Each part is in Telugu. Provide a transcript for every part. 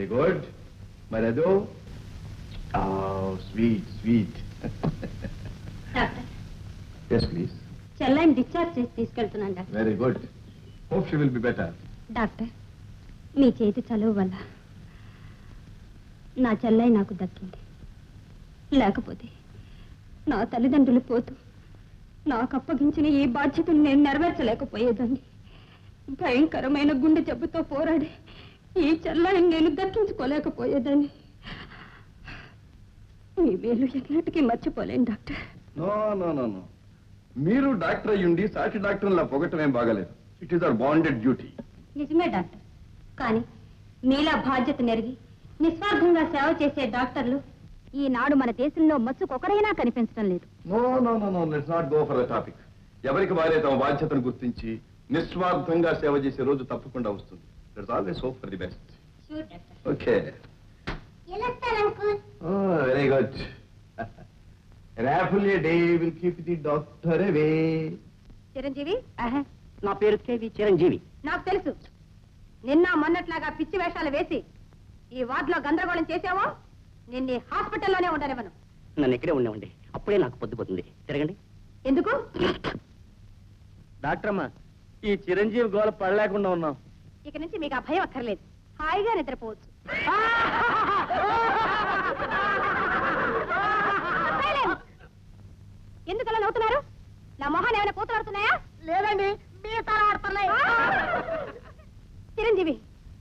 గుడ్ మరి అదో sweet sweet doctor yes please చెల్లాయిని డిశ్చార్జ్ చేసి తీసుకెళ్తున్నాను doctor very good hope she will be better doctor మీ చేతి చలువు వల్ల నా చెల్లై నాకు దక్కింది లేకపోతే నా తల్లిదండ్రులు పోతూ నాకు అప్పగించిన ఈ బాధ్యతను నేను నెరవేర్చలేకపోయేదాన్ని భయంకరమైన గుండె జబ్బుతో పోరాడి ఈ చెల్లాయిని నేను దక్కించుకోలేకపోయేదాన్ని మీ మేలు ఎన్నటికీ మర్చిపోలేను doctor no no no no మీరు డాక్టర్ అయ్యుండి సాటి డాక్టర్లా పొగటం ఏం బాగాలేదు it is our bonded duty నిజమే డాక్టర్ కానీ మీలా బాధ్యత నెరిగి నిస్వార్థంగా సేవ చేసే డాక్టర్లు ఈనాడు మన దేశంలో మచ్చుకొకరైనా కనిపించడం లేదు no no no no let's not go for the topic ఎవరికి వారే తమ బాధ్యతను గుర్తించి నిస్వార్థంగా సేవ చేసే రోజు తప్పకుండా వస్తుంది that's always hope for the best okay very good apple day will keep the doctor away Chiranjeevi నా పేరు కేవి చిరంజీవి నాకు తెలుసు నిన్న మొన్నట్లాగా పిచ్చి వేషాలు వేసి ఈ వార్డులో గందరగోళం చేసావో నిన్ను ఈ హాస్పిటల్లోనే ఉండనివ్వను నన్ను ఇక్కడే ఉండేవండి అప్పుడే నాకు పొద్దుపోతుంది తిరగండి ఎందుకు డాక్టర్ అమ్మా ఈ చిరంజీవి గోల పడలేకుండా ఉన్నాం ఇక నుంచి మీకు ఆ భయం అక్కర్లేదు హాయిగా నిద్రపోవచ్చు Silence! ఎందుకు అలా నవ్వుతున్నారు నా మొహాన్ని ఏమైనా కూతురాడుతున్నాయా లేదండి మీ తల ఆడుతున్నాయి చిరంజీవి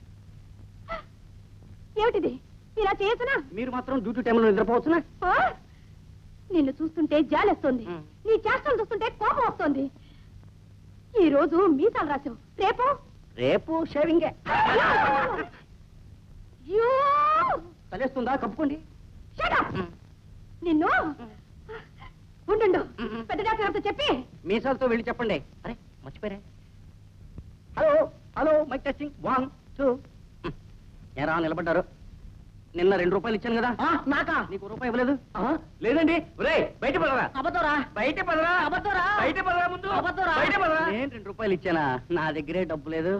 ఏమిటిది ఇలా చేయొచ్చునా మీరు మాత్రం డ్యూటీ టైంలో నిద్రపోవచ్చునా ఆ? నిన్ను చూస్తుంటే జాలేస్తుంది మ్. నీ చేష్టలు చూస్తుంటే కోపం వస్తుంది ఈ రోజు మీసాలు రాసావు రేపు రేపు షేవింగే యూ! తలేస్తుందా కప్పుకోండి Shut up! నిన్ను ఉండు పెద్ద డాక్టర్ గారితో చెప్పి మీసాలతో వెళ్ళి చెప్పండి అరే మర్చిపోయారే hello hello mic testing one two ఎరా నిలబడ్డారు నిన్న రెండు రూపాయలు ఇచ్చాను కదా నాకా నీకు రూపాయి ఇవ్వలేదు లేదండి రే బయట పడరా అబద్ధరా బయట పడరా అబద్ధరా బయట పడరా ముందు బయట పడరా నేను రెండు రూపాయలు ఇచ్చానా నా దగ్గరే డబ్బు లేదు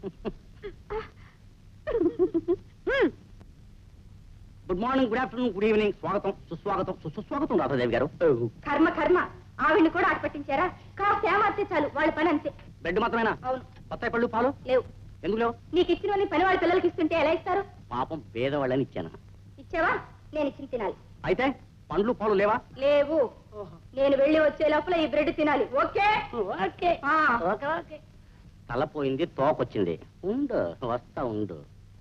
good morning good afternoon good evening స్వాగతం సుస్వాగతం సుస్వాగతం రాధాదేవి గారు కర్మ కర్మ ఆవిడ్ని కూడా ఆట పట్టించారా కాస్త ఏమార్తే చాలు వాళ్ళ పని అంతే బెడ్ మాత్రమేనా అవును బత్తాయి పళ్ళు పాలు లేవు ఎందుకు లేవు నీకు ఇచ్చిన వాళ్ళని పని వాళ్ళ పిల్లలకి ఇస్తుంటే ఎలా ఇస్తారు పాపం పేదవాళ్ళని ఇచ్చాను ఇచ్చావా నేను ఇచ్చిన తినాలి అయితే పండ్లు పాలు లేవా లేవు నేను వెళ్ళి వచ్చే లోపల ఈ బ్రెడ్ తినాలి ఓకే ఓకే ఆ. ఓకే ఓకే తల పోయింది తోకొచ్చింది ఉండు వస్తా ఉండు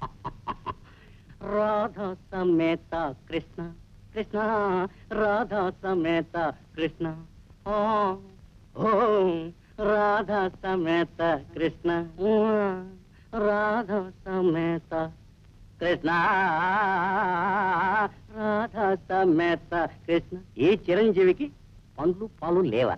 రాధా సమేత కృష్ణ కృష్ణ రాధా సమేత కృష్ణ ఓ ఓ రాధా సమేత కృష్ణ ఓ, రాధా సమేత కృష్ణ రాధా సమేత కృష్ణ ఈ చిరంజీవికి పండ్లు పాలు లేవా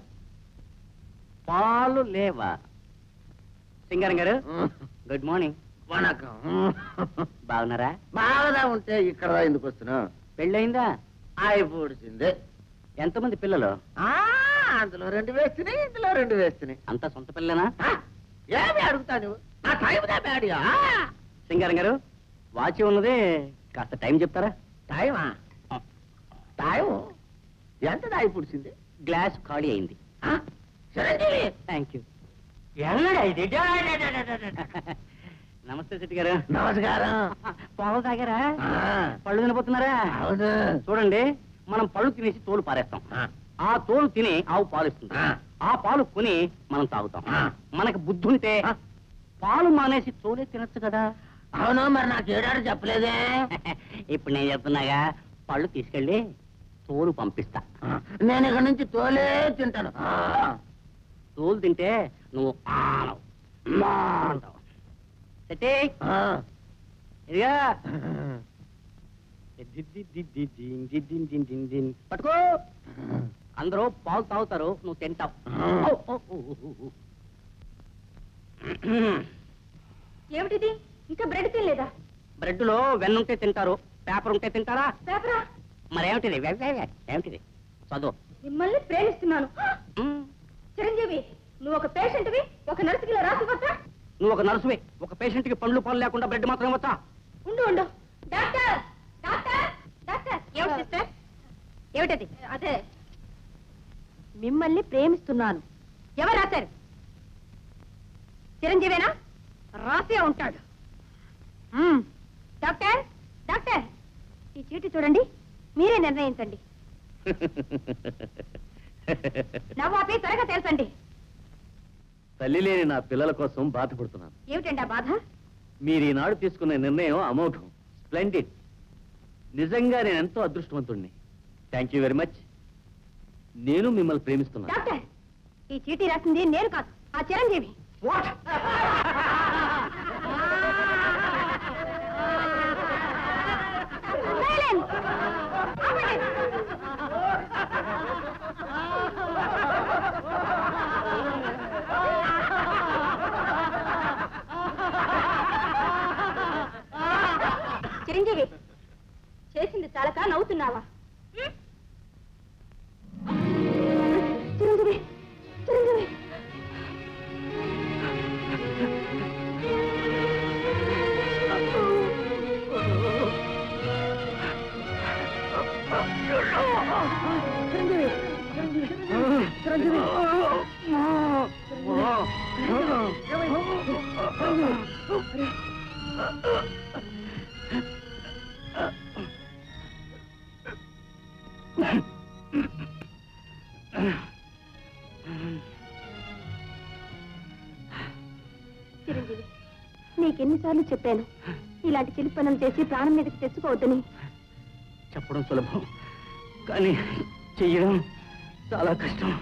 పాలు లేవా సింగారం గారు గుడ్ మార్నింగ్ వణకం బాగున్నారా బాగా ఉంటే ఇక్కడ ఎందుకు వస్తున్నా పెళ్ళయిందా ఆయి పూడిసింది ఎంతమంది పిల్లలు ఆ, అందులో రెండు వేస్తున్నాయి ఇందులో రెండు వేస్తున్నాయి అంతా సొంత పిల్లనా ఆ, ఏమి అడుగుతాను నా టైం దా బ్యాడియా సింగారం గారు వాచి ఉన్నది కాస్త టైం చెప్తారా టైమా టైం ఎంత దాయి పుడిచింది గ్లాస్ ఖాళీ అయింది ఆ, చిరంజీవి థ్యాంక్ యూ ఎన్నడా ఇది డా, డా, డా, డా, డా, డా. నమస్తే శెట్టి గారు నమస్కారం పాలు తాగారా ఆ, పళ్ళు తినబోతున్నారా అవును చూడండి మనం పళ్ళు తినేసి తోలు పారేస్తాం ఆ, ఆ తోలు తిని ఆవు పాలు ఇస్తుంది ఆ. ఆ పాలు కొని మనం తాగుతాం ఆ. మనకు బుద్ధి ఉంటే ఆ. పాలు మానేసి తోలే తినొచ్చు కదా అవును మరి నాకు ఏడాడు చెప్పలేదే ఇప్పుడు నేను చెప్తున్నాగా పళ్ళు తీసుకెళ్ళి తోలు పంపిస్తా ఆ, నేను ఇక్కడ నుంచి తోలే తింటాను ఆ, తోలు తింటే నువ్వు ఆనవు, మా అంటావు. శెట్టి, ఆ. ఇదిగా దిద్ది దిద్ది దిన్ దిద్దిన్ దిన్ దిన్ దిన్. పట్టుకో అందరూ పాలు తాగుతారు నువ్వు తింటావు ఓ, ఓ, ఓ, ఓ, ఓ. ఏమిటిది ఇంకా బ్రెడ్ తినలేదా బ్రెడ్ లో వెన్న ఉంటే తింటారు పేపర్ ఉంటే తింటారా పేపరా మరేమిటిది వె- వె- వె- ఏమిటిది చదువు మిమ్మల్ని ప్రేమిస్తున్నాను మ్. చిరంజీవి నువ్వు ఒక పేషెంట్వి ఒక నర్సుకి ఇలా రాసిపోతా నువ్వు ఒక నర్సువే ఒక పేషెంట్ కి పండ్లు పాలు లేకుండా బ్రెడ్ మాత్రం ఇవ్వచ్చా ఉండు ఉండు డాక్టర్ డాక్టర్ డాక్టర్ ఏమిటి సిస్టర్ ఏమిటది అదే మిమ్మల్ని ప్రేమిస్తున్నాను ఎవరు రాశారు చిరంజీవేనా రాసే ఉంటాడు మ్మ్. డాక్టర్ డాక్టర్ ఈ చీటి చూడండి మీరే నిర్ణయించండి నవ్వాపి త్వరగా తెలుసండి తల్లి లేని నా పిల్లల కోసం బాధపడుతున్నాను ఏమిటండి ఆ బాధ మీరు ఈనాడు తీసుకున్న నిర్ణయం అమోఘం స్ప్లెండిడ్ నిజంగా నేను ఎంతో అదృష్టవంతుణ్ణి థ్యాంక్ యూ వెరీ మచ్ నేను మిమ్మల్ని ప్రేమిస్తున్నాను డాక్టర్ ఈ చీటీ రాసింది నేను కాదు ఆ చిరంజీవి Silence! ఆపండి. చిరంజీవి చేసింది చాలక నవ్వుతున్నావా చిరంజీవి చిరంజీవి చిరంజీవి నీకెన్నిసార్లు చెప్పాను ఇలాంటి చిలిపి పనులు చేసి ప్రాణం మీదకి తెచ్చుకోవద్దని చెప్పడం సులభం కానీ చెయ్యడం చాలా కష్టం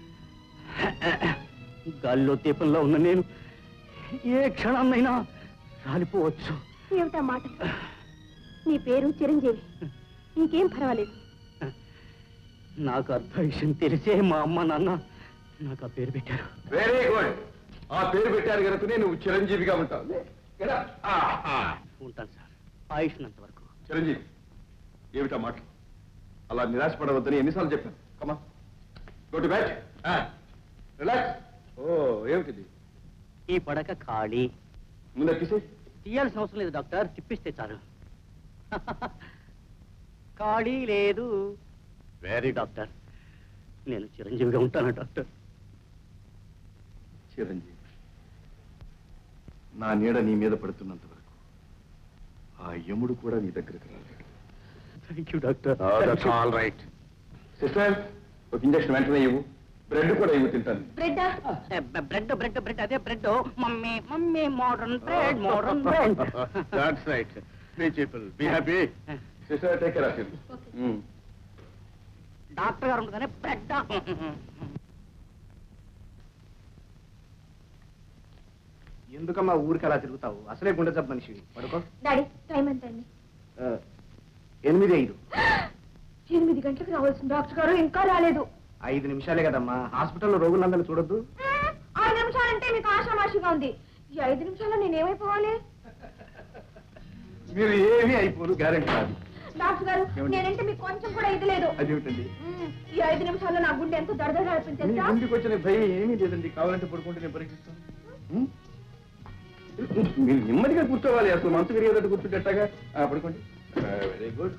గాలిలో దీపంలో ఉన్న నేను ఏ క్షణాన్నైనా రాలిపోవచ్చు ఏమిటా మాట నీ పేరు చిరంజీవి నీకేం పర్వాలేదు నాకు అర్థ విషయం తెలిసే మా అమ్మ నాన్న నాకు ఆ పేరు పెట్టారు వెరీ గుడ్ ఆ పేరు పెట్టారు కనుకనే నువ్వు చిరంజీవిగా ఉంటావు Get up. ఆ, ఆ. ఉంటాను సార్ ఆయుష్నంత వరకు చిరంజీవి ఏమిటా మాటలు అలా నిరాశపడవద్దని ఎన్నిసార్లు చెప్పాను come go to bed relax ఓ ఏమిటిది ఈ పడక ఖాళీ ముందు తీసే తీయాల్సిన అవసరం లేదు డాక్టర్ తిప్పిస్తే చాలు ఖాళీ లేదు వెరీ డాక్టర్ నేను చిరంజీవిగా ఉంటాను డాక్టర్ చిరంజీవి నా నీడ నీ మీద పడుతున్నంత వరకు ఆ యముడు కూడా నీ దగ్గరకు రాలేడు thank you doctor all right sister ఒక ఇంజక్షన్ వెంటనే ఇవ్వు బ్రెడ్ కూడా ఇవ్వు తింటాను బ్రెడ్ బ్రెడ్ బ్రెడ్ బ్రెడ్ అదే bread mummy mummy modern bread modern bread that's right three people be happy sister take care of you doctor గారు ఉండగానే బ్రెడ్ ఎందుకమ్మా ఊరికి అలా తిరుగుతావు అసలే గుండె జబ్బు మనిషి పడుకో డాడీ టైం ఎంత అండి ఆ, ఎనిమిది ఐదు ఎనిమిది గంటలకు రావాల్సిన డాక్టర్ గారు ఇంకా రాలేదు ఐదు నిమిషాలే కదమ్మా హాస్పిటల్లో రోగులందరినీ చూడొద్దు ఐదు నిమిషాలంటే మీకు ఆషామాషిగా ఉంది ఈ ఐదు నిమిషాల్లో నేనేమైపోవాలి మీరు ఏమీ అయిపోరు గ్యారెంటీ కాదు డాక్టర్ గారు ఏమండి? నేనంటే మీకు కొంచెం కూడా ఇది లేదు అదేమిటండి మ్మ్. ఈ ఐదు నిమిషాల్లో నా గుండె ఎంతో దడదడ మీ అనిపించేస్తా గుండెకి వచ్చిన భయం ఏమీ లేదండి కావాలంటే పడుకుంటే నేను పరీక్షిస్తాను ఉం? మీరు నెమ్మదిగా కూర్చోవాలి అసలు మనసు విరిగేటట్టు కూర్చుంటేటగా పడుకోండి వెరీ గుడ్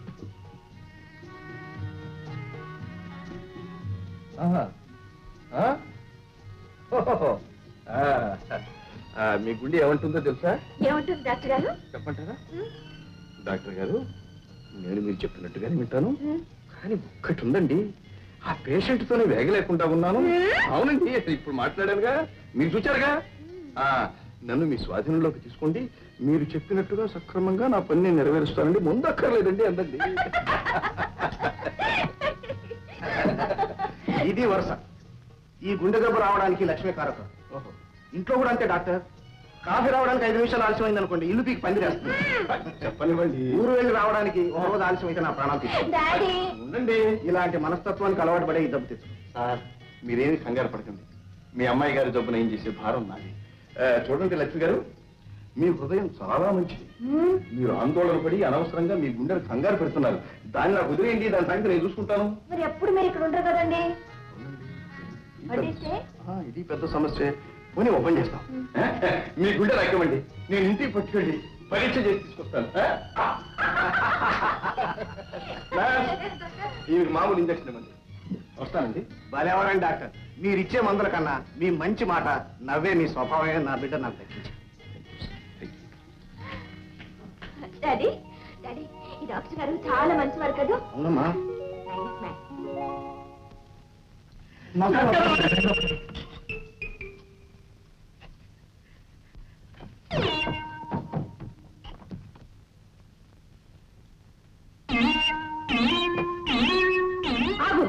మీ గుండె ఏమంటుందో తెలుసా ఏమంటుంది డాక్టర్ గారు చెప్పంటారా మ్మ్. డాక్టర్ గారు నేను మీరు చెప్పినట్టుగానే వింటాను మ్మ్. కానీ ఒక్కటి ఉందండి ఆ పేషెంట్ తోనే వేగలేకుండా ఉన్నాను మ్మ్. అవునండి ఇప్పుడు మాట్లాడానుగా మీరు చూచారుగా ఆ, నన్ను మీ స్వాధీనంలోకి తీసుకోండి మీరు చెప్పినట్టుగా సక్రమంగా నా పని నేను నెరవేరుస్తానండి ముందు అక్కర్లేదండి అందండి ఇది వరుస ఈ గుండె జబ్బు రావడానికి లక్ష్మీ కారకం ఓహో ఇంట్లో కూడా అంతే డాక్టర్ కాఫీ రావడానికి ఐదు నిమిషాలు ఆలస్యమైంది అనుకోండి ఇల్లు పీకి పందిరేస్తుంది చెప్పనివ్వండి ఊరు వెళ్ళి రావడానికి ఒక రోజు ఆలస్యం అయితే నా ప్రాణాలు తీసుకుంది డాడీ ఉండండి ఇలాంటి మనస్తత్వానికి అలవాటు పడే ఈ జబ్బు తెచ్చు సార్ మీరేమి కంగారు పడకండి మీ అమ్మాయి గారి జబ్బున ఏం చేసే భారం నాది ఆ, చూడండి లక్ష్మి గారు మీ హృదయం చాలా మంచిది మీరు ఆందోళన పడి అనవసరంగా మీ గుండెలు కంగారు పెడుతున్నారు దాన్ని నాకు వదిలేయండి దాని సంగతి నేను చూసుకుంటాను మరి ఎప్పుడు మీరు ఇక్కడ ఉండరు కదండి ఇది వడ్డిస్తే? పెద్ద- ఆ, ఇది పెద్ద సమస్య పోనీ ఓపెన్ చేస్తాం మీ గుండె రాకమండి నేను ఇంటికి పట్టుకెళ్ళి పరీక్ష చేసి తీసుకొస్తాను ఆ? నర్స్, ఈమెకి మామూలు ఇంజక్షన్ ఇవ్వండి వస్తానండి భలేవరండి డాక్టర్ మీరు ఇచ్చే మందుల కన్నా మీ మంచి మాట నవ్వే మీ స్వభావమే నా బిడ్డ నాకు దక్కించి డాడీ డాడీ ఈ డాక్టర్ గారు చాలా మంచివారు కదా అవునమ్మా ఆగు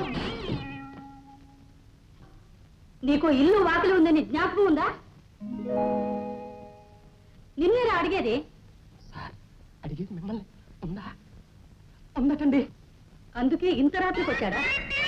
నీకు ఇల్లు వాకిలి ఉందని జ్ఞాపకం ఉందా నిన్నేరా అడిగేది అడిగేది మిమ్మల్ని ఉందా ఉందటండి అందుకే ఇంత రాత్రికి వచ్చాడా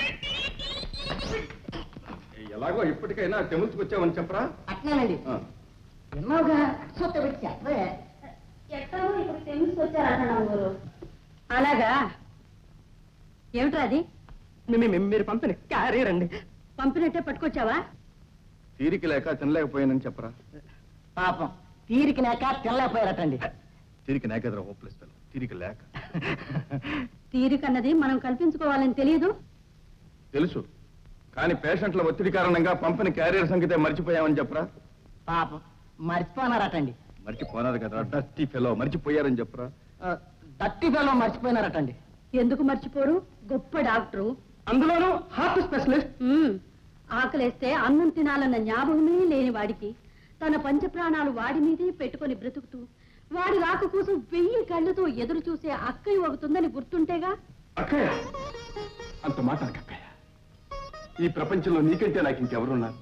ఎలాగో ఇప్పటికైనా తెముల్చుకొచ్చావని చెప్పరా అట్లేనండి ఆ. విన్నావుగా సొత్త వచ్చా ఎక్కడో ఇప్పుడు తెలిసి వచ్చారా అలాగా ఏమిట్రా అది మీరు పంపిన క్యారియర్ అండి పంపినట్టే పట్టుకొచ్చావా తీరిక లేక తినలేకపోయానని చెప్పరా పాపం తీరిక లేక తెల్లపోయారటండి తీరిక లేకదరా హోప్లెస్ పిల్ల తీరిక లేక తీరికన్నది మనం కల్పించుకోవాలని తెలియదు తెలుసు కానీ పేషెంట్ల ఒత్తిడి కారణంగా పంపిన క్యారియర్ సంగతే మర్చిపోయామని చెప్పరా పాపం మర్చిపోనారటండి మర్చిపోనారు కదా డస్టీ ఫెలో మర్చిపోయారని చెప్పరా దట్టి పిల్లలు మర్చిపోయినారటండి ఎందుకు మర్చిపోరు గొప్ప డాక్టరు అందులోనూ హార్ట్ స్పెషలిస్ట్ ఉమ్, ఆకలేస్తే అన్నం తినాలన్న జ్ఞాపకమే లేని వాడికి తన పంచప్రాణాలు వాడి మీదే పెట్టుకొని బ్రతుకుతూ వాడి రాక కోసం వెయ్యి కళ్ళతో ఎదురు చూసే అక్కయ్య ఒకతుందని గుర్తుంటేగా అక్కయ్య అంత మాట అనకు అక్కయ్య ఈ ప్రపంచంలో నీకంటే నాకు ఇంకెవరున్నారు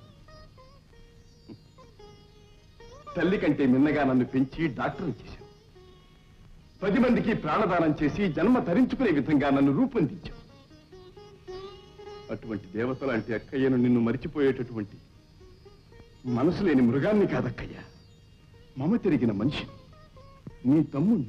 తల్లి కంటే నిన్నగా నన్ను పెంచి డాక్టర్ చేశావు పది మందికి ప్రాణదానం చేసి జన్మ తరించుకునే విధంగా నన్ను రూపొందించావు అటువంటి దేవత లాంటి అక్కయ్యను నిన్ను మరిచిపోయేటటువంటి మనసు లేని మృగాన్ని కాదక్కయ్య మమ తిరిగిన మనిషి నీ తమ్ముణ్ణి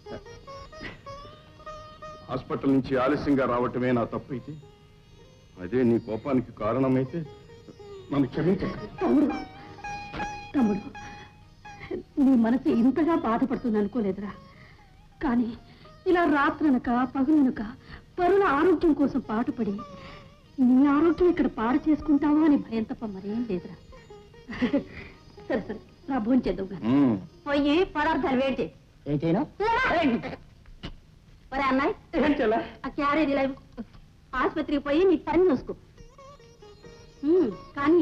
హాస్పిటల్ నుంచి ఆలస్యంగా రావటమే నా తప్పైతే అదే నీ కోపానికి కారణమైతే నన్ను క్షమించండి తమ్ముడు తమ్ముడు నీ మనసు ఇంతగా బాధపడుతుంది అనుకోలేదురా కానీ ఇలా రాత్రనక పగులనక పరుల ఆరోగ్యం కోసం పాటుపడి నీ ఆరోగ్యం ఇక్కడ పాడు చేసుకుంటావా అని భయం తప్ప మరేం లేదురా సరే సరే నా భోజనం చేద్దాం గాని. పోయి పదార్థాలు వేడి చేయి ఏం చేయను ఒరే అన్నాయ్ ఆ క్యారేజ్ ఇలా ఇవ్వు. ఆసుపత్రికి పోయి నీ పని చూసుకో ఉమ్, కానీ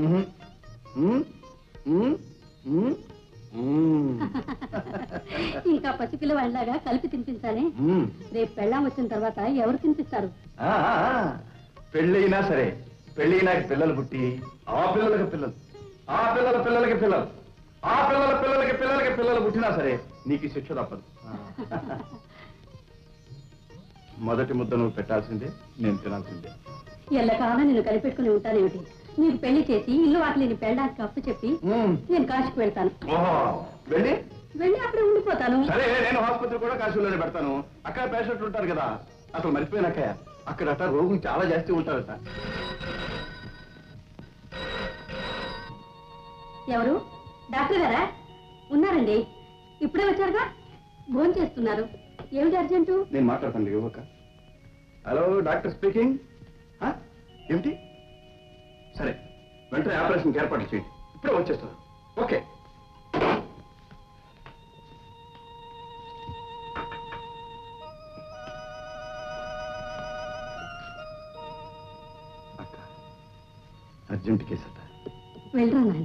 ఇంకా పసిపిల్ల వాళ్ళలాగా కలిపి తినిపించాలి రేపు పెళ్ళాం వచ్చిన తర్వాత ఎవరు తినిపిస్తారు పెళ్ళైనా సరే పెళ్ళైనాక పిల్లలు పుట్టి ఆ పిల్లలకి పిల్లలు ఆ పిల్లల పిల్లలకి పిల్లలు ఆ పిల్లల పిల్లలకి పిల్లలకి పిల్లలు పుట్టినా సరే నీకు ఈ శిక్ష తప్పదు మొదటి ముద్ద నువ్వు పెట్టాల్సిందే నేను తినాల్సిందే ఎల్లకాలం నేను కనిపెట్టుకుని ఉంటానేమిటి నీకు పెళ్లి చేసి ఇల్లు వాకిలిని పెళ్ళడానికి అప్పు చెప్పి నేను కాశీకి వెళ్తాను ఓహో వెళ్ళి వెళ్ళి అప్పుడే ఉండిపోతాను సరే నేను ఆసుపత్రి కూడా కాశీలోనే పెడతాను అక్కడ పేషెంట్లు ఉంటారు కదా అసలు మర్చిపోయినాకయ్య అక్కడట రోగులు చాలా జాస్తి ఉంటారట ఎవరు డాక్టర్ గారా ఉన్నారండి ఇప్పుడే వచ్చారుగా భోజనం చేస్తున్నారు ఏమిటి అర్జెంటు నేను మాట్లాడతాను యువక హలో డాక్టర్ స్పీకింగ్ ఏమిటి సరే వెంటనే ఆపరేషన్కి ఏర్పాట్లు చేయండి ఇప్పుడే వచ్చేస్తాను ఓకే అక్క అర్జెంట్ కేసు అట వెళ్ళరా నాయన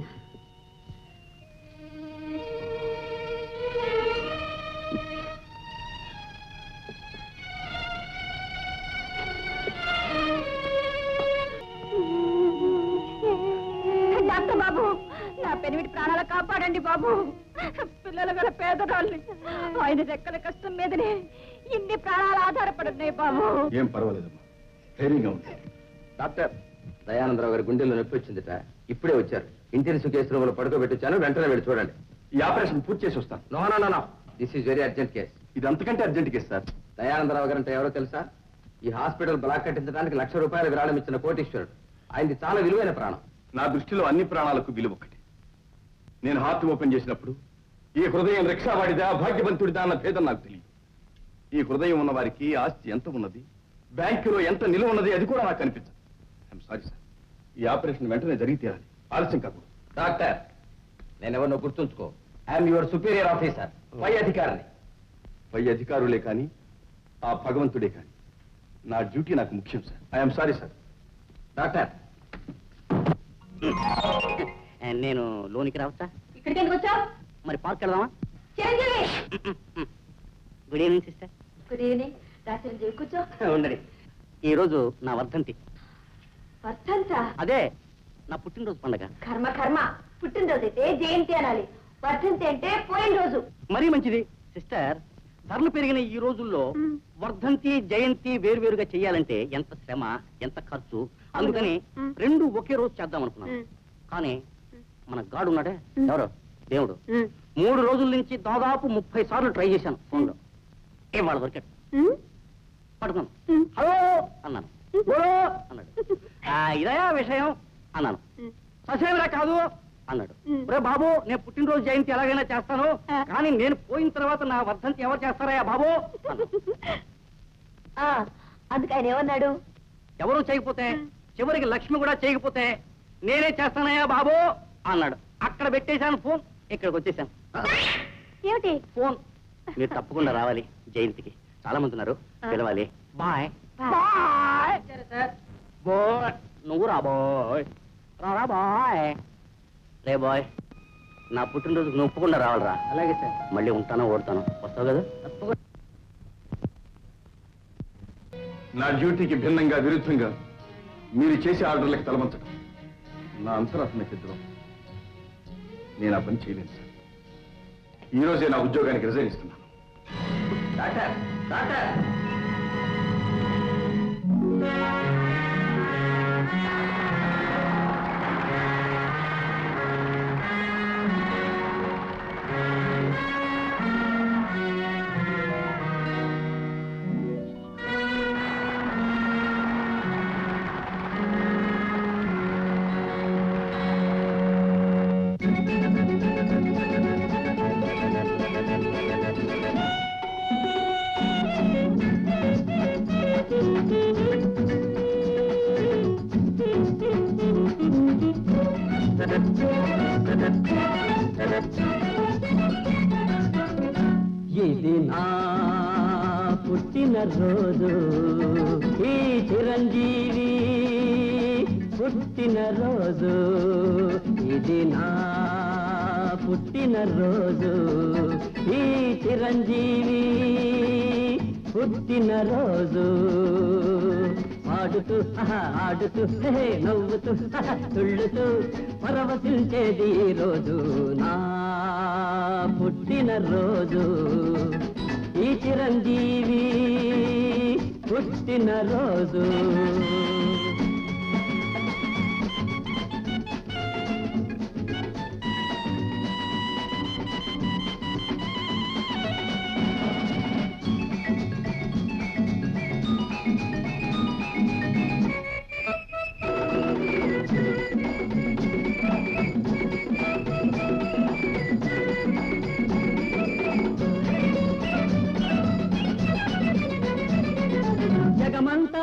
డాక్టర్ బాబు నా పెనిమిటి ప్రాణాలు కాపాడండి బాబు పిల్లలు గల పేదరాళ్ళని ఆయన రెక్కల కష్టం మీదనే ఇన్ని ప్రాణాలు ఆధారపడున్నాయి బాబు ఏం పర్వాలేదమ్మా ధైర్యంగా ఉంది డాక్టర్ దయానందరావు గారి గుండెల్లో నొప్పి వచ్చిందిట ఇప్పుడే వచ్చారు ఇంటెన్సివ్ కేసు రూమ్ లో పడుకోబెట్టించాను వెంటనే వెళ్ళి చూడండి ఈ ఆపరేషన్ పూర్తి చేసి వస్తాను no no no this is very urgent case ఇది అంతకంటే అర్జెంట్ కేసు సార్ దయానందరావు గారు అంటే ఎవరో తెలుసా ఈ హాస్పిటల్ బ్లాక్ కట్టించడానికి లక్ష రూపాయల విరాళం ఇచ్చిన కోటీశ్వరుడు ఆయనది చాలా విలువైన ప్రాణం నా దృష్టిలో అన్ని ప్రాణాలకు విలువ ఒకటి నేను హార్ట్ ఓపెన్ చేసినప్పుడు ఈ హృదయం రిక్షావాడిదా భాగ్యవంతుడిదా అన్న భేదం నాకు తెలియదు ఈ హృదయం ఉన్న వారికి ఆస్తి ఎంత ఉన్నది బ్యాంకులో ఎంత నిలువ ఉన్నది అది కూడా నాకు కనిపించదు ఐఎమ్ సారీ సార్ ఈ ఆపరేషన్ వెంటనే జరిగి తీరాలి ఆలస్యం కాకూడదు డాక్టర్ నేనెవరినో గుర్తుంచుకో ఐఎమ్ యువర్ సుపీరియర్ ఆఫీసర్ పై అధికారిని పై అధికారులే కానీ ఆ భగవంతుడే కానీ నా డ్యూటీ నాకు ముఖ్యం sir I'm sorry sir doctor నేను లోనికి రావచ్చా ఇక్కడికి ఎందుకు వచ్చావు మరి పార్క్ వెళ్దామా Chiranjeevi good evening sister good evening రా చిరంజీవి కూర్చో ఉండండి ఈ రోజు నా వర్ధంతి వర్ధంతా అదే నా పుట్టినరోజు పండగ కర్మ కర్మ పుట్టినరోజు అయితే జయంతి అనాలి వర్ధంతి అంటే పోయిన రోజు మరీ మంచిది సిస్టర్ ధరలు పెరిగిన ఈ రోజుల్లో మ్. వర్ధంతి జయంతి వేరువేరుగా చేయాలంటే ఎంత శ్రమ ఎంత ఖర్చు అందుకని మ్. రెండు ఒకే రోజు చేద్దాం అనుకున్నాను మ్. కానీ మన గాడు ఉన్నాడే మ్. ఎవరు దేవుడు మూడు రోజుల నుంచి దాదాపు ముప్పై సార్లు ట్రై చేశాను ఫోన్లో ఇవాళ దొరికాడు పడుకున్నాను మ్. హలో అన్నాను హలో అన్నాడు "ఆ, ఇదయా విషయం అన్నాను ససేమిరా కాదు అన్నాడు మ్. ఒరే బాబు నేను పుట్టినరోజు జయంతి ఎలాగైనా చేస్తాను ఆ. కానీ నేను పోయిన తర్వాత నా వర్ధంతి ఎవరు చేస్తారయ్యా బాబు అన్నాడు. అందుకు ఆయన ఏమన్నాడు ఎవరు చేయకపోతే చివరికి లక్ష్మి కూడా చేయకపోతే నేనే చేస్తానయ్యా బాబు అన్నాడు అక్కడ పెట్టేశాను ఫోన్ ఇక్కడికి వచ్చేసాను ఏమిటి ఫోన్ మీరు తప్పకుండా రావాలి జయంతికి చాలా మంది ఉన్నారు ఆ. పిలవాలి బాయ్ బాయ్ బాయ్ నువ్వు రా బాయ్ రారా బాయ్ రే బాయ్ నా పుట్టినరోజుకు నువ్వు ఒప్పుకుండా రావాలిరా అలాగే సార్ మళ్ళీ ఉంటానో ఓడతాను వస్తావు కదా తప్పకుండా నా డ్యూటీకి భిన్నంగా విరుద్ధంగా మీరు చేసే ఆర్డర్లకు తలవంచడం నా అంతరాత్మ చిత్రం నేను ఆ పని చేయలేను సార్ ఈ రోజే నా ఉద్యోగానికి రిజైన్ ఇస్తున్నాను డాక్టర్ డాక్టర్ ఇది నా పుట్టిన రోజు ఈ చిరంజీవి పుట్టిన రోజు ఇది నా పుట్టిన రోజు ఈ చిరంజీవి పుట్టిన రోజు ఆడుతూ ఆహా, ఆడుతూ హే, నవ్వుతూ ఆహా, తుళ్ళుతూ పరవశించేది ఈ రోజు నా పుట్టిన రోజు ఈ చిరంజీవి పుట్టిన రోజు జగమంతా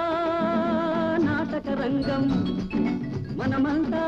నాటక రంగం మనమంతా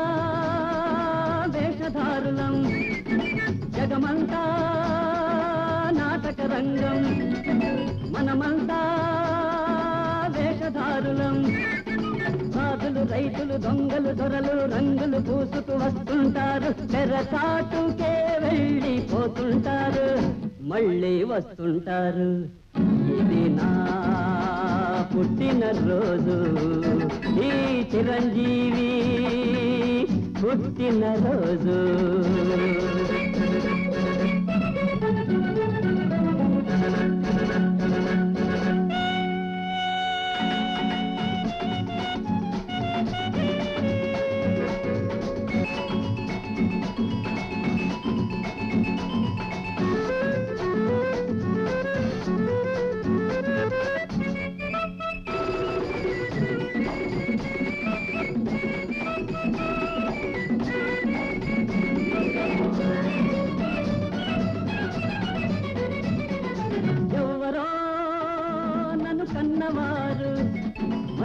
వేషధారులం జగమంతా నాటక రంగం మనమంతా వేషధారులం సాధులు రైతులు దొంగలు దొరలు రంగులు పూసుకు వస్తుంటారు తెరచాటుకే వెళ్ళిపోతుంటారు మళ్ళీ వస్తుంటారు ఇది నా పుట్టిన రోజు ఈ చిరంజీవి పుట్టిన రోజు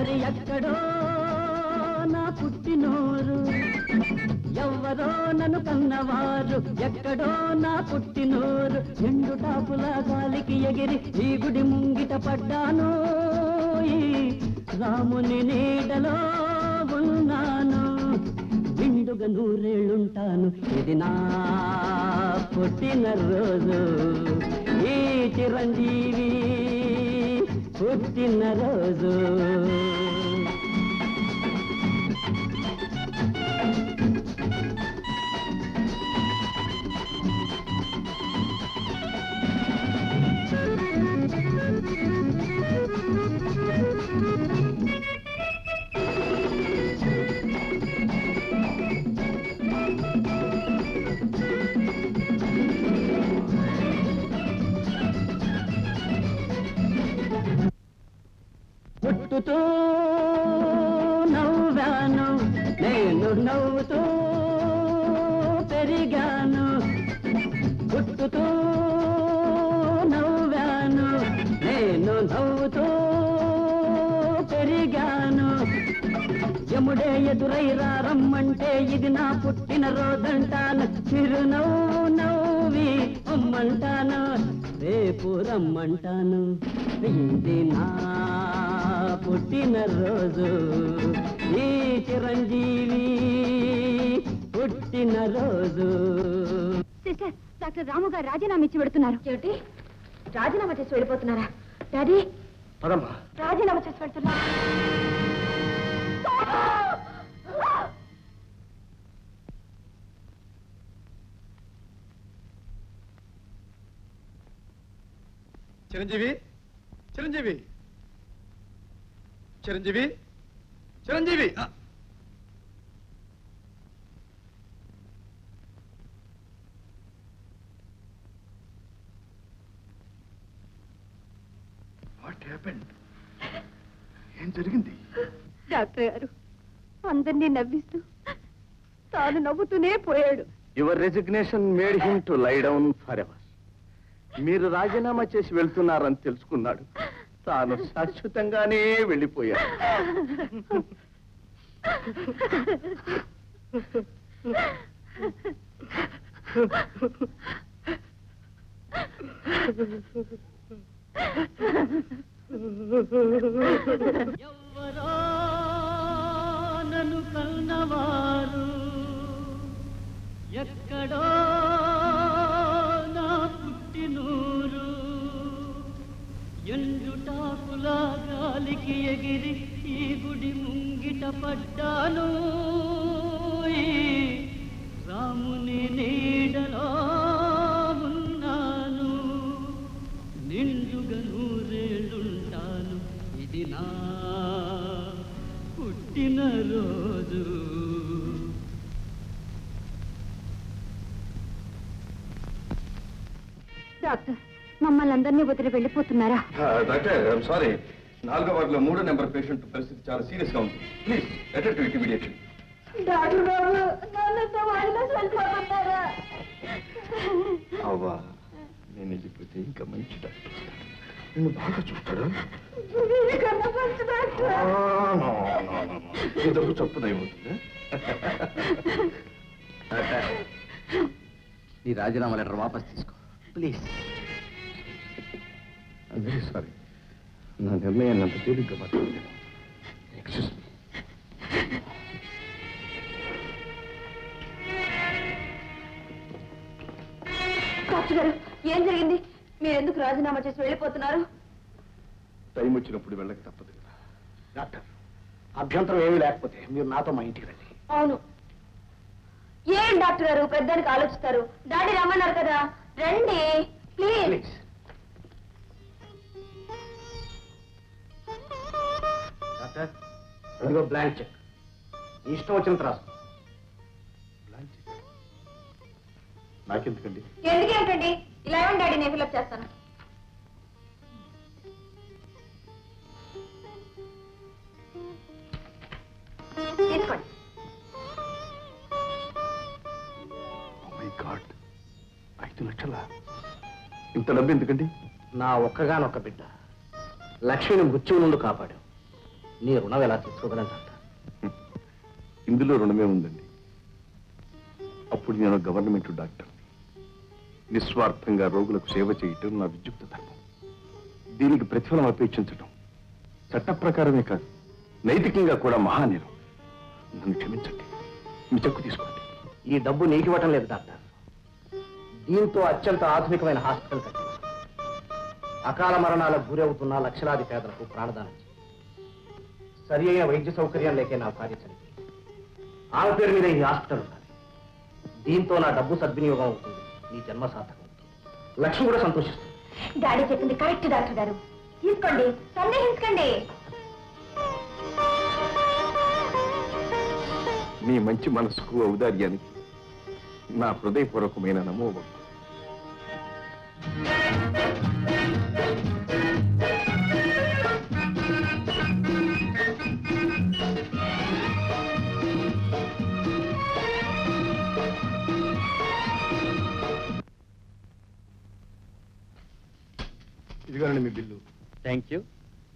మరి ఎక్కడో నా పుట్టినోరు ఎవ్వరో నన్ను కన్నవారు ఎక్కడో నా పుట్టినోరు ఎండు టాపుల గాలికి ఎగిరి ఈ గుడి ముంగిట పడ్డాను ఈ రాముని నీడలో ఉన్నాను విండుగా నూరేళ్ళుంటాను ఇది నా పుట్టిన రోజు ఈ చిరంజీవి పుట్టిన రోజు పుట్టుతూ నవ్వాను నేను నవ్వుతూ పెరిగాను పుట్టుతూ నవ్వాను నేను నవ్వుతూ పెరిగాను యముడే ఎదురై రమ్మంటే ఇది నా పుట్టిన రోజంటాను చిరునవ్వు నవ్వి అమ్మంటాను రేపు రమ్మంటాను ఇది నా పుట్టిన రోజు ఈ చిరంజీవి పుట్టిన రోజు సిస్టర్ డాక్టర్ రాము గారు రాజీనామా ఇచ్చి పెడుతున్నారు ఏమిటి రాజీనామా చేసి వెళ్ళిపోతున్నారా డాడీ పదమ్మా రాజీనామా చేసి పెడుతున్నారు చిరంజీవి చిరంజీవి చిరంజీవి చిరంజీవి ఆ! వాట్ హ్యాపెండ్ ఏం జరిగింది డాక్టర్ గారు అందరినీ నవ్విస్తూ తాను నవ్వుతూనే పోయాడు your resignation made him to lie down forever మీరు రాజీనామా చేసి వెళ్తున్నారని తెలుసుకున్నాడు తాను శాశ్వతంగానే వెళ్ళిపోయాడు ఎవ్వరో నన్ను కన్నవారు ఎక్కడో నా పుట్టినూరు ఎండుటాకుల గాలికి ఎగిరి ఈ గుడి ముంగిట పడ్డాను ఈ రాముని నీడలో ఉన్నాను నిండుగా నూరేళ్ళుంటాను ఇది నా పుట్టిన రోజు డాక్టర్ మమ్మల్ని అందరినీ వదిలి వెళ్ళిపోతున్నారా డాక్టర్ ఐఎమ్ సారీ నాలుగో వార్డులో మూడో నెంబర్ పేషెంట్ పరిస్థితి చాలా సీరియస్ గా ఉంది please letter to it immediately doctor బాబు నన్ను వైరస్ వెళ్ళిపోతున్నారా అవ్వా నేను వెళ్ళిపోతే ఇంకా మంచి డాక్టర్ వస్తాడు. నిన్ను బాగా చూస్తాడు మీకన్నా మంచి డాక్టర్ ఇదొక చప్పు దయవుతుంది నీ రాజీనామా లెటర్ వాపస్ తీసుకో ప్లీజ్ వెరీ సారీ నా నిర్ణయాన్ని అంత తేలిగ్గా పట్టుకోలేదు ఎక్స్క్యూజ్ మీ డాక్టర్ గారు ఏం జరిగింది మీరు ఎందుకు రాజీనామా చేసి వెళ్ళిపోతున్నారు టైం వచ్చినప్పుడు వెళ్ళక తప్పదు కదా డాక్టర్ అభ్యంతరం ఏమీ లేకపోతే మీరు నాతో మా ఇంటికి రండి అవును ఏం డాక్టర్ గారు పెద్దానికి ఆలోచిస్తారు డాడీ రమ్మన్నారు కదా రండి ప్లీజ్ ప్లీజ్ డాక్టర్ ఇదిగో బ్లాంక్ చెక్ నీ ఇష్టం వచ్చినంత రాసుకో నాకెందుకండి ఎందుకేంటండి ఇలా ఇవ్వండి డాడీ నేను ఫిల్అప్ చేస్తాను తీసుకోండి మై గాడ్ ఐదు లక్షల ఇంత డబ్బు ఎందుకండి నా ఒక్కగానొక్క బిడ్డ లక్ష్మిని మృత్యువు నుండి కాపాడు నీ రుణం ఎలా తీసుకోగలను డాక్టర్ ఇందులో రుణమే ఉందండి అప్పుడు నేను గవర్నమెంట్ డాక్టర్ నిస్వార్థంగా రోగులకు సేవ చేయటం నా విద్యుక్త ధర్మం దీనికి ప్రతిఫలం అపేక్షించటం చట్ట ప్రకారమే కాదు నైతికంగా కూడా మహానేరం నన్ను క్షమించండి మీ చెక్కు తీసుకోండి ఈ డబ్బు నీకు ఇవ్వటం లేదు డాక్టర్ దీంతో అత్యంత ఆధునికమైన హాస్పిటల్ కట్టించు అకాల మరణాలకు గురవుతున్న లక్షలాది పేదలకు ప్రాణదానం చేయి సరి అయిన వైద్య సౌకర్యం లేకే నా భార్య చనిపోయింది ఆమె పేరు మీద ఈ హాస్పిటల్ ఉండాలి దీంతో నా డబ్బు సద్వినియోగం అవుతుంది నీ జన్మ సార్థకం అవుతుంది లక్ష్మి కూడా సంతోషిస్తుంది డాడీ చెప్పింది కరెక్ట్ డాక్టర్ గారు తీసుకోండి సందేహించకండి మీ మంచి మనసుకు ఔదార్యానికి నా హృదయపూర్వకమైన నమో ఇదిగోనండి మీ బిల్లు థ్యాంక్ యూ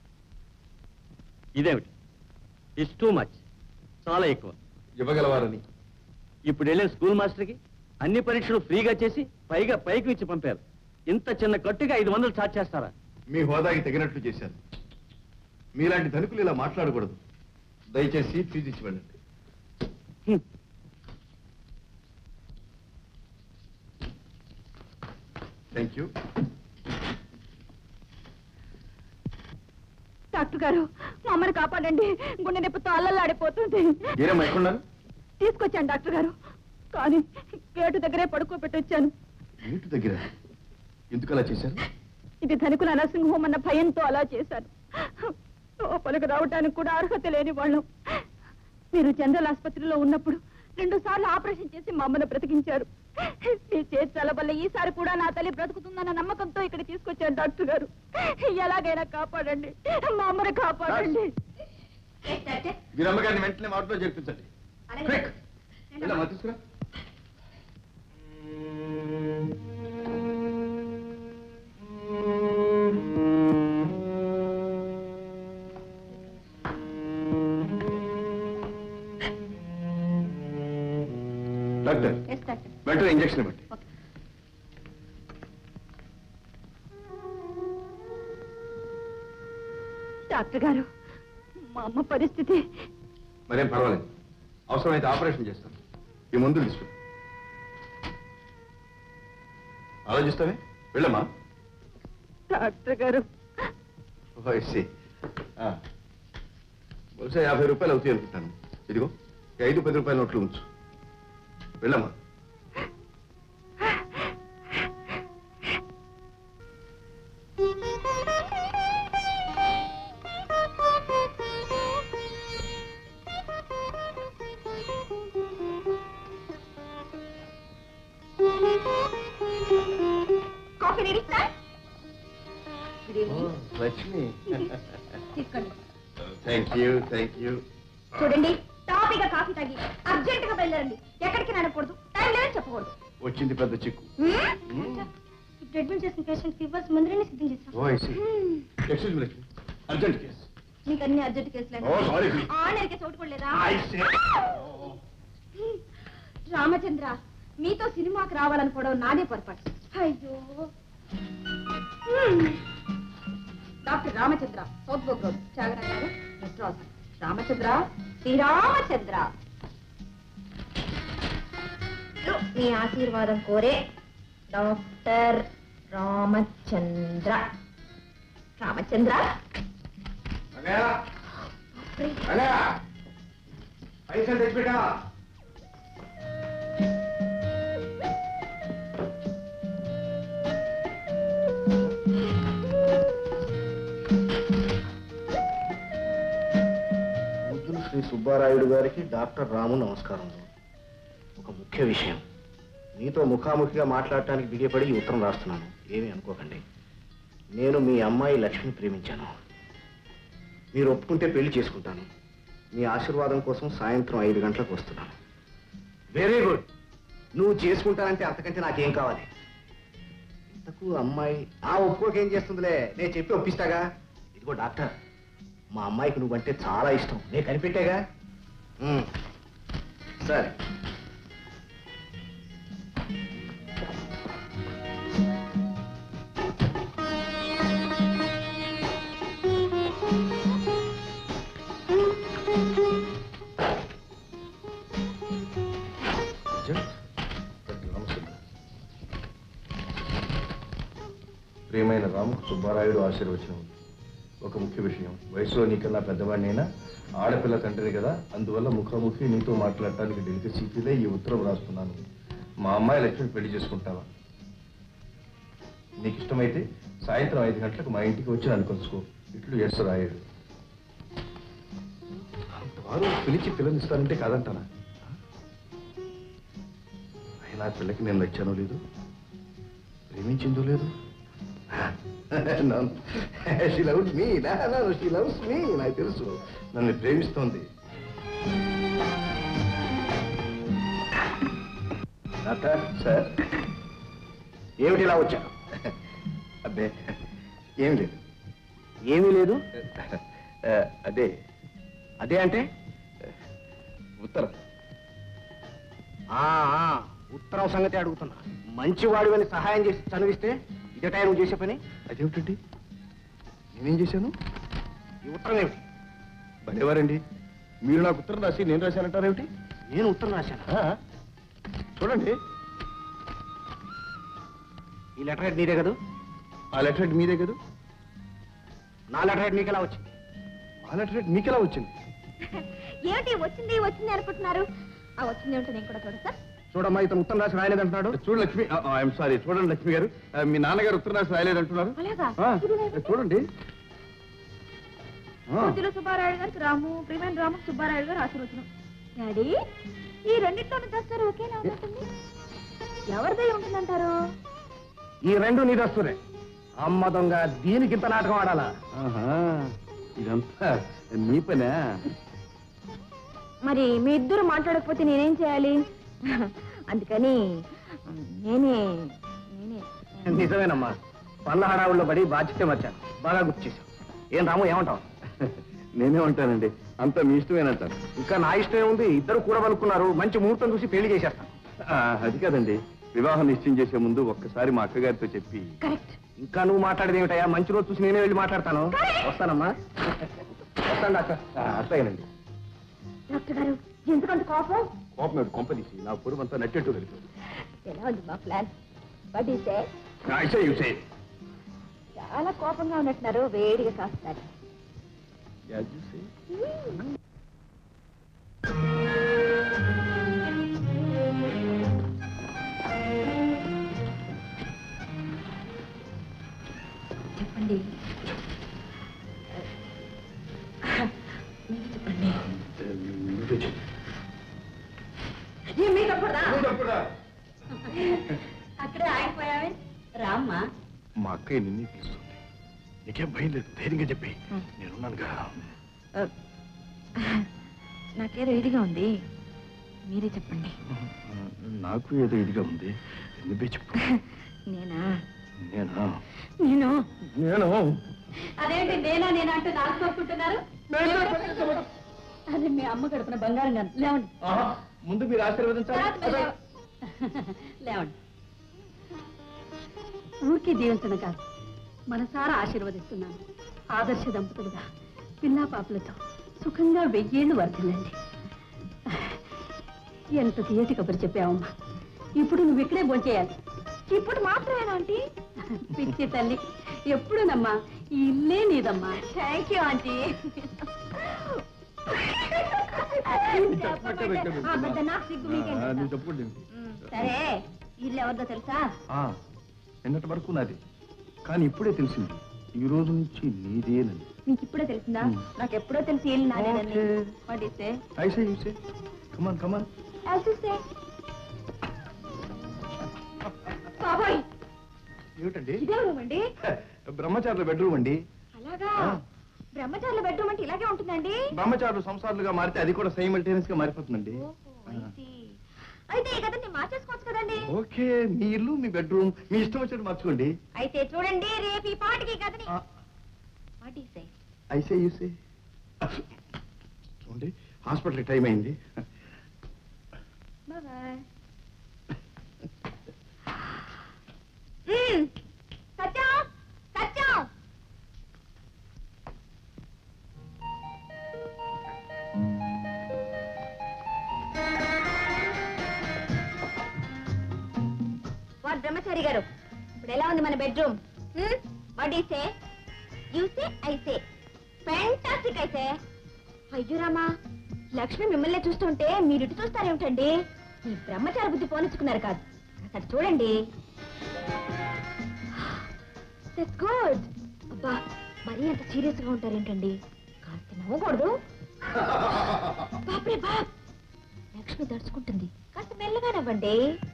ఇదేమిటి ఇట్స్ టూ మచ్ చాలా ఎక్కువ ఇవ్వగలవారని ఇప్పుడు వెళ్ళిన స్కూల్ మాస్టర్కి అన్ని పరీక్షలు ఫ్రీగా చేసి పైగా పైకి ఇచ్చి పంపారు ఇంత చిన్న కట్టుగా ఐదు వందలు ఛార్జ్ చేస్తారా మీ హోదాకి తగినట్లు చేశారు మీలాంటి ధనికులు ఇలా మాట్లాడకూడదు దయచేసి ఫీజు ఇచ్చి వెళ్ళండి హ్మ్. థ్యాంక్ యూ డాక్టర్ గారు మా అమ్మని కాపాడండి గుండె నొప్పితో అల్లల్లాడిపోతుంది ఏరమ్మా ఎక్కడున్నారు తీసుకొచ్చాను డాక్టర్ గారు కానీ గేటు దగ్గరే పడుకోబెట్టి వచ్చాను ఇంటి దగ్గర ఎందుకు అలా చేశారు ఇది ధనికుల నర్సింగ్ హోమ్ అన్న భయంతో అలా చేశాను లోపలికి రావడానికి కూడా అర్హత లేని వాళ్ళం మీరు జనరల్ ఆసుపత్రిలో ఉన్నప్పుడు రెండు సార్లు ఆపరేషన్ చేసి మా అమ్మను బ్రతికించారు మీ చేతి చల్లబల్ల ఈసారి కూడా నా తల్లి బ్రతుకుతుందన్న నమ్మకంతో ఇక్కడ తీసుకొచ్చాను డాక్టర్ గారు ఎలాగైనా కాపాడండి మా అమ్మని కాపాడండి మీరు అమ్మగారిని వెంటనే మాటలో చేర్పించండి Quick. వెళ్ళమ్మా, తీసుకురా డాక్టర్ వెంటనే ఇంజక్షన్ ఇవ్వండి డాక్టర్ గారు మా అమ్మ పరిస్థితి మరేం పర్వాలేదు అవసరమైతే ఆపరేషన్ చేస్తాను ఈ మందులు తీసుకో ఆలోచిస్తావే వెళ్ళమ్మా డాక్టర్ గారు ఓసి బహుశా యాభై రూపాయలు అవుతాయి అనుకుంటాను ఇదిగో ఈ ఐదు పది రూపాయల నోట్లు ఉంచు వెళ్ళమ్మా కాఫీ రెడీ సార్ లక్ష్మి తీసుకోండి థ్యాంక్ యూ థ్యాంక్ యూ చూడండి టాపీగా కాఫీ తాగి అర్జెంట్ గా బయలుదేరండి ఎక్కడికి నడకూడదు టైం లేదని చెప్పకూడదు వచ్చింది పెద్ద చిక్కు ఇప్పుడు అడ్మిట్ చేసిన పేషెంట్ ఇవ్వాల్సిన మందులన్నీ సిద్ధం చేస్తాం oh I see excuse me Lakshmi urgent case మీకు అన్ని అర్జెంట్ కేసులు ఓ సారీ ఆనరికి చోటు కూడా లేదా ఐసే రామచంద్ర మీతో సినిమాకి రావాలనుకోవడం నాదే పొరపాటు అయ్యో హ్మ్. Doctor Ramachandra south Boag road Chagaraju Madras Ramachandra Sriramachandra మీ ఆశీర్వాదం కోరే డాక్టర్ రామచంద్ర రామచంద్ర పైసలు తెచ్చిపెట్టా బుద్ధులు శ్రీ సుబ్బారాయుడు గారికి డాక్టర్ రాము నమస్కారం ఒక ముఖ్య విషయం మీతో ముఖాముఖిగా మాట్లాడటానికి బిగిపడి ఈ ఉత్తరం రాస్తున్నాను ఏమీ అనుకోకండి నేను మీ అమ్మాయి లక్ష్మిని ప్రేమించాను మీరు ఒప్పుకుంటే పెళ్లి చేసుకుంటాను మీ ఆశీర్వాదం కోసం సాయంత్రం ఐదు గంటలకు వస్తున్నాను వెరీ గుడ్ నువ్వు చేసుకుంటానంటే అంతకంటే నాకేం కావాలి ఇంతకు అమ్మాయి ఆ ఒప్పుకోకేం చేస్తుందిలే నేను చెప్పి ఒప్పిస్తాగా ఇదిగో డాక్టర్ మా అమ్మాయికి నువ్వంటే చాలా ఇష్టం నేను కనిపెట్టాగా ఉమ్. సరే రామసుబ్బ ప్రియమైన రాము సుబ్బారాయుడు ఆశీర్వచనం ఒక ముఖ్య విషయం వయసులో నీకన్నా పెద్దవాడినైనా ఆడపిల్ల తండ్రి కదా అందువల్ల ముఖాముఖి నీతో మాట్లాడటానికి డెలికసీ ఫీలే ఈ ఉత్తరం రాస్తున్నాను మా అమ్మాయి లక్ష్మి పెళ్లి చేసుకుంటావా నీకు ఇష్టమైతే సాయంత్రం ఐదు గంటలకు మా ఇంటికి వచ్చి నన్ను కలుసుకో ఇట్లు ఎస్ రాయుడు అంతవారు పిలిచి పిల్లనిస్తానంటే కాదంటానా అయినా ఆ పిల్లకి నేను నచ్చానో లేదు ప్రేమించిందో లేదు she loves me she loves me నాకు తెలుసు నన్ను ప్రేమిస్తోంది డాక్టర్ సార్ ఏమిటి ఇలా వచ్చా అబ్బే ఏం లేదు ఏమీ లేదు ఆ, అదే అదే అంటే ఉత్తరం ఆ, ఆ, ఉత్తరం సంగతి అడుగుతున్నా మంచివాడివని సహాయం చేసి చదివిస్తే ఇదే టైం నువ్వు చేసే పని అదేమిటండి నేనేం చేశాను ఈ ఉత్తరం ఏమిటి భలేవారండి మీరు నాకు ఉత్తరం రాసి నేను రాశానంటారేమిటి నేను ఉత్తరం రాశాను ఆ, చూడండి ఈ లెటర్ హెడ్ నీదే కదా ఆ లెటర్ హెడ్ మీదే కదా నా లెటర్ హెడ్ నీకు ఎలా వచ్చింది ఆ లెటర్ హెడ్ మీకెలా వచ్చింది ఏమిటి వచ్చింది వచ్చింది అనుకుంటున్నారు ఆ వచ్చింది ఏమిటో నేను కూడా చూడ సార్ చూడమ్మా ఇతను ఉత్తరం రాసి రాయలేదంటున్నాడు చూడు లక్ష్మి ఐఎమ్ సారీ చూడండి లక్ష్మి గారు ఆ, మీ నాన్నగారు ఉత్తరం రాసి రాయలేదంటున్నారు అలాగా ఆ, ఇది లేదు. చూడండి ఆ, పొద్దుల సుబ్బారాయుడు గారికి రాము ప్రియమైన రాము సుబ్బారాయుడు గారు ఆశీర్వచనం డాడీ ఈ రెండింటిలోని దస్తారు ఒకేలా ఉంటుంది ఎవరిదై ఉంటుందంటారు ఈ రెండు నీ దస్తురే అమ్మ దొంగ దీనికి ఇంత నాటకం ఆడాలా ఆహా, ఇదంతా నీ పనా మరి మీ ఇద్దరు మాట్లాడకపోతే నేనేం చేయాలి అందుకని నేనే నేనే నిజమేనమ్మా పళ్ళ హడావుల్లో పడి బాధ్యత మర్చాను బాగా గుర్తు చేశావు ఏం రాము ఏమంటావు నేనే ఉంటానండి అంతా మీ ఇష్టమేనంటారు ఇంకా నా ఇష్టం ఉంది ఇద్దరు కూడబలుకున్నారు మంచి ముహూర్తం చూసి పెళ్లి చేసేస్తాను ఆ, అది కాదండి వివాహం నిశ్చయం చేసే ముందు ఒక్కసారి మా అక్కగారితో చెప్పి కరెక్ట్ ఇంకా నువ్వు మాట్లాడేది ఏమిటయ్యా మంచి రోజు చూసి నేనే వెళ్ళి మాట్లాడతాను వస్తానమ్మా వస్తాను డాక్టర్ ఆ, అట్లాగేనండి డాక్టర్ గారు ఎందుకంత కోపం కోపం ఏమిటి? కొంపదీసి నా పొరుగు అంతా నట్టేట్టు వెళ్ళిపోయింది ఎలా ఉంది మా ప్లాన్ బట్ ఈసే అయితే you say it. చాలా కోపంగా ఉన్నట్టున్నారు వేడిగా కాస్తారు As you say. చెప్పండి మీరు చెప్పండి నువ్వే చెప్పు. ఏ, మీరు చెప్పకూడదా? నువ్వు చెప్పురా. అక్కడే ఆగిపోయావే రామ్మా మా అక్కయ్య నిన్నే పిలుస్తుంది నీకేం భయం లేదు ధైర్యంగా చెప్పి నేనున్నానుగా నాకేదో ఇదిగా ఉంది మీరే చెప్పండి నాకు ఏదో ఇదిగా ఉంది నువ్వే చెప్పు నేనా నేనా నేను నేను అదేంటి నేనా నేను అంటూ నాకు తప్పుకుంటున్నారు అదే మీ అమ్మ గడుపున బంగారం గాను లేవండి ఆహా, ముందు మీరు ఆశీర్వదించాలి తర్వాత మీరు లేవ- లేవండి ఊరికి దీవించడం కాదు మనసారా ఆశీర్వదిస్తున్నాను ఆదర్శ దంపతులుగా పిల్లా పాపలతో సుఖంగా వెయ్యేళ్ళు వర్ధిల్లండి ఎంత తీయటి కబురు చెప్పావమ్మా ఇప్పుడు నువ్వు ఇక్కడే భోంచేయాలి ఇప్పుడు మాత్రమేనా ఆంటీ పిచ్చి తల్లి ఎప్పుడునమ్మా ఈ ఇల్లే నీదమ్మా థ్యాంక్ యూ ఆంటీ నాకు సిగ్గు మీకేం తెలుసా? నువ్వు చెప్పుకోండి మ్, సరే ఇల్లు ఎవరిదో తెలుసా నిన్నటి వరకు నాది కానీ ఇప్పుడే తెలిసింది ఈ రోజు నుంచి నీదేనని మీకు ఇప్పుడే తెలిసిందా మ్. నాకు ఎప్పుడో తెలిసి ఇల్లు నాదేనని Okay. What is I say you say come on come on బాబాయ్ ఏమిటండి ఇదే రూమ్ అండి బ్రహ్మచారుల బెడ్రూమ్ అండి అలాగా ఆ. బ్రహ్మచారుల బెడ్రూమ్ అంటే ఇలాగే ఉంటుందండి బ్రహ్మచారులు సంసారులుగా మారితే అది కూడా సైమల్టేనియస్ గా మారిపోతుందండి ఓహో, I see. అయితే ఈ కథ మార్చేసుకోవచ్చు కదండి ఓకే మీ ఇల్లు మీ బెడ్రూమ్ మీ ఇష్టం వచ్చినట్టు మార్చుకోండి అయితే చూడండి రేపు ఈ పాటికి ఈ కథని ఆ. వాట్ ఈస్ ఐసే యూసే చూడండి హాస్పిటల్కి టైం అయింది బాయ్ సత్యం సత్యం వాట్ బ్రహ్మచారి గారు ఇప్పుడు ఎలా ఉంది మన bedroom what he say you say I say fantastic అయితే అయ్యో రామా లక్ష్మి మిమ్మల్ని చూస్తుంటే మీరు ఇటు చూస్తారేమిటండి ఈ బ్రహ్మచారి బుద్ధి పోనిచ్చుకున్నారు కాదు అక్కడ చూడండి దట్స్ గుడ్ అబ్బా మరీ అంత సీరియస్ గా ఉంటారేంటండి కాస్త నవ్వకూడదు బాప్రే బాప్ లక్ష్మి దడుచుకుంటుంది కాస్త మెల్లగా నవ్వండి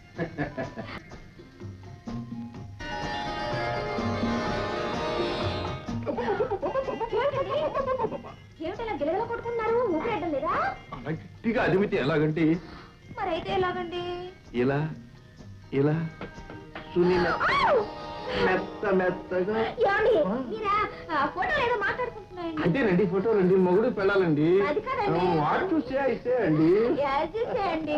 ఏమిటలా గిలగల కొట్టుకున్నారు ఊపిరేయడం లేదా అలా గట్టిగా అదిమితే ఎలాగంటే మరైతే ఎలాగండి ఇలా ఇలా సుని మెత్త మెత్తగా ఏమండి మీరా ఆ, ఫోటోలు ఏదో మాట్లాడుకుంటున్నాయండి అంతేనండి ఫోటోలండి మొగుడు పెళ్ళాలండి అది కాదండి. వాడు చూసే అయితే అండి యాజ్ చేయండి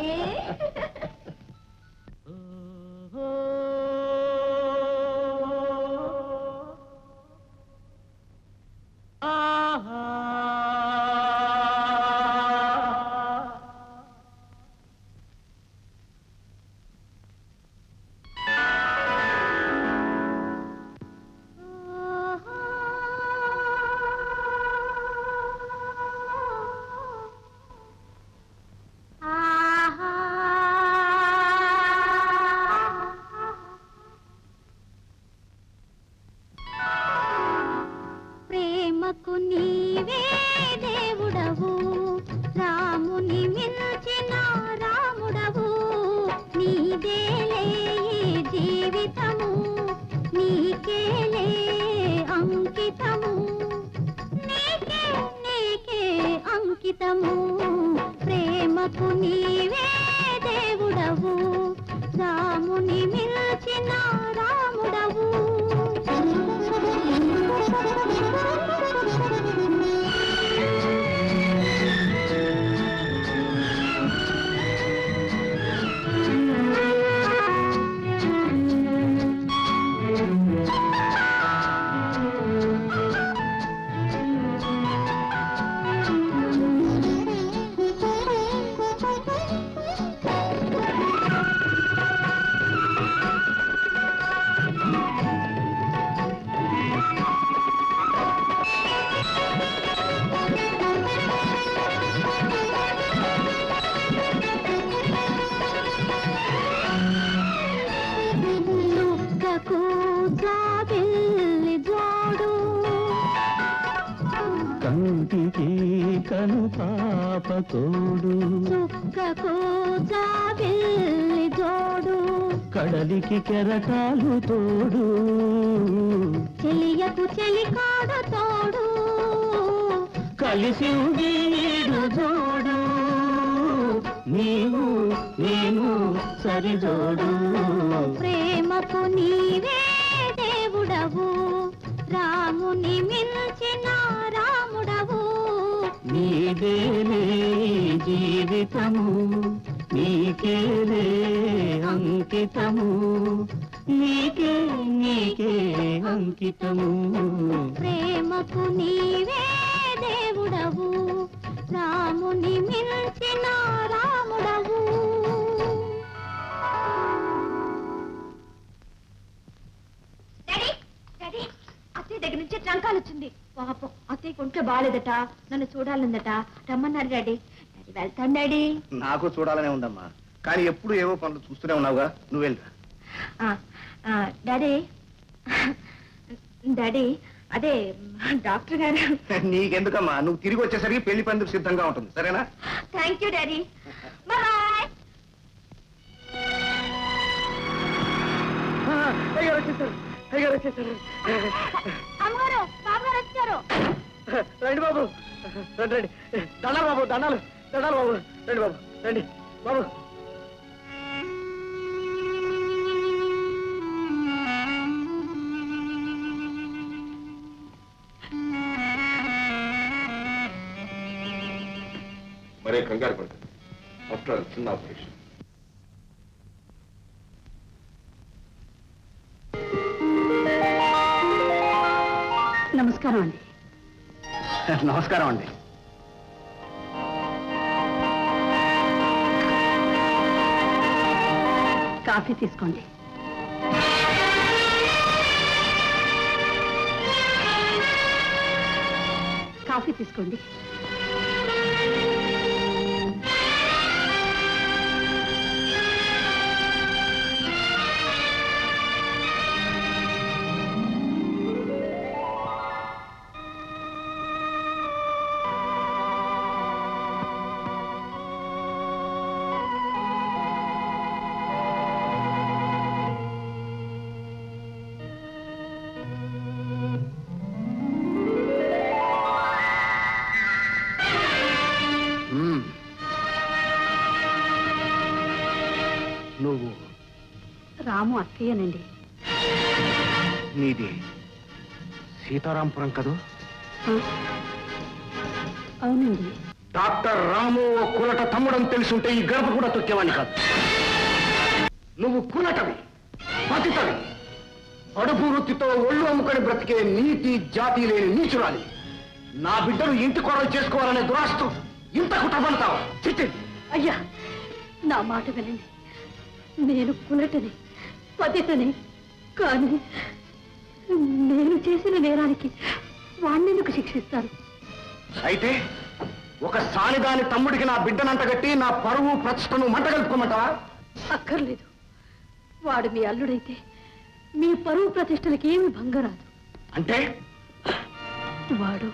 ప్రేమకు నీవే దేవుడవు రాముని మిల్చిన రాముడవు నీదేలే ఈ జీవితము నీకేలే అంకితము నీకే నీకే అంకితము ప్రేమకు నీవే దేవుడవు రాముని మిల్చిన రాముడవు దుఃఖకు జాబిల్లి జోడు కంటికి కను పాప తోడు దుఃఖకు జాబిల్లి జోడు కడలికి కెరటాలు తోడు చెలియకు చెలికాడు తోడు కలిసి వీడు జోడు నీవు నేను సరిజోడు ప్రేమకు నీవే దేవుడవు రాముని మిల్చిన రాముడవు నీదేలే జీవితము నీకేలే అంకితము నీకే నీకే అంకితము ప్రేమకు నీవే దేవుడవు రాముని మిల్చిన రాముడవు డాడీ డాడీ అత్తయ్య దగ్గర నుంచి ట్రంకాలు వచ్చింది పాపం అత్తయ్య ఒంట్లో బాగాలేదట నన్ను చూడాలందట రమ్మన్నారు డాడీ డాడీ వెళ్తాను డాడీ నాకు చూడాలనే ఉందమ్మా కానీ ఎప్పుడు ఏవో పనులు చూస్తూనే ఉన్నావుగా నువ్వు వెళ్ళరా ఆ, ఆ, డాడీ డాడీ అదే డాక్టర్ గారు నీకెందుకమ్మా నువ్వు తిరిగి వచ్చేసరికి పెళ్లి పందుకు సిద్ధంగా ఉంటుంది సరేనా థ్యాంక్ యూ డాడీ బాయ్ అమ్మగారు బాబుగారు వచ్చారు రండి బాబు రండి రండి దండాలు బాబు దండాలు దండాలు బాబు రండి బాబు రండి బాబు కంగారు పడకండి ఆఫ్టర్ ఆల్ చిన్న ఆపరేషన్ నమస్కారం అండి నమస్కారం అండి కాఫీ తీసుకోండి కాఫీ తీసుకోండి మ్మ్. నువ్వు రాము అక్కయ్యనండి నీది సీతారాంపురం కదూ ఆ? అవునండి డాక్టర్ రాము ఓ కులట తమ్ముడని తెలుసుంటే ఈ గడప కూడా తొక్కేవాణ్ణి కాదు నువ్వు కులటవి పతితవి అడుపు వృత్తితో ఒళ్ళు అమ్ముకొని బ్రతికే నీతి జాతి లేని నీచురాలి నా బిడ్డను ఇంటి కొరలు చేసుకోవాలనే దురాస్తు ఇంత కుట్రపడతావా చిట్టి అయ్యా నా మాట వినండి నేను కులటని పతితని కానీ నేను చేసిన నేరానికి వాణ్ణెందుకు శిక్షిస్తారు అయితే ఒక సానిదాని తమ్ముడికి నా బిడ్డనంటగట్టి నా పరువు ప్రతిష్టను మంట కలుపుకోమంటావా అక్కర్లేదు వాడు మీ అల్లుడైతే మీ పరువు ప్రతిష్టలకి ఏమి భంగరాదు అంటే వాడు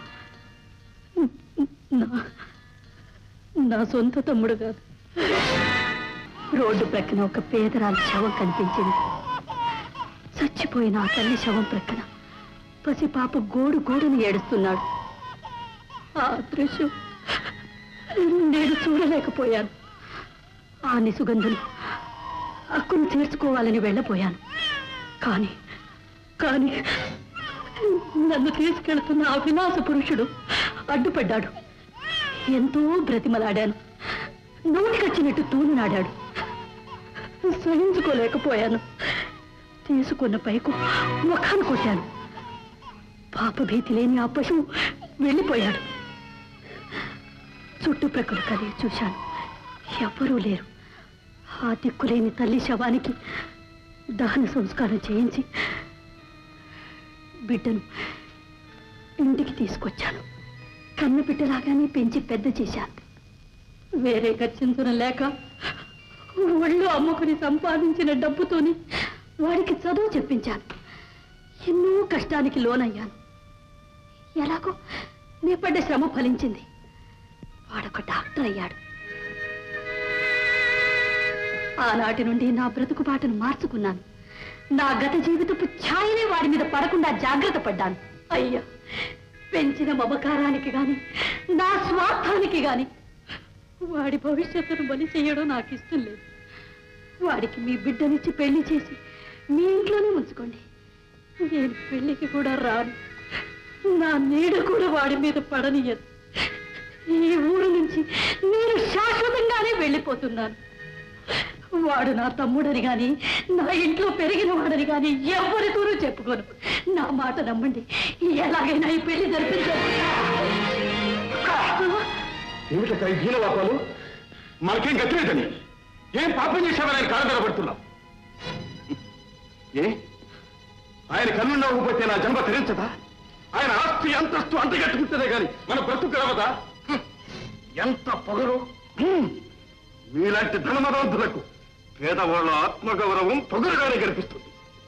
నా నా సొంత తమ్ముడు కాదు రోడ్డు ప్రక్కన ఒక పేదరాలి శవం కనిపించింది చచ్చిపోయిన ఆ తల్లి శవం ప్రక్కన పసిపాప గోడు గోడుని ఏడుస్తున్నాడు ఆ దృశ్యం నేను చూడలేకపోయాను ఆ నిసుగంధను అక్కును తీర్చుకోవాలని వెళ్ళబోయాను కానీ కానీ నన్ను తీసుకెళ్తున్న ఆ విలాస పురుషుడు అడ్డుపడ్డాడు ఎంతో బ్రతిమలాడాను నోటికొచ్చినట్టు తూలునాడాడు సహించుకోలేకపోయాను తీసుకున్న పైకు ముఖాన్ని కొట్టాను పాప భీతి లేని ఆ పశువు వెళ్ళిపోయాడు చుట్టుప్రక్కల కలిగి చూశాను ఎవ్వరూ లేరు ఆ దిక్కులేని తల్లి శవానికి దహన సంస్కారం చేయించి బిడ్డను ఇంటికి తీసుకొచ్చాను కన్న బిడ్డలాగానే పెంచి పెద్ద చేశాను వేరే ఖర్చించడం లేక ఒళ్ళు అమ్ముకుని సంపాదించిన డబ్బుతోని వాడికి చదువు చెప్పించాను ఎన్నో కష్టానికి లోనయ్యాను ఎలాగో నే పడ్డ శ్రమ ఫలించింది వాడొక డాక్టర్ అయ్యాడు ఆనాటి నుండి నా బ్రతుకు బాటను మార్చుకున్నాను నా గత జీవితపు ఛాయనే వాడి మీద పడకుండా జాగ్రత్త పడ్డాను అయ్యా పెంచిన మమకారానికి గాని నా స్వార్థానికి గాని వాడి భవిష్యత్తును బలి చేయడం నాకు ఇష్టం లేదు వాడికి మీ బిడ్డనిచ్చి పెళ్లి చేసి మీ ఇంట్లోనే ఉంచుకోండి నేను పెళ్లికి కూడా రాను నా నీడ కూడా వాడి మీద పడనియదు ఈ ఊరు నుంచి నేను శాశ్వతంగానే వెళ్ళిపోతున్నాను వాడు నా తమ్ముడని గాని నా ఇంట్లో పెరిగిన వాడని గాని ఎవరితోనూ చెప్పుకోను నా మాట నమ్మండి ఎలాగైనా ఈ పెళ్లి జరిపించారు ఏమిటక్క ఈ హీన వాపాలు మనకేం గతిలేదని ఏం పాపం చేశామని ఆయన కాళ్ళ పడుతున్నాం ఏ ఆయన కన్నున్నా ఊపితే నా జన్మ తెరించదా ఆయన ఆస్తి అంతస్తు అంటగట్టుకుంటేనే గాని మన బ్రతుకు గలవదా హ్మ్. ఎంత పొగరు హ్మ్. మీలాంటి ధనమదాంతులకు పేదవాళ్ళ ఆత్మగౌరవం పొగరుగానే కనిపిస్తుంది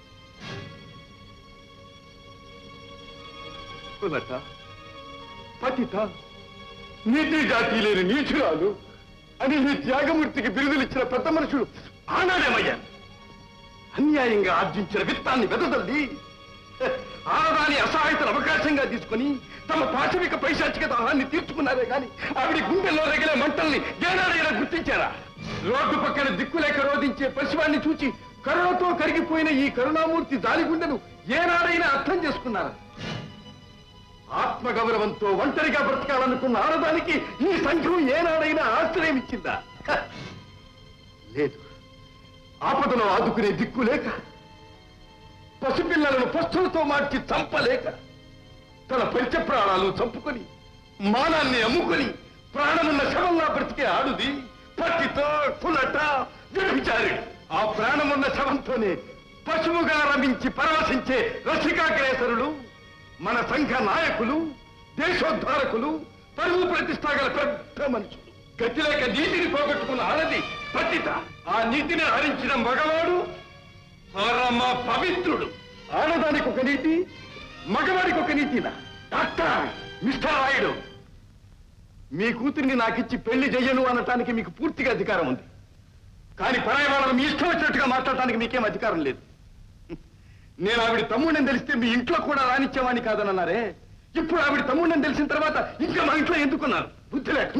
కులట పతిత నీతి జాతి లేని నీచురాలు అని నీ త్యాగమూర్తికి బిరుదులిచ్చిన పెద్ద మనుషులు ఆనాడేమయ్యా అన్యాయంగా ఆర్జించిన విత్తాన్ని వెదజల్లి హె, ఆడదాని అసహాయతను అవకాశంగా తీసుకుని తమ పాశవిక పైశాచిక దాహాన్ని తీర్చుకున్నారే గాని ఆవిడ గుండెల్లో రగిలే మంటల్ని ఏనాడైనా గుర్తించారా రోడ్డు పక్కన దిక్కులేక రోధించే పశువాన్ని చూచి కరుణతో కరిగిపోయిన ఈ కరుణామూర్తి దాని గుండెను ఏనాడైనా అర్థం చేసుకున్నారా ఆత్మగౌరవంతో ఒంటరిగా బ్రతకాలనుకున్న ఆడదానికి ఈ సంఘం ఏనాడైనా ఆశ్రయం ఇచ్చిందా హ! లేదు ఆపదలో ఆదుకునే దిక్కు లేక పసిపిల్లలను పస్తులతో మార్చి చంపలేక తన పంచప్రాణాలు చంపుకొని మానాన్ని అమ్ముకొని ప్రాణమున్న శవంలా బ్రతికే ఆడుది పట్టితో కులట వ్యభిచారి ఆ ప్రాణమున్న శవంతోనే పశువుగా రమించి పరవశించే రసికాగ్రేసరులు మన సంఘ నాయకులు దేశోద్ధారకులు పరువు ప్రతిష్ట గల పెద్ద మనుషులు గతి లేక నీతిని పోగొట్టుకున్న ఆడది పట్టిత ఆ నీతిని హరించిన మగవాడు పరమ పవిత్రుడు ఆడదానికి ఒక నీతి మగవాడికి ఒక నీతినా డాక్టర్ మిస్టర్ రాయుడు మీ కూతుర్ని నాకిచ్చి పెళ్లి చెయ్యను అనటానికి మీకు పూర్తిగా అధికారం ఉంది కానీ పరాయి వాళ్ళని మీ ఇష్టం వచ్చినట్టుగా మాట్లాడటానికి మీకేం అధికారం లేదు నేను ఆవిడ తమ్ముడని తెలిస్తే మీ ఇంట్లో కూడా రానిచ్చేవాడిని కాదనన్నారే ఇప్పుడు ఆవిడ తమ్ముడని తెలిసిన తర్వాత ఇంకా మా ఇంట్లో ఎందుకున్నారు బుద్ధి లేక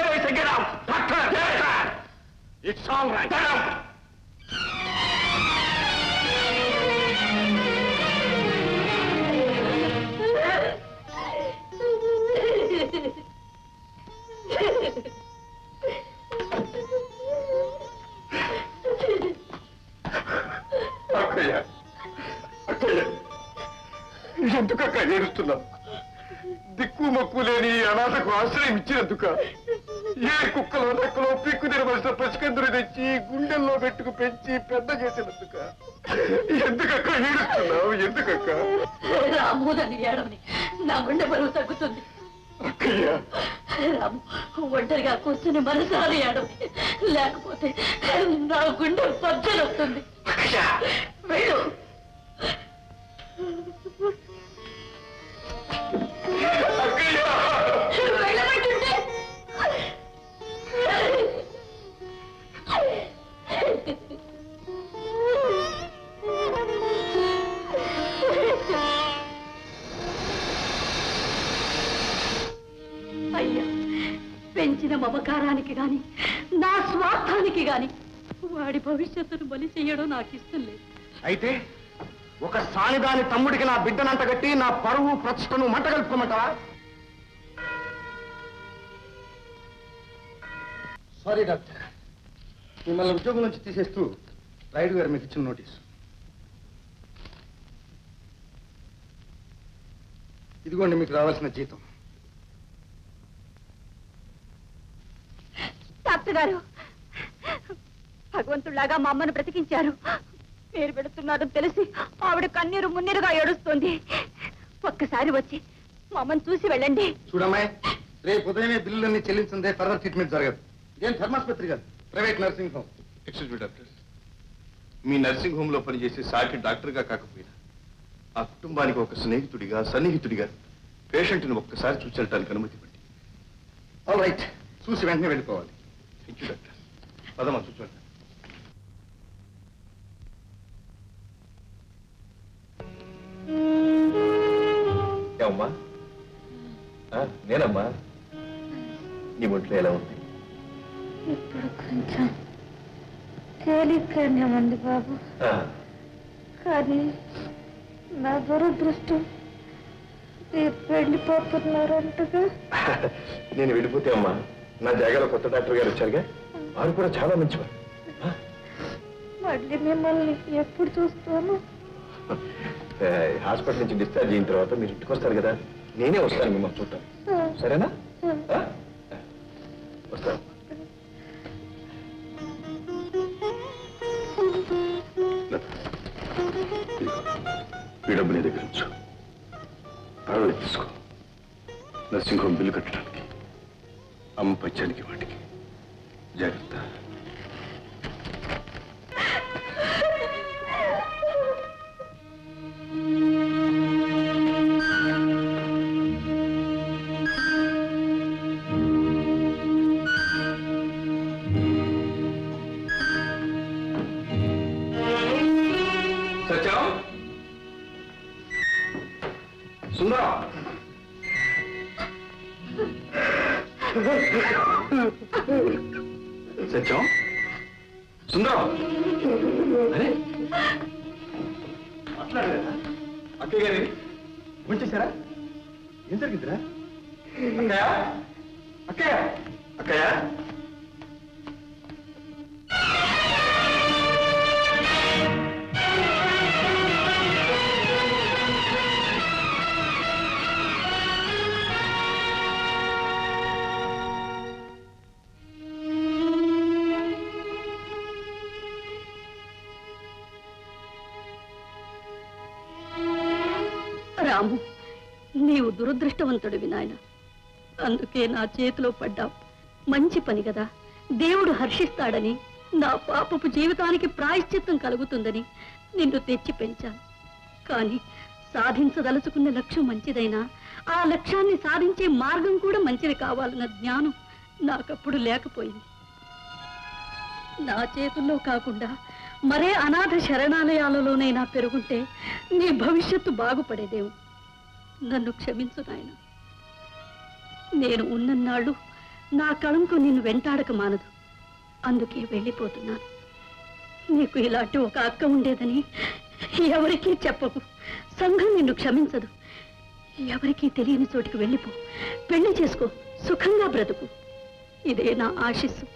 ఇట్స్ ఆల్ రైట్ అక్కయ్య అక్కయ్య ఎందుకక్క ఏడుస్తున్నావు దిక్కు మక్కు లేని ఈ అనాథకు ఆశ్రయం ఇచ్చినందుక ఏ కుక్కలో నక్కలో పిక్కు తినవలసిన పసికందులు తెచ్చి గుండెల్లో పెట్టుకు పెంచి పెద్ద చేసినందుక ఎందుకక్క ఏడుస్తున్నావు ఎందుకక్క రామోదని ఏడవని నా గుండె బరువు తగ్గుతుంది అక్కయ్య రాము ఒంటరిగా కూర్చుని మనసారి ఏడవని లేకపోతే నా గుండె పచ్చలవుతుంది వెళ్ళు వెళ్ళమంటుంటే అయ్యా పెంచిన మమకారానికి గాని నా స్వార్థానికి గాని వాడి భవిష్యత్తును బలి చేయడం నాకు ఇష్టం లేదు అయితే ఒక సానిదాని తమ్ముడికి నా బిడ్డనంట కట్టి నా పరువు ప్రతిష్టను మంట కలుపుకోమంటావా సారీ డాక్టర్ మిమ్మల్ని ఉద్యోగం నుంచి తీసేస్తూ రాయుడు గారు మీకు ఇచ్చిన నోటీసు ఇదిగోండి మీకు రావాల్సిన జీతం డాక్టర్ గారు భగవంతుడిలాగా మా అమ్మను బ్రతికించారు మీరు పెడుతున్నారని తెలిసి ఆవిడ కన్నీరు మున్నీరుగా ఏడుస్తుంది ఒక్కసారి వచ్చి మా అమ్మని చూసి వెళ్ళండి చూడమ్మాయి రేపు ఉదయమే బిల్లులన్నీ చెల్లించిందే ఫర్దర్ ట్రీట్మెంట్ జరగదు ఇదేం ధర్మాస్పత్రి కాదు private nursing home excuse me doctor మీ నర్సింగ్ హోమ్ లో పనిచేసే సాటి డాక్టర్ గా కాకపోయినా ఆ కుటుంబానికి ఒక స్నేహితుడిగా సన్నిహితుడిగా పేషెంట్ని ఒక్కసారి చూసి వెళ్ళటానికి అనుమతి ఇవ్వండి ఆల్ రైట్ చూసి వెంటనే వెళ్ళిపోవాలి థ్యాంక్ యూ డాక్టర్ పదమ్మా చూసి వెళ్తాను ఏమమ్మా ఆ, నేనమ్మా నీ ఒంట్లో ఎలా ఉంది ఇప్పుడు కొంచెం తేలిగ్గానే ఉంది బాబు ఆ, కానీ నా దురదృష్టం మీరు వెళ్ళిపోతున్నారంటగా నేను వెళ్ళిపోతే అమ్మా నా జాగాలో కొత్త డాక్టర్ గారు వచ్చారుగా వారు కూడా చాలా మంచివారు మళ్ళీ మిమ్మల్ని ఎప్పుడు చూస్తాను ఏ, హాస్పిటల్ నుంచి డిశ్చార్జ్ అయిన తర్వాత మీరు ఇంటికి వస్తారు కదా నేనే వస్తాను మిమ్మల్ని చూడటం సరేనా ఆ? వస్తాను ఇదిగో, ఈ డబ్బు నీ దగ్గర ఉంచు పర్వాలేదు తీసుకో నర్సింగ్ హోమ్ బిల్లు కట్టడానికి అమ్మ పచ్చానికి వాటికి జాగ్రత్త సత్యం సుందరం సత్యం సుందరం అరే మాట్లాడలేదా అక్కయ్య గారి ఉంచేశారా ఏం జరిగిందిరా అక్కయ్య అక్కయ్య అక్కయ్య రాము నీవు దురదృష్టవంతుడివి నాయన అందుకే నా చేతిలో పడ్డావు మంచి పని కదా దేవుడు హర్షిస్తాడని నా పాపపు జీవితానికి ప్రాయశ్చిత్తం కలుగుతుందని నిన్ను తెచ్చి పెంచాను కానీ సాధించదలుచుకున్న లక్ష్యం మంచిదైనా ఆ లక్ష్యాన్ని సాధించే మార్గం కూడా మంచిది కావాలన్న జ్ఞానం నాకప్పుడు లేకపోయింది నా చేతుల్లో కాకుండా మరే అనాథ శరణాలయాలలోనైనా పెరుగుంటే నీ భవిష్యత్తు బాగుపడేదేమో నన్ను క్షమించు నాయన నేను ఉన్నన్నాళ్ళు నా కళంకు నిన్ను వెంటాడక మానదు అందుకే వెళ్ళిపోతున్నాను నీకు ఇలాంటి ఒక అక్క ఉండేదని ఎవరికీ చెప్పకు సంఘం నిన్ను క్షమించదు ఎవరికీ తెలియని చోటికి వెళ్ళిపో పెళ్లి చేసుకో సుఖంగా బ్రతుకు ఇదే నా ఆశిస్సు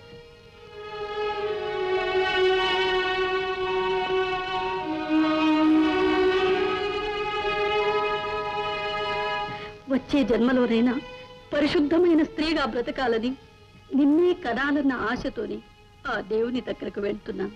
వచ్చే జన్మలోనైనా పరిశుద్ధమైన స్త్రీగా బ్రతకాలని నిన్నే కనాలన్న ఆశతోని ఆ దేవుని దగ్గరకు వెళ్తున్నాను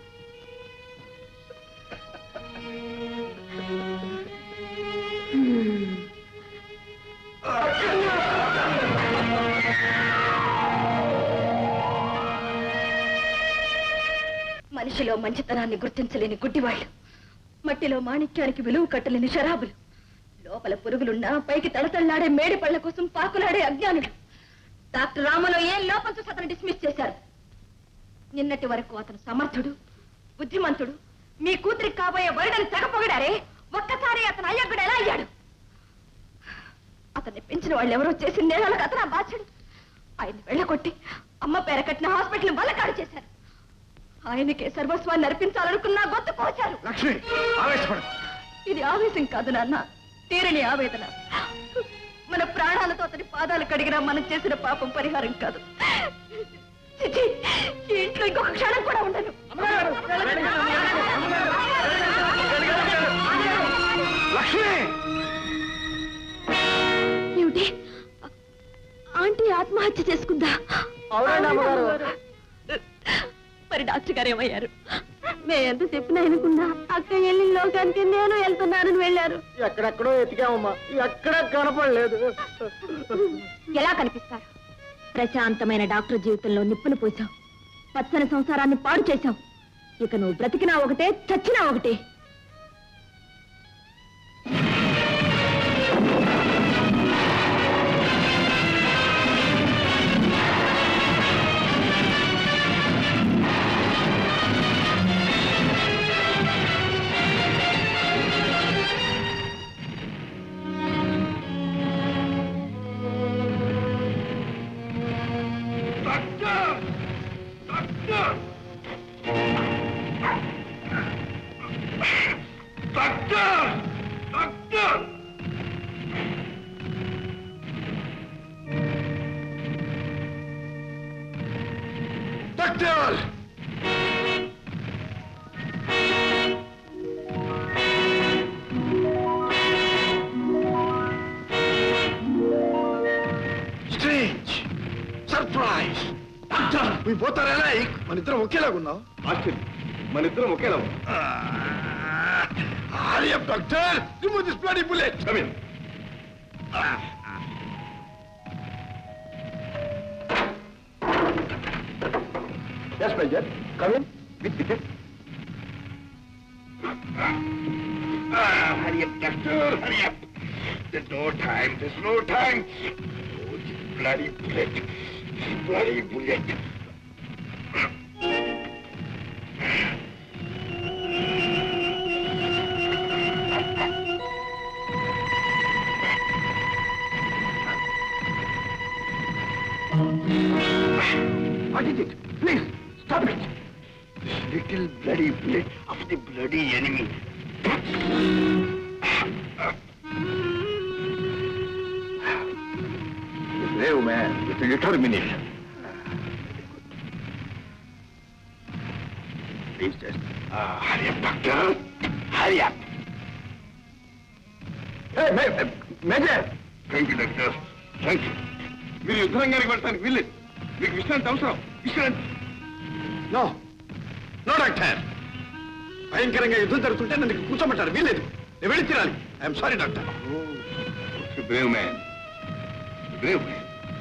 మనిషిలో మంచితనాన్ని గుర్తించలేని గుడ్డివాళ్ళు మట్టిలో మాణిక్యానికి విలువ కట్టలేని శరాబులు లోపల పురుగులున్నా పైకి తడతళ్లాడే మేడి పళ్ళ కోసం పాకులాడే అజ్ఞానులు డాక్టర్ రామలో ఏ లోపం చూసి అతను డిస్మిస్ చేశారు నిన్నటి వరకు అతను సమర్థుడు బుద్ధిమంతుడు మీ కూతురికి కాబోయే వరుడని తెగపొగడారే ఒక్కసారి అతను అయ్యగ్గుడు ఎలా అయ్యాడు అతన్ని పెంచిన వాళ్ళు ఎవరో చేసిన నేరాలకు అతను బాధ్యుడు ఆయన వెళ్ళగొట్టి అమ్మ పేర కట్టిన హాస్పిటల్ వల్లకాడు చేశారు ఆయనకే సర్వస్వాన్ని అర్పించాలనుకున్నా గొంతు కోచారు లక్ష్మి ఆవేశపడు ఇది ఆవేశం కాదు నాన్న తీరని ఆవేదన మన ప్రాణాలతో అతని పాదాలు కడిగినా మనం చేసిన పాపం పరిహారం కాదు చిచి, ఈ ఇంట్లో ఇంకొక క్షణం కూడా ఉండను లక్ష్మి ఏమిటి ఆంటీ ఆత్మహత్య చేసుకుందా అవునండి అమ్మగారు. మరి డాక్టర్ గారు ఏమయ్యారు మేము ఎంత చెప్పినా అనుకున్నా అక్క వెళ్ళి లోకానికి నేను వెళ్తున్నానని వెళ్ళారు ఎక్కడెక్కడో ఎతికామమ్మా ఎక్కడ కనపడలేదు ఎలా కనిపిస్తారు ప్రశాంతమైన డాక్టర్ జీవితంలో నిప్పులు పోసావు పచ్చని సంసారాన్ని పాడు చేశావు ఇక నువ్వు బ్రతికినా ఒకటే చచ్చినా ఒకటే doctor doctor doctor doctor doctor strange surprise doctor మీ పోతారేనా మన ఇద్దరం ఒకేలాగా ఉన్నాం ఆశ్చర్యం మన ఇద్దరం ఒకేలా ఉన్నాం ఆర్య doctor remove this bloody bullet come in Yes, Major. Come in. With ticket. Ah, hurry up, doctor. Hurry up. There's no time. There's no time. Oh, this bloody bullet. This bloody bullet. What is it? Please, stop it. This little bloody bullet of the bloody enemy. brave man with determination. Please just uh, hurry up, doctor. Hurry up. Hey, ma- Major! Thank you, doctor. Thank you. మీరు యుద్ధరంగానికి వెళ్ళడానికి వీల్లేదు మీకు విశ్రాంతి అవసరం విశ్రాంతి నో నో డాక్టర్ భయంకరంగా యుద్ధం జరుగుతుంటే నన్ను ఇక్కడ కూర్చోమంటారు వీల్లేదు నేను వెళ్ళి తినాలి I'm sorry doctor brave man brave man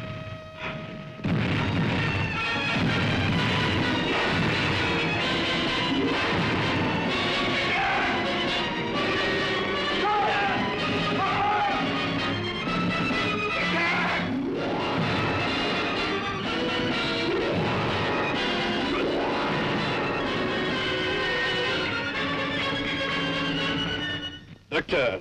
doctor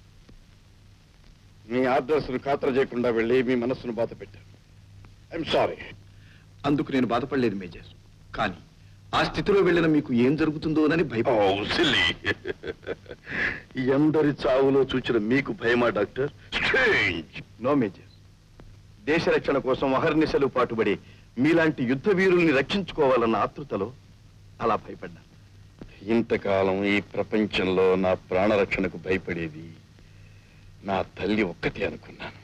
మీ ఆర్డర్స్ను ఖాతరు చేయకుండా వెళ్ళి మీ మనస్సును బాధ పెట్టాను ఐఎమ్ సారీ అందుకు నేను బాధపడలేదు మేజర్ కానీ ఆ స్థితిలో వెళ్ళిన మీకు ఏం జరుగుతుందోనని భయపడి ఎందరి చావులో చూచిన మీకు భయమా డాక్టర్ నో మేజర్ దేశ రక్షణ కోసం అహర్నిశలు పాటుపడి మీలాంటి యుద్ధ వీరుల్ని రక్షించుకోవాలన్న ఆతృతలో అలా భయపడ్డా ఇంతకాలం ఈ ప్రపంచంలో నా ప్రాణరక్షణకు భయపడేది నా తల్లి ఒక్కతే అనుకున్నాను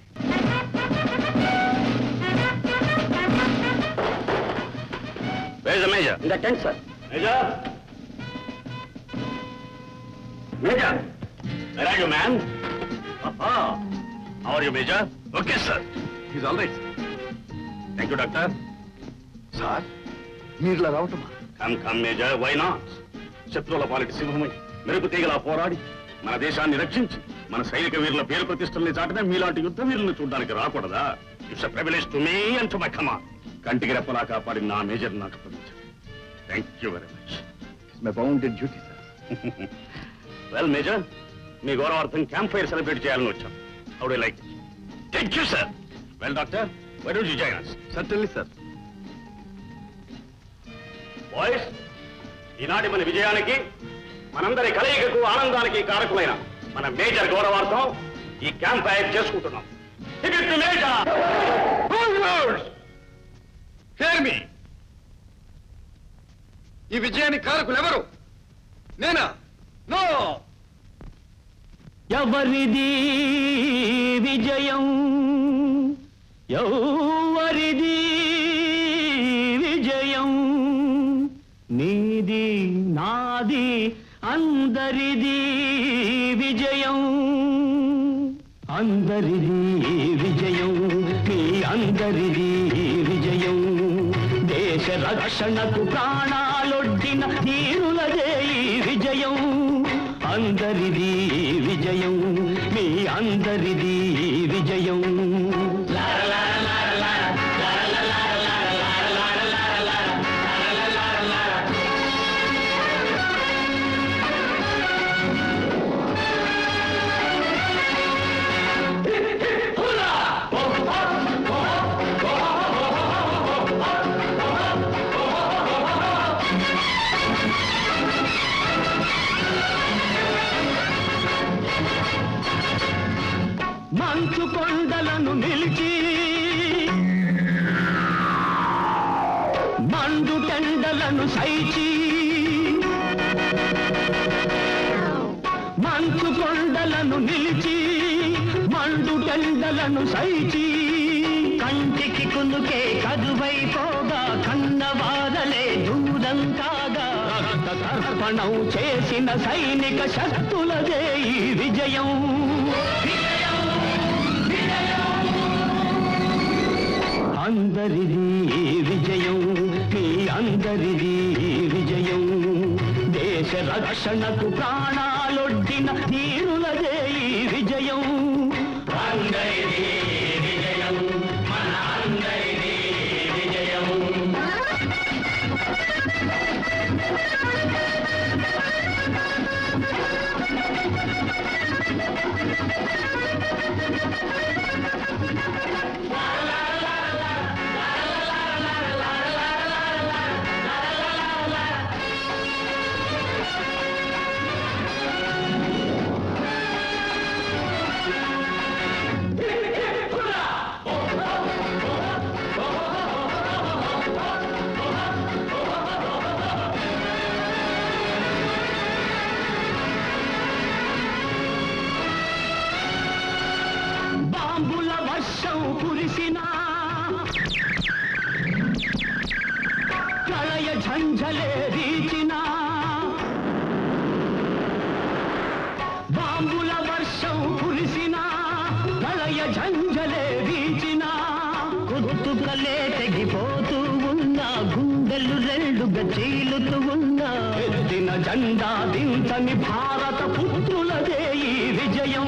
Where's the major? In the tent, sir. Major? Major! Where are you, man? Aha! How are you, Major? Okay, sir. Is all right Thank you, Doctor. Sir మీరు ఇలా రావటమా Come, come, Major. Why not? శత్రువుల పాలిటి సింహమై మెరుపు తీగలా పోరాడి మన దేశాన్ని రక్షించి మన సైనిక వీరుల పేరు ప్రతిష్టల్ని చాటనే మీలాంటి యుద్ధ వీరులను చూడడానికి రాకూడదా it's privilege to me and to my command కంటికి రెప్పలా కాపాడి నా మేజర్ నాకు అప్పగించారు thank you very much my bounded duty sir well major మీ గౌరవార్థం క్యాంప్ ఫైర్ సెలబ్రేట్ చేయాలని వచ్చాం how do like thank you sir well doctor why don't you join us certainly sir boys ఈనాటి మన విజయానికి మనందరి కలయికకు ఆనందానికి కారకులైన మన మేజర్ గౌరవార్థం ఈ క్యాంప్ ఫైర్ చేసుకుంటున్నాం Hip hip to major! Here మీ ఈ విజయానికి కారకులు ఎవరు నేనా నో ఎవరిది విజయం ఎవరిది విజయం నీది నాది అందరిది విజయం అందరిది విజయం మీ అందరిది విజయం దేశ రక్షణకు ప్రాణాలొడ్డిన ధీరులదే ఈ విజయం అందరిది విజయం మీ అందరిది విజయం మంచు కొండలను నిలిచి మండు టెండలను సైచి మంచు కొండలను నిలిచి మండు టెండలను సైచి కంటికి కునుకే కదువైపోగా కన్నవారలే దూరం కాగా రక్త తర్పణం చేసిన సైనిక శక్తులదే ఈ విజయం అందరిది విజయం మీ అందరిది విజయం దేశ రక్షణకు ప్రాణాలొడ్డిన ధీరులదే ఈ విజయం అందరిది విజయం మన అందరిది విజయం బాంబుల వర్షం కురిసినా ప్రళయ ఝంఝలే వీచినా బాంబుల వర్షం కురిసినా ప్రళయ ఝంఝలే వీచినా గుర్తుకలే తెగిపోతూ ఉన్నా గుండెలు రెండుగా చీలుతూ ఉన్నా ఎత్తిన జెండా దించని భారత పుత్రులదే ఈ విజయం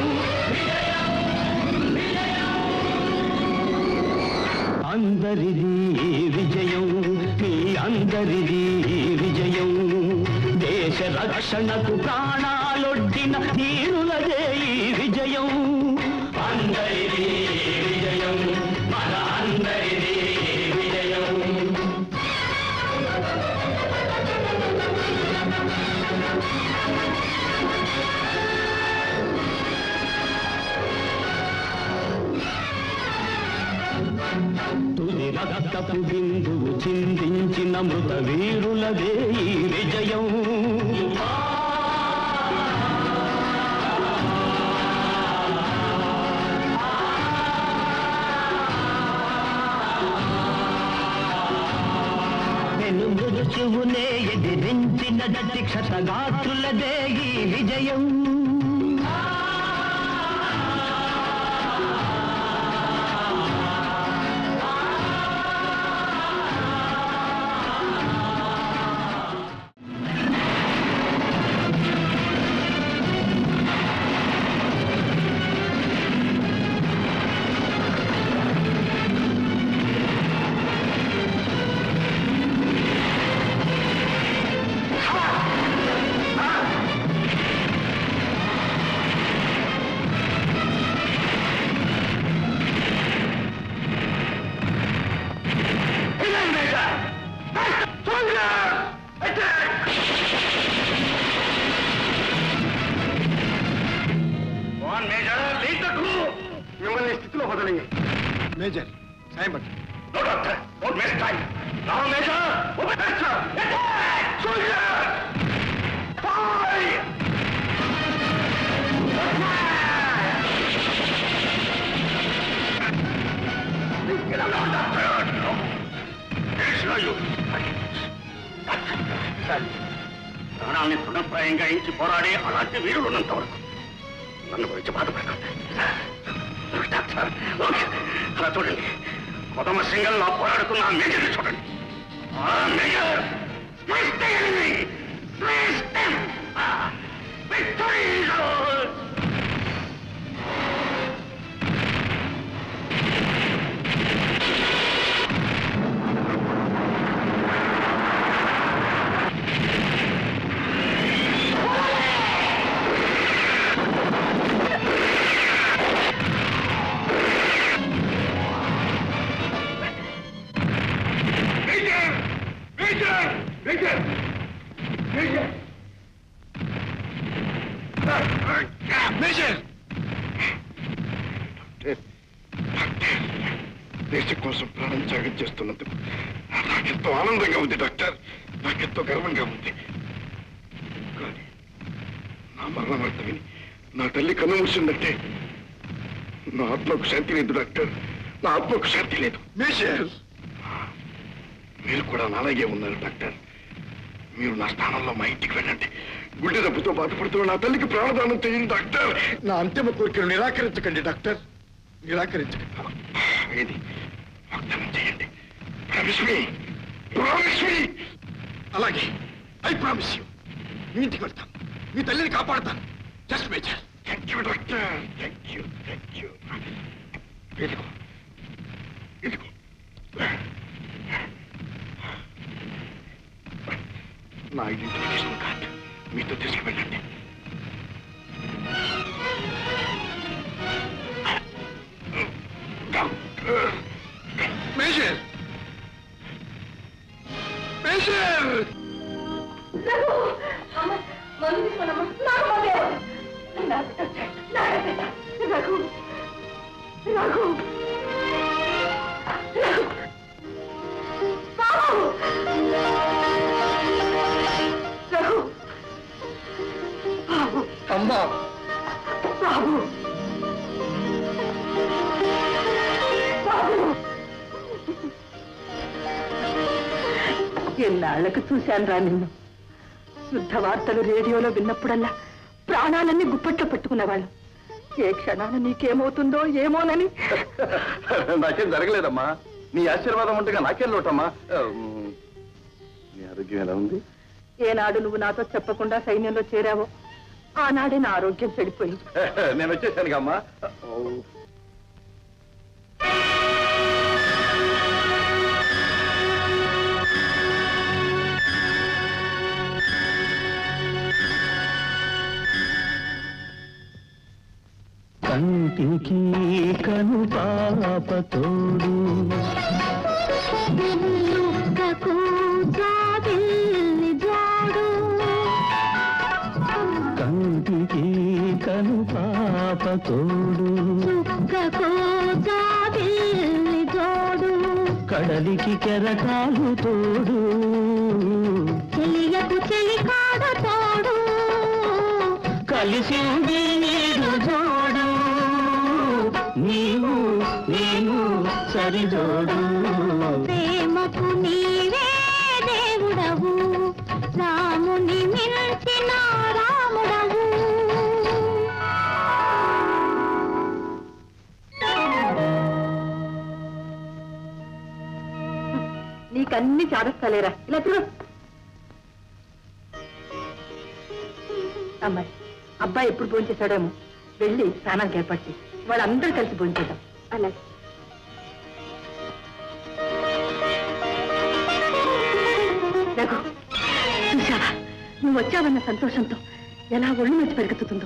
అందరిది విజయం మీ అందరిది విజయం దేశ రక్షణకు ప్రాణాలొడ్డిన ధీరులదే ఈ విజయం అందరిది విజయం మన అందరిది విజయం తుది రక్తపు బిందువు చిందించిన మృత వీరులదే ఈ విజయం పెను మృదుచువునే ఎదిరించిన దటి క్షతగాత్రులదే ఈ విజయం మిమ్మల్ని ఈ స్థితిలో వదలి మేజర్ సాయం పట్టు No, doctor. Don't waste time. Now, Major. Open the sir. Attack! Soldier! Fire! Attack! Get along, doctor. No. There's no use. ప్రాణాన్ని తృణప్రాయంగా ఇంచి పోరాడే అలాంటి వీరులు ఉన్నంత వరకు నన్ను గురించి బాధపడకండి డాక్టర్ ఓకే. అలా చూడండి కొదమ సింగల్ నా పోరాడుతున్న ఆ మేజర్ని చూడండి ఆ major Smash the enemy! Smash them! Ah, Victory is ours! Major! Major! Major! Major! Major దేశం కోసం ప్రాణం త్యాగం చేస్తున్నందుకు నాకెంతో ఆనందంగా ఉంది డాక్టర్ నాకెంతో గర్వంగా ఉంది కానీ నా మరణ వార్త విని నా తల్లి కన్ను మూసిందంటే నా ఆత్మకు శాంతి లేదు డాక్టర్ నా ఆత్మకు శాంతి లేదు మేజర్ మీరు కూడా నాలాగే ఉన్నారు డాక్టర్ మీరు నా స్థానంలో మా ఇంటికి వెళ్ళండి గుండె దెబ్బతో బాధపడుతున్న నా తల్లికి ప్రాణదానం చేయండి డాక్టర్ నా అంతిమ కోరికను నిరాకరించకండి డాక్టర్ నిరాకరించకండి ఏది వాగ్దానం చేయండి ప్రామిస్ మీ ప్రామిస్ మీ అలాగే ఐ ప్రామిస్ యూ మీ ఇంటికి వెళ్తాను మీ తల్లిని కాపాడతాను just major thank you doctor thank you thank you ఇదిగో ఇదిగో నా ఐడెంటిఫికేషన్ కార్డ్ మీతో తీసుకువెళ్ళండి doctor major major Raghu Raghu ఎన్నాళ్లకు చూశాను రా నిన్ను శుద్ధ వార్తలు రేడియోలో విన్నప్పుడల్లా ప్రాణాలన్నీ గుప్పట్లో పెట్టుకునేవాళ్ళు ఏ క్షణాన నీకేమవుతుందో ఏమోనని నాకేం జరగలేదమ్మా నీ ఆశీర్వాదం ఉంటేగా నాకేం లోటమ్మా ఆ, మ్, నీ ఆరోగ్యం ఎలా ఉంది ఏనాడు నువ్వు నాతో చెప్పకుండా సైన్యంలో చేరావో ఆనాడే నా ఆరోగ్యం చెడిపోయింది నేను వచ్చేసాను అమ్మా కంటికి కను పాప తోడు కంటికి కను పాప తోడు కడలికి కెరటాలు తోడు చెలియకు చెలికాడు తోడు కలిసి ఉంది నీరు జోడు నీవు నేను సరిజోడు ప్రేమకు నీవే దేవుడవు రాముని మించిన రాముడవు నీకన్ని చాదస్తాలేరా ఇలా తిరుగు అమ్మాయి అబ్బాయి ఎప్పుడు భోంచేశాడేమో వెళ్ళి స్నానానికి ఏర్పాటు చేయి వాళ్ళందరూ కలిసి భోంచేద్దాం అలాగే రఘు చూసావా నువ్వు వచ్చావన్న సంతోషంతో ఎలా ఒళ్ళు మంచి పెరుగుతుందో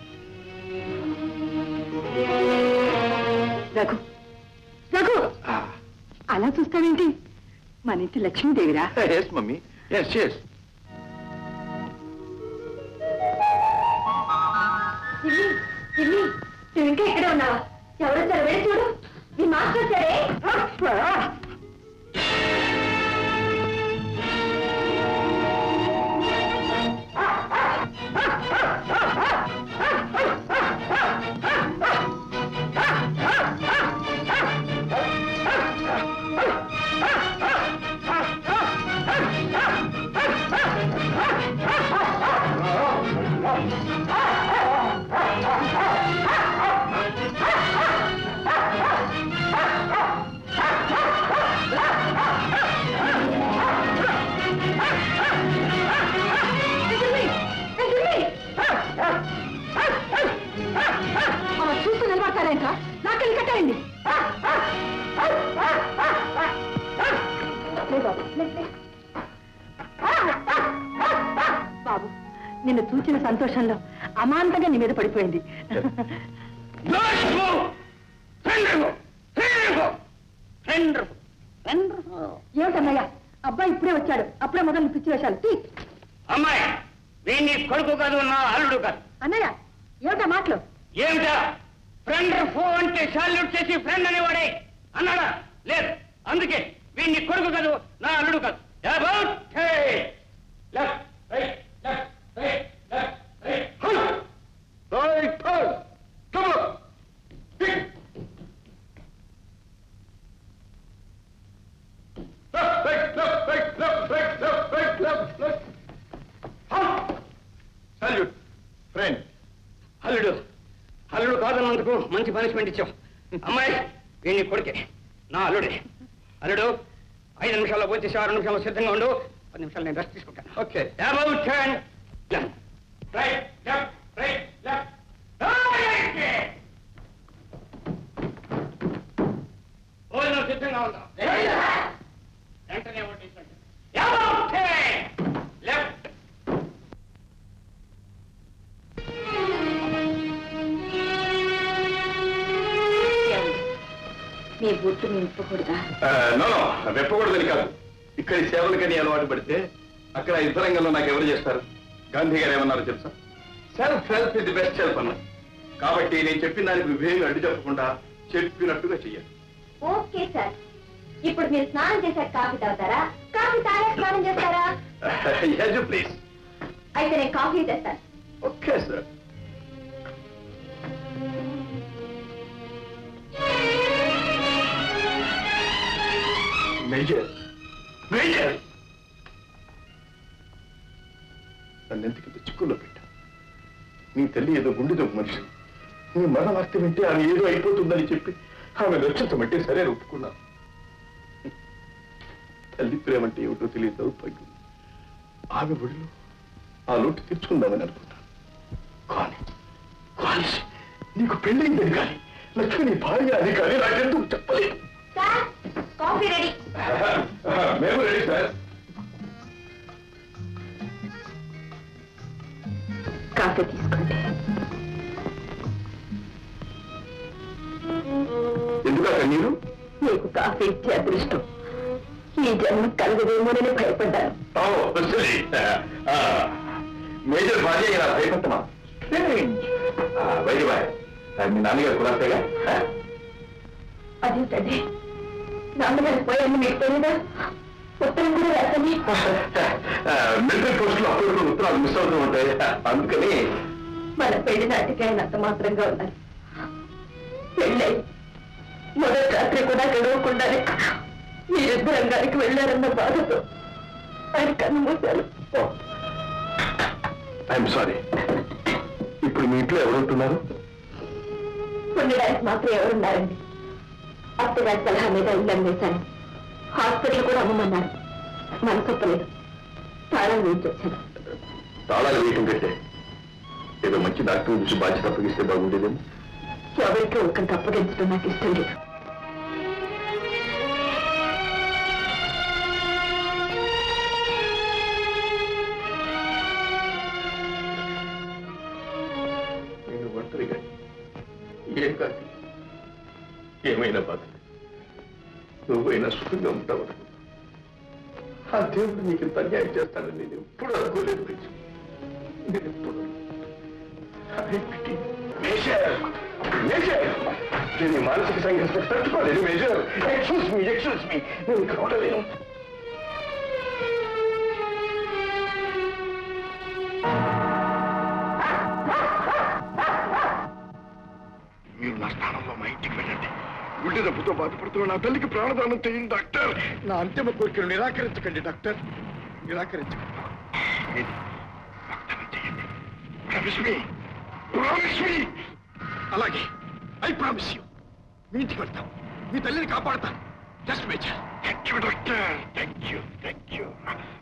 రఘు రఘు అలా చూస్తావేంటి మన ఇంటి లక్ష్మీదేవిరా yes mummy yes yes silly silly నువ్వు ఇంకా ఇక్కడే ఉన్నావా ఎవరొచ్చారు వెళ్ళి చూడు మీ మాస్టర్ వచ్చారే చూస్తూ నిలబడతారేంట్రా నాకెళ్ళి కట్టాయండి బాబు నిన్ను చూచిన సంతోషంలో అమాంతంగా నీ మీద పడిపోయింది ఏమిటన్నయ్య అబ్బాయి ఇప్పుడే వచ్చాడు అప్పుడే మొదలు పిచ్చి వేషాలు తీ అమ్మాయి వీణ్ణి కొడుకు కాదు నా అల్లుడు కాదు అన్నయ్య ఏమిటా మాటలు ఏమిటా ఫ్రెండ్ ఫోన్ అంటే సాల్యూట్ చేసి ఫ్రెండ్ అనేవాడే అన్నాడా లేదు అందుకే వీణ్ణి కొడుకు కాదు నా అల్లుడు కాదు About face. Left, right, left, right, left, right. Halt! Right turn. Come on. Pick. Left, right, left, right, left, right, left, right, left, left. Halt. Salute. Friend. అల్లుడు అల్లుడు కాదన్నందుకు మంచి పనిష్మెంట్ ఇచ్చావు అమ్మాయి వీణ్ణి కొడుకే నా అల్లుడే అల్లుడు ఐదు నిమిషాల్లో వచ్చేసి ఆరు నిమిషాల్లో సిద్ధంగా ఉండు పది నిమిషాలు నేను రెస్ట్ తీసుకుంటాను okay About turn. Left. Right, left, right, left. Right. భోజనం సిద్ధంగా ఉందా వెంటనే వడ్డించండి About turn. Left. మీ బుట్టు మీ ఇప్పకూడదా నో నో వెప్పకూడదని కాదు ఇక్కడి సేవలకని అలవాటు పడితే అక్కడ యుద్ధ రంగంలో నాకు ఎవరు చేస్తారు గాంధీ గారు ఏమన్నారో తెలుసా సెల్ఫ్ హెల్ప్ ఇది బెస్ట్ హెల్ప్ అన్నారు కాబట్టి నేను చెప్పిన దానికి విభేదం అడ్డు చెప్పకుండా చెప్పినట్టుగా చెయ్యాలి ఓకే సార్ ఇప్పుడు మీరు స్నానం చేశాక కాఫీ తాగుతారా కాఫీ తాగే స్నానం చేస్తారా యజు ప్లీజ్ అయితే నేను కాఫీ తెస్తాను ఓకే సార్ మేజర్ మేజర్ మీ తల్లి ఏదో గుండె జబ్బు మనిషి మీ మరణ వార్త వింటే ఆమె ఏదో అయిపోతుందని చెప్పి ఆమె రక్షించమంటే సరే అని ఒప్పుకున్నాను తల్లి ప్రేమ అంటే ఏమిటో తెలియదు దౌర్భాగ్యం ఆమె ఒడిలో ఆ లోటు తీర్చుకుందామని అనుకున్నాను కానీ కానీ నీకు పెళ్ళైందని కానీ లక్ష్మి నీ భార్య అని కానీ నాకెందుకు చెప్పలేదు సార్ కాఫీ రెడీ మేము రెడీ సార్ కాఫీ తీసుకోండి ఎందుకా కన్నీరు మీకు కాఫీ ఇచ్చే అదృష్టం ఈ జన్మ కలగదేమోనని భయపడ్డాను ఓ సరే ఆ, మేజర్ భార్య ఇలా భయపెట్టమా బయట బాయ్ మీ నాన్నగారు కులాసేగా అదేంటండి నాన్నగారు పోయాను మీకు తెలియదా ఉత్తరం కూడా రాసని మిలిటరీ పోస్టులు అప్పుడు ఉత్తరాలు మిస్ అవుతూ ఉంటాయి అందుకని మన పెళ్లి నాటికి ఆయన అంత మాత్రంగా ఉన్నారు పెళ్ళై మొదటి రాత్రి కూడా గడవకుండానే మీరిద్దరు రంగానికి వెళ్ళారన్న బాధతో ఆయన కన్ను మూశారు ఐఎమ్ సారీ ఇప్పుడు మీ ఇంట్లో ఎవరుంటున్నారు ఉండడానికి మాత్రం ఎవరున్నారండి అత్తగారి సలహా మీద ఇల్లు అమ్మేశాను హాస్పిటల్ కూడా అమ్మమన్నారు మనసొప్పలేదు తాళం వేయించి వచ్చాను తాళాలు వేయటం కంటే ఏదో మంచి డాక్టర్ చూసి బాధ్యత అప్పగిస్తే బాగుండేదేమో ఎవరికి ఒకరికి అప్పగించడం నాకు ఇష్టం లేదు నేను ఒంటరిగా ఏం కాదు ఏమైనా బాధ నువ్వైనా సుఖంగా ఉంటావు అనుకున్నా. ఆ దేవుడు నీకు ఇంత అన్యాయం చేస్తానని నేను ఎప్పుడు అనుకోలేదు కొంచెం నేను ఎప్పుడు I pity you. Major major నేను ఈ మానసిక సంఘర్షణ తట్టుకోలేదు major excuse me excuse me నేను కావడలేను మీరు నా స్థానంలో మా ఇంటికి వెళ్ళండి గుండె దెబ్బతో బాధపడుతున్న నా తల్లికి ప్రాణదానం చేయండి డాక్టర్ నా అంతిమ కోరికను నిరాకరించకండి డాక్టర్ నిరాకరించకండి ఏది? వాగ్దానం చేయండి ప్రామిస్ మీ ప్రామిస్ మీ అలాగే ఐ ప్రామిస్ యూ మీ ఇంటికి వెళ్తాం మీ తల్లిని కాపాడతాను just major thank you doctor thank you thank you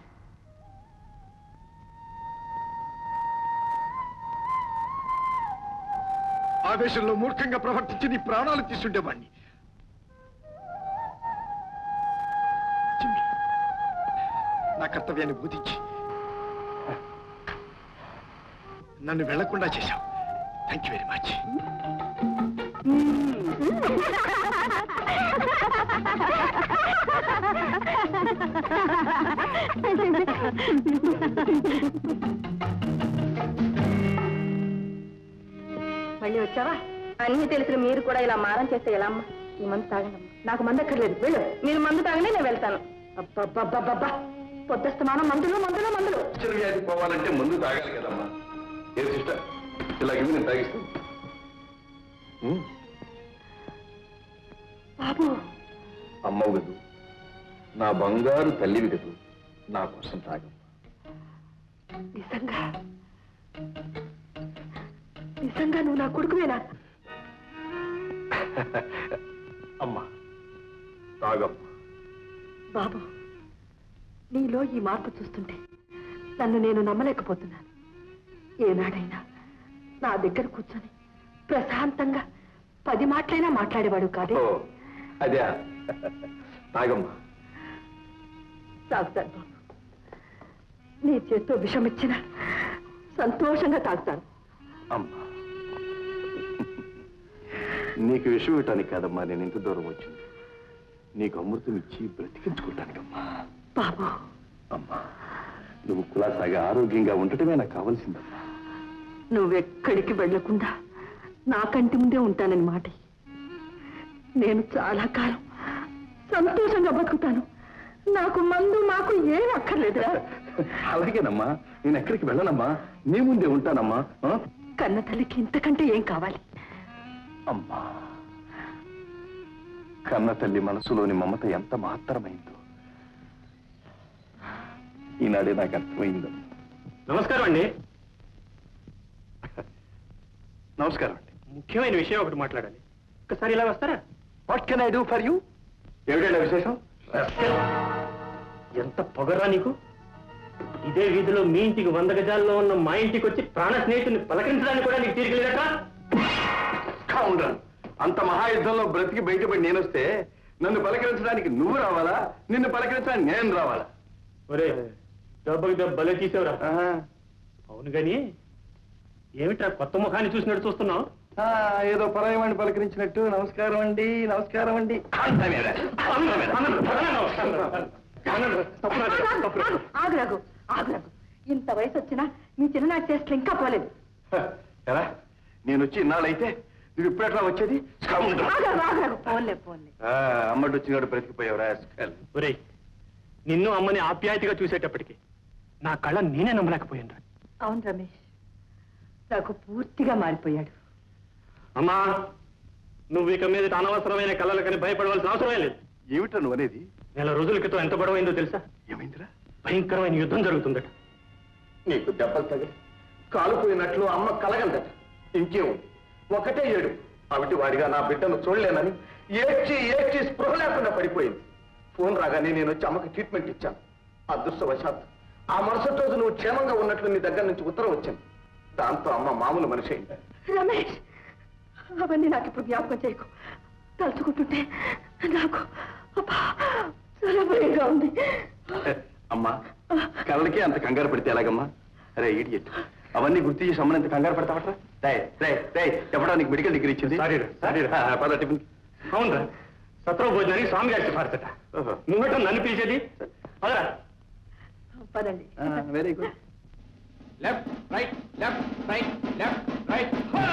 ఆవేశంలో మూర్ఖంగా ప్రవర్తించి నీ ప్రాణాలు తీసుండేవాణ్ణి చిమ్మి, నా కర్తవ్యాన్ని బోధించి నన్ను వెళ్లకుండా చేశావు థ్యాంక్ యూ వెరీ మచ్ మళ్ళీ వచ్చావా అన్ని తెలిసిన మీరు కూడా ఇలా మారం చేస్తే ఎలా అమ్మా ఈ మందు తాగండి నాకు మందు అక్కర్లేదు వెళ్ళు మీరు మందు తాగండి నేను వెళ్తాను అబ్బబ్బబ్బబ్బబ్బా పొద్దుస్తమానం మందులు మందులు మందులు వ్యాధి పోవాలంటే మందు తాగాలి కదమ్మా ఏ సిస్టర్ ఇలా ఇవి నేను తాగిస్తాను ఉమ్, బాబు అమ్మవు గదు నా బంగారు తల్లివి గదు నా కోసం తాగం నిజంగా నిజంగా నువ్వు నా కొడుకువేనా అమ్మా తాగమ్మా బాబు నీలో ఈ మార్పు చూస్తుంటే నన్ను నేను నమ్మలేకపోతున్నాను ఏనాడైనా నా దగ్గర కూర్చొని ప్రశాంతంగా పది మాటలైనా మాట్లాడేవాడు కాదే ఓ అదే తాగమ్మా తాగుతాను బాబు నీ చేత్తో విషం ఇచ్చిన సంతోషంగా తాగుతాను అమ్మా నీకు విషయం ఇవ్వటానికి కాదమ్మా నేను ఇంత దూరం వచ్చింది నీకు అమృతం ఇచ్చి బ్రతికించుకోవటానికమ్మా బాబు అమ్మా నువ్వు కులాసాగా ఆరోగ్యంగా ఉండటమే నాకు కావలసిందమ్మా నువ్వెక్కడికి వెళ్లకుండా నా కంటి ముందే ఉంటానని మాట ఇయ్యి. నేను చాలా కాలం సంతోషంగా బతుకుతాను నాకు మందు మాకు ఏం అక్కర్లేదురా అలాగేనమ్మా నేను ఎక్కడికి వెళ్ళనమ్మా నీ ముందే ఉంటానమ్మా ఆ? కన్న తల్లికి ఇంతకంటే ఏం కావాలి అమ్మా కన్న తల్లి మనసులోని మమత ఎంత మహత్తరమైందో ఈనాడే నాకు అర్థమైందమ్మా నమస్కారం అండి నమస్కారం అండి ముఖ్యమైన విషయం ఒకటి మాట్లాడాలి ఒకసారి ఇలా వస్తారా what can I do for you ఏమిటండి విశేషం ఎంత పొగరా నీకు ఇదే వీధిలో మీ ఇంటికి వంద గజాల్లో ఉన్న మా ఇంటికి వచ్చి ప్రాణ స్నేహితుని పలకరించడానికి కూడా నీకు తీరికలేదట కౌండర్ అంత మహాయుద్ధంలో బ్రతికి బయటపడి నేనొస్తే నన్ను పలకరించడానికి నువ్వు రావాలా నిన్ను పలకరించడానికి నేను రావాలా ఒరే దెబ్బకి దెబ్బ భలే తీసేవరా అవును గాని ఏమిట్రా కొత్త ముఖాన్ని చూసినట్టు చూస్తున్నావు ఆ, ఏదో పరాయవాణ్ణి పలకరించినట్టు నమస్కారం అండి నమస్కారం అండి అందమేరా, అందమేరా. ఆగురాగు ఆగురాగు ఇంత వయసు వచ్చినా మీ చిన్ననాటి చేష్టలు ఇంకా పోలేదు హ, ఎరా నేను వచ్చి ఇన్నాళ్ళైతే నువ్వు ఇప్పుడు ఎట్లా వచ్చేది స్కౌండర్. ఆగురాగు ఆగురాగు పోన్లే పోన్లే ఆ, అమ్మడు వచ్చినాడు బ్రతికిపోయావురా స్కల్. ఒరే నిన్ను అమ్మని ఆప్యాయతగా చూసేటప్పటికి నా కళ్ళ నేనే నమ్మలేకపోయాను అవును రమేష్ నాకు పూర్తిగా మారిపోయాడు అమ్మా నువ్వు ఇక మీద అనవసరమైన కళలకని భయపడవలసిన అవసరమే లేదు ఏమిటా నువ్వు అనేది నెల రోజుల క్రితం ఎంత గొడవైందో తెలుసా ఏమైందిరా భయంకరమైన యుద్ధం జరుగుతుందట నీకు దెబ్బలు తగిలి కాలుపోయినట్లు అమ్మ కలగందట ఇంకేముంది ఒకటే ఏడు అవిటి వాడిగా నా బిడ్డను చూడలేనని ఏడ్చి ఏడ్చి స్పృహ లేకుండా పడిపోయింది ఫోన్ రాగానే నేను వచ్చి అమ్మకి ట్రీట్మెంట్ ఇచ్చాను అదృష్టవశాత్తు ఆ మరుసటి రోజు నువ్వు క్షేమంగా ఉన్నట్లు నీ దగ్గర నుంచి ఉత్తరం వచ్చింది దాంతో అమ్మ మామూలు మనిషి అయింది రమేష్ అవన్నీ నాకు ఇప్పుడు జ్ఞాపకం చేయకు తలుచుకుంటుంటే నాకు అబ్బా, చాలా భయంగా ఉంది అమ్మా కళ్ళకి అంత కంగారు పడితే ఎలాగమ్మా అరే ఇడియట్ అవన్నీ గుర్తు చేసి అమ్మని ఎంత కంగారు పడతావట్రా రే రే రే ఎప్పుడా నీకు మెడికల్ డిగ్రీ ఇచ్చింది సారీరా, సారీరా. ఆ, పద టిఫిన్ అవునరా సత్రం భోజనానికి స్వామి గారికి పాడతట ఓహో. నువ్వటం నన్ను పిలిచేది అదరా పదండి very good left right left right left right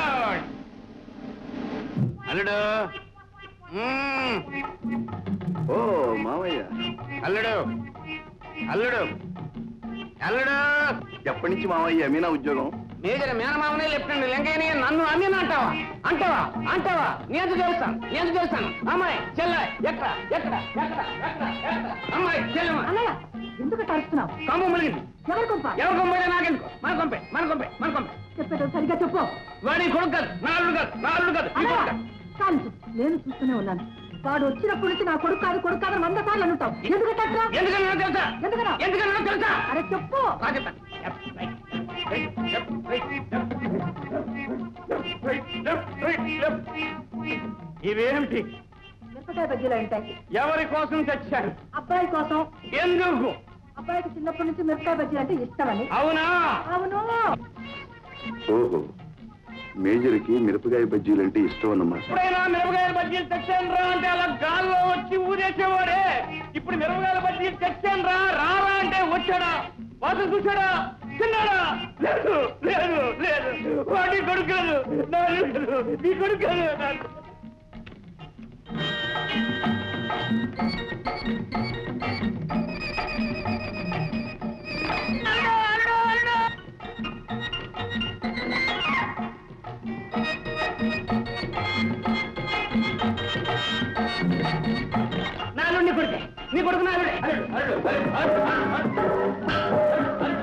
అల్లుడు మ్మ్. ఓ మామయ్య అల్లుడు అల్లుడు అల్లుడు ఎప్పటి నుంచి మామయ్య మీనా ఉద్యోగం మేజర్ మేనమామనే లెఫ్టినెంట్ వెంకయ్య నన్ను అమ్మిన అంటావా అంటావా అంటావా నేను తెలుస్తాను నేను తెలుస్తాను అమ్మాయి చెల్ల ఎక్కడ ఎక్కడ ఎక్కడ ఎక్కడ ఎక్కడ అమ్మాయి చెల్లెమ్మ అన్నయ్య ఎందుకు తరుస్తున్నావు కంప ములిగింది ఎవరు కొంప ఎవరు కొంపైనా నాకెందుకు మన కొంపే మన కొంపే మన కొంపే చెప్పేటో సరిగ్గా చెప్పు వాడి కొడుకు కాదు నా అల్లుడు కాదు నా అల్లుడు కాదు నీ అన్నయ్య కొడుకు కాదు. చాలు నేను చూస్తూనే ఉన్నాను వాడు వచ్చినప్పటి నుంచి నా కొడుకు కాదు కొడుకు కాదు వంద సార్లు అనుంటావు ఎందుకంటే ఎందుకన్నా తెలుసా ఎందుకనా ఎందుకన్నా తెలుసా అరే చెప్పు రా చెప్తాను. Left, right, right, left, right, left, right, left, right, left. ఇవేమిటి మిరపకాయ బజ్జీలు ఉంటాయి ఎవరి కోసం తెచ్చారు అబ్బాయి కోసం ఎందుకు అబ్బాయికి చిన్నప్పటి నుంచి మిరపకాయ బజ్జీ అంటే ఇష్టమని అవునా అవును ఓహో మేజర్కి మిరపకాయ బజ్జీలంటే ఇష్టం అన్నమాట ఎప్పుడైనా మిరపకాయల బజ్జీలు తెచ్చాను రా అంటే అలా గాల్లో వచ్చి ఊదేసేవాడే ఇప్పుడు మిరపకాయల బజ్జీలు తెచ్చాను రా రారా అంటే వచ్చాడా వాసన చూశాడా తిన్నాడా లేదు లేదు లేదు వాడి కొడుకు కాదు నా అల్లుడు. నీ కొడుకు కాదు నా అల్లుడు. నా అల్లుడు నీ కొడుకే నీ కొడుకు నా అల్లుడే అల్లుడు, అల్లుడు, అల్లుడు, అల్లుడు, అల్లుడు.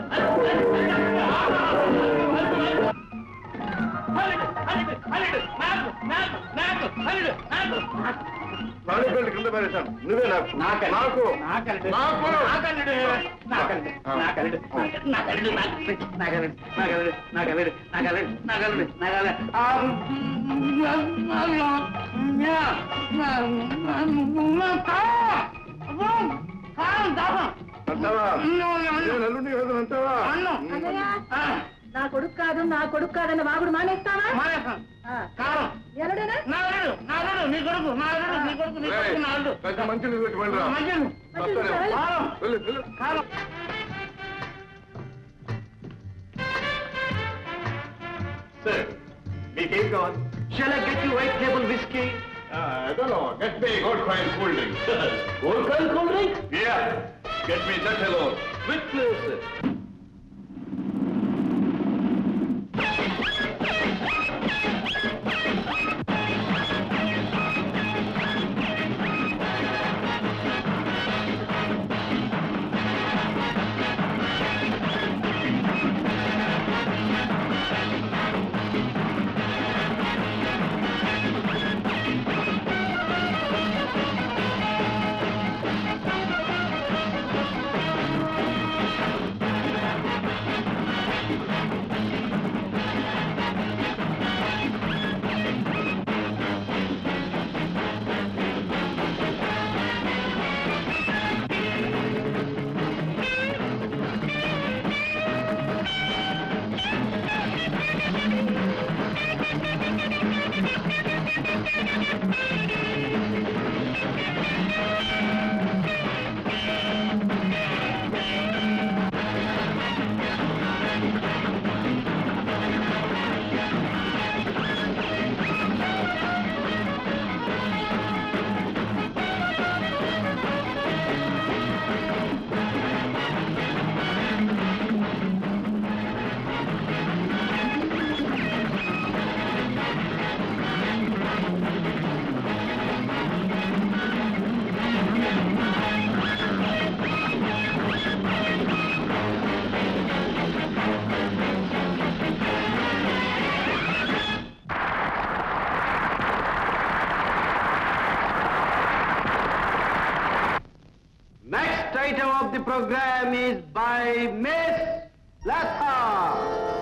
అల్లుడు, అల్లుడు, అల్లుడు, నాకు, నాకు, నాకు, అల్లుడు, నాకు, నాకు. నాలుగు కింద పడేశాను నువ్వే నాకు నాకల్లుడు, నాకు నాకల్లుడు, నాకు నాకల్లుడు, నాకల్లుడు, నాకల్లుడు, నాకల్లుడు, నాకల్లుడు, నాకల్లుడు, నాకల్లుడు, నాకల్లుడు, నాకల్లుడు, నాకల్లుడు, నాకల్లుడు. ఆ, అంటావా నేను అల్లుడిని కాదు అంటావా అన్నయ్య నా కొడుకు కాదు నా కొడుకు కాదన్న వాగుడు మానేస్తావా మానేస్తాను. ఆ. కారం ఎలాడేనా నా అల్లుడు, నా అల్లుడు, నీ కొడుకు నా అల్లుడు, నీ కొడుకు నీ కొడుకు నా అల్లుడు కొంచెం మంచి నీళ్ళు పెట్టి పండురా. మంచిది. కారం వెళ్ళు, వెళ్ళు. కారం సార్ మీకేం కావాలి Shall I get you white label whiskey? I don't know. Get me gold coin cool drink. Gold coin cold drink? Yeah. Get me that alone. With please. of the program is by Miss Latha.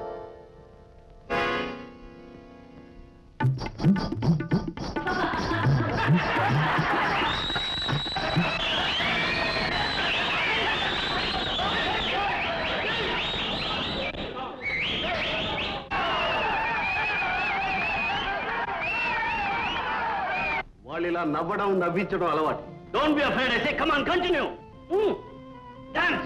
వాళ్ళు ఇలా నవ్వడం నవ్వించడం అలవాటు డోంట్ బి అఫ్రైడ్ అయితే కమ్ ఆన్ కంటిన్యూ డాన్స్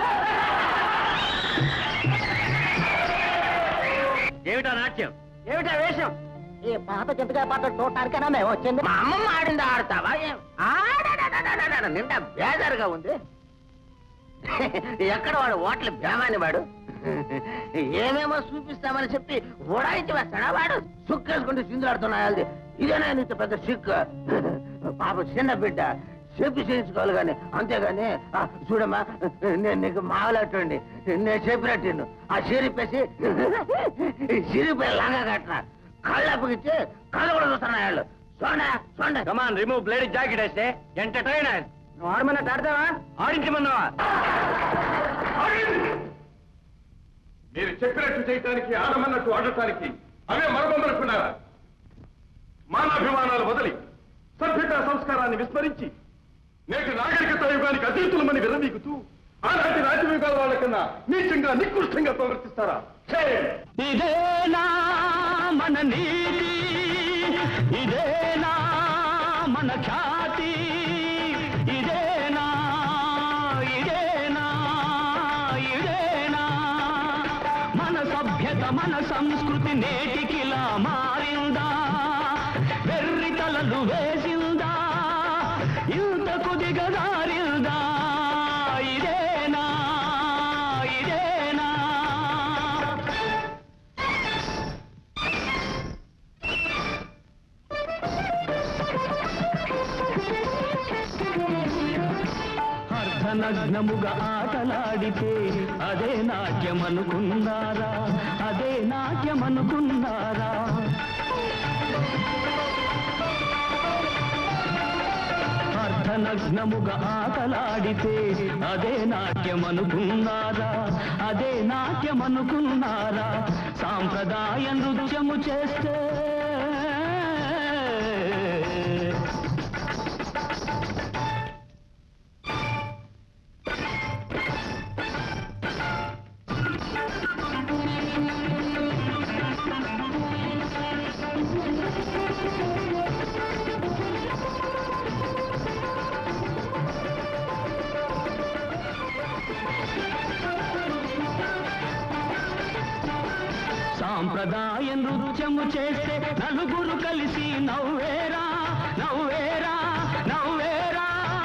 ఏమిటా నాట్యం ఏమిటా వేషం ఈ పాత చింతకాయ పాట చూడటానికైనా మేము వచ్చింది మా అమ్మమ్మ ఆడింది ఆడతావా ఏం? ఆడాడాడాడాడా, నిండా బేజారుగా ఉంది ఎక్కడ వాడు ఓట్ల బేమాని వాడు ఏమేమో చూపిస్తామని చెప్పి ఉడాయించి వేస్తాడా వాడు సుక్కేసుకుంటూ చిందులాడుతున్నాయి ఇదేనా నీకు పెద్ద సిక్ పాప చిన్న బిడ్డ చెప్పి చేయించుకోవాలి కానీ అంతేగాని ఆ, చూడమ్మా నేను నీకు మావలట్టండి నేను చెప్పినట్టు విను. ఆ సిరిపేసి సిరిపై లాగా కట్టిన కళ్ళు అప్పగిచ్చి కళ్ళు కూడా చూస్తున్నాయి వాళ్ళు చూడ చూడ కమాన్ రిమూవ్ బ్లేడ్ జాకెట్ వేస్తే ఎంటర్టైనర్ నువ్వు ఆడమన్నట్టు ఆడతావా ఆడించమన్నావా మీరు చెప్పినట్టు చేయటానికి ఆడమన్నట్టు ఆడటానికి అవే మరమనుకున్నారా మానాభిమానాలు వదిలి సభ్యత సంస్కారాన్ని విస్మరించి నేటి నాగరికత యుగానికి అతీతులమని విరవీగుతూ ఆనాటి రాజయుగాల వాళ్ళకన్నా నీచంగా నికృష్టంగా ప్రవర్తిస్తారా Shame! ఇదేనా మన నీతి ఇదేనా మన ఖ్యాతి ఇదేనా ఇదేనా ఇదేనా మన సభ్యత మన సంస్కృతి నేటికిలా మారిందా వెర్రి తలలు వేసిందా ఇంతకు దిగదారిందా ఇదేనా ఇదేనా అర్ధనగ్నముగా ఆటలాడితే అదే నాట్యమనుకున్నారా అదే నాట్యమనుకున్నారా అర్ధనగ్నముగా ఆటలాడితే అదే నాట్యమనుకున్నారా అదే నాట్యమనుకున్నారా సాంప్రదాయ నృత్యము చేస్తే సాంప్రదాయ నృత్యము చేస్తే నలుగురు కలిసి నవ్వేరా నవ్వేరా నవ్వేరా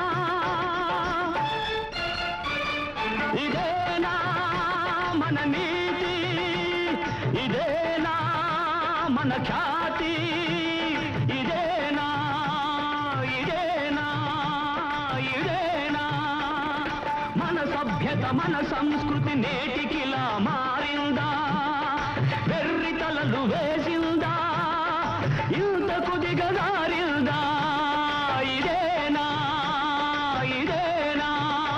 ఇదేనా మన నీతి ఇదేనా మన ఖ్యాతి ఇదేనా ఇదేనా ఇదేనా మన సభ్యత మన సంస్కృతి నేటికిలా మారిందా వెర్రి తలలు వేసిందా ఇంతకు దిగదారిందా ఇదేనా ఇదేనా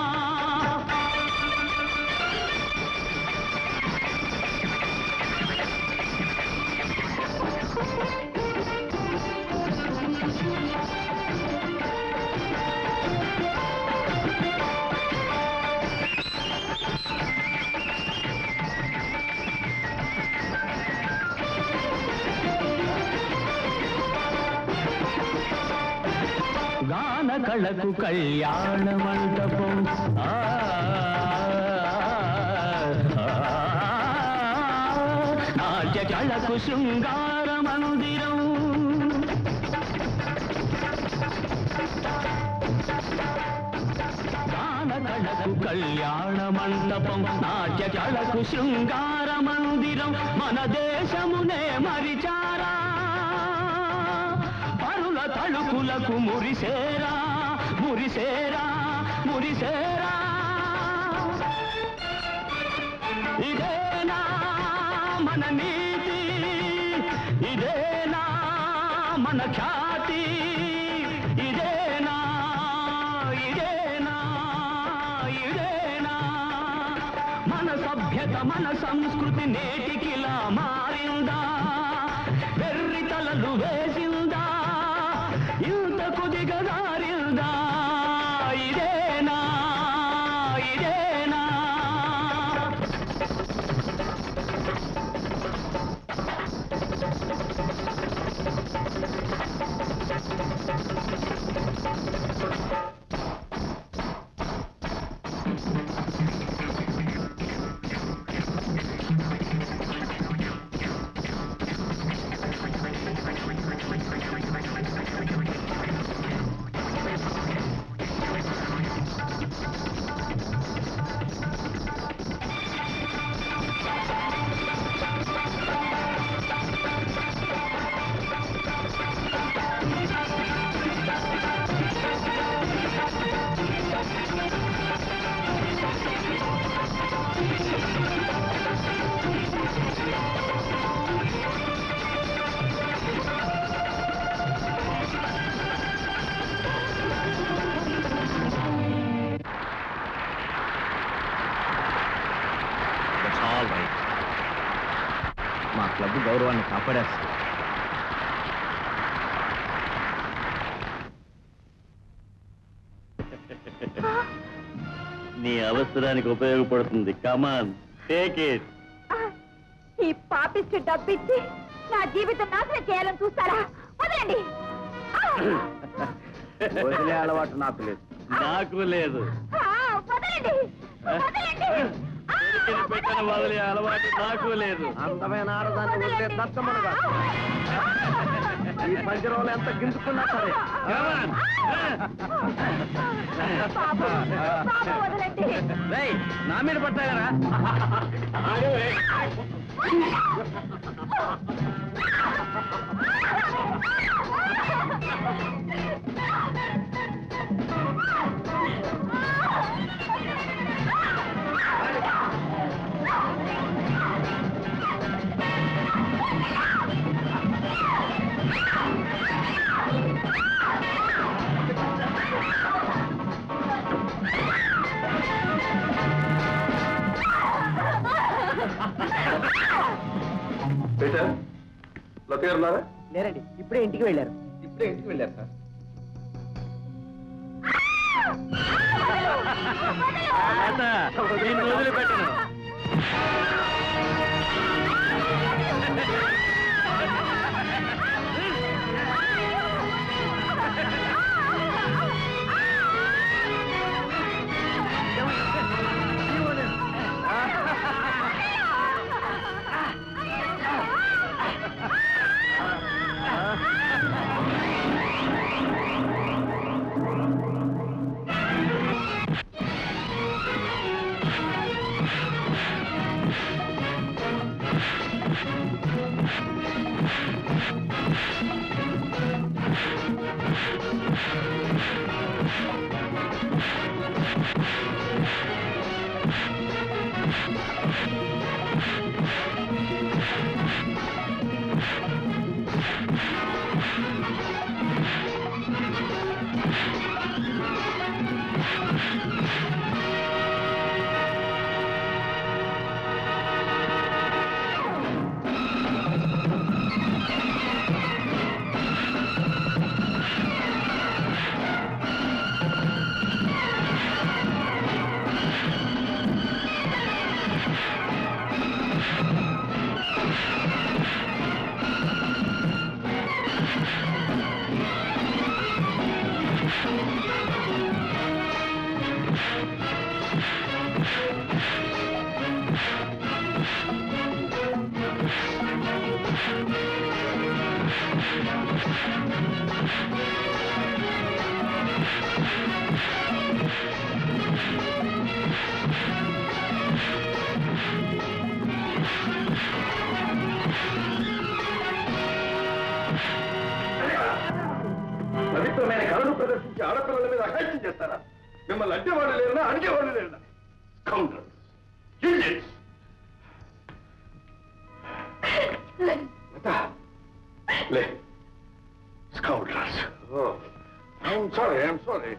గాన కళకు కళ్యాణ మంటపం ఆ, ఆ, నాట్య కళకు శృంగార మందిరం గాన కళకు కళ్యాణ మండపం నాట్య కళకు శృంగార మందిరం మన దేశమునే మరిచారా పరుల తలుపులకు మురిసేరా మురిసేరా మురిసేరా ఇదేనా మన నీతి ఇదేనా మన ఖ్యాతి ఇదేనా ఇదేనా లేక మన సంస్కృతి నేటికిలా మారిందా వెర్రి తలలు వేసిందా ఇంతకు దిగదారిందా ఇదేనా ఇదేనా ఆల్ రైట్ మా క్లబ్ గౌరవాన్ని కాపాడేస్తుంది నీ అవసరానికి ఉపయోగపడుతుంది కమాన్ టేక్ ఇట్ ఈ పాపిస్ట్ డబ్బిచ్చి నా జీవితం నాశనం చేయాలని చూస్తారా వదలండి వదిలే అలవాటు నాకు లేదు నాకు లేదు ఆ, వదలండి వదలండి ఎరికని పెట్టిన వదిలే అలవాటు నాకు లేదు అందమైన ఆడదాన్ని వదిలే దత్తమ్మనుగా ఈ పంజరంలో ఎంత గింజుకున్నా సరే పాపం, పాపం వదలండి రేయ్, నా మీద పట్టాయరా పీటర్ లత గారు ఉన్నారా లేరండి ఇప్పుడే ఇంటికి వెళ్ళారు ఇప్పుడే ఇంటికి వెళ్ళారు సార్ నిన్ను వదిలిపెట్టను పవిత్రమైన కళను ప్రదర్శించి ఆడపిల్లల మీద అఘాయిత్యం చేస్తారా మిమ్మల్ని అంటే వాళ్ళు లేరునా అడిగే వాళ్ళు లేరునా కౌంటర్ లే scoundrels I'm sorry I'm sorry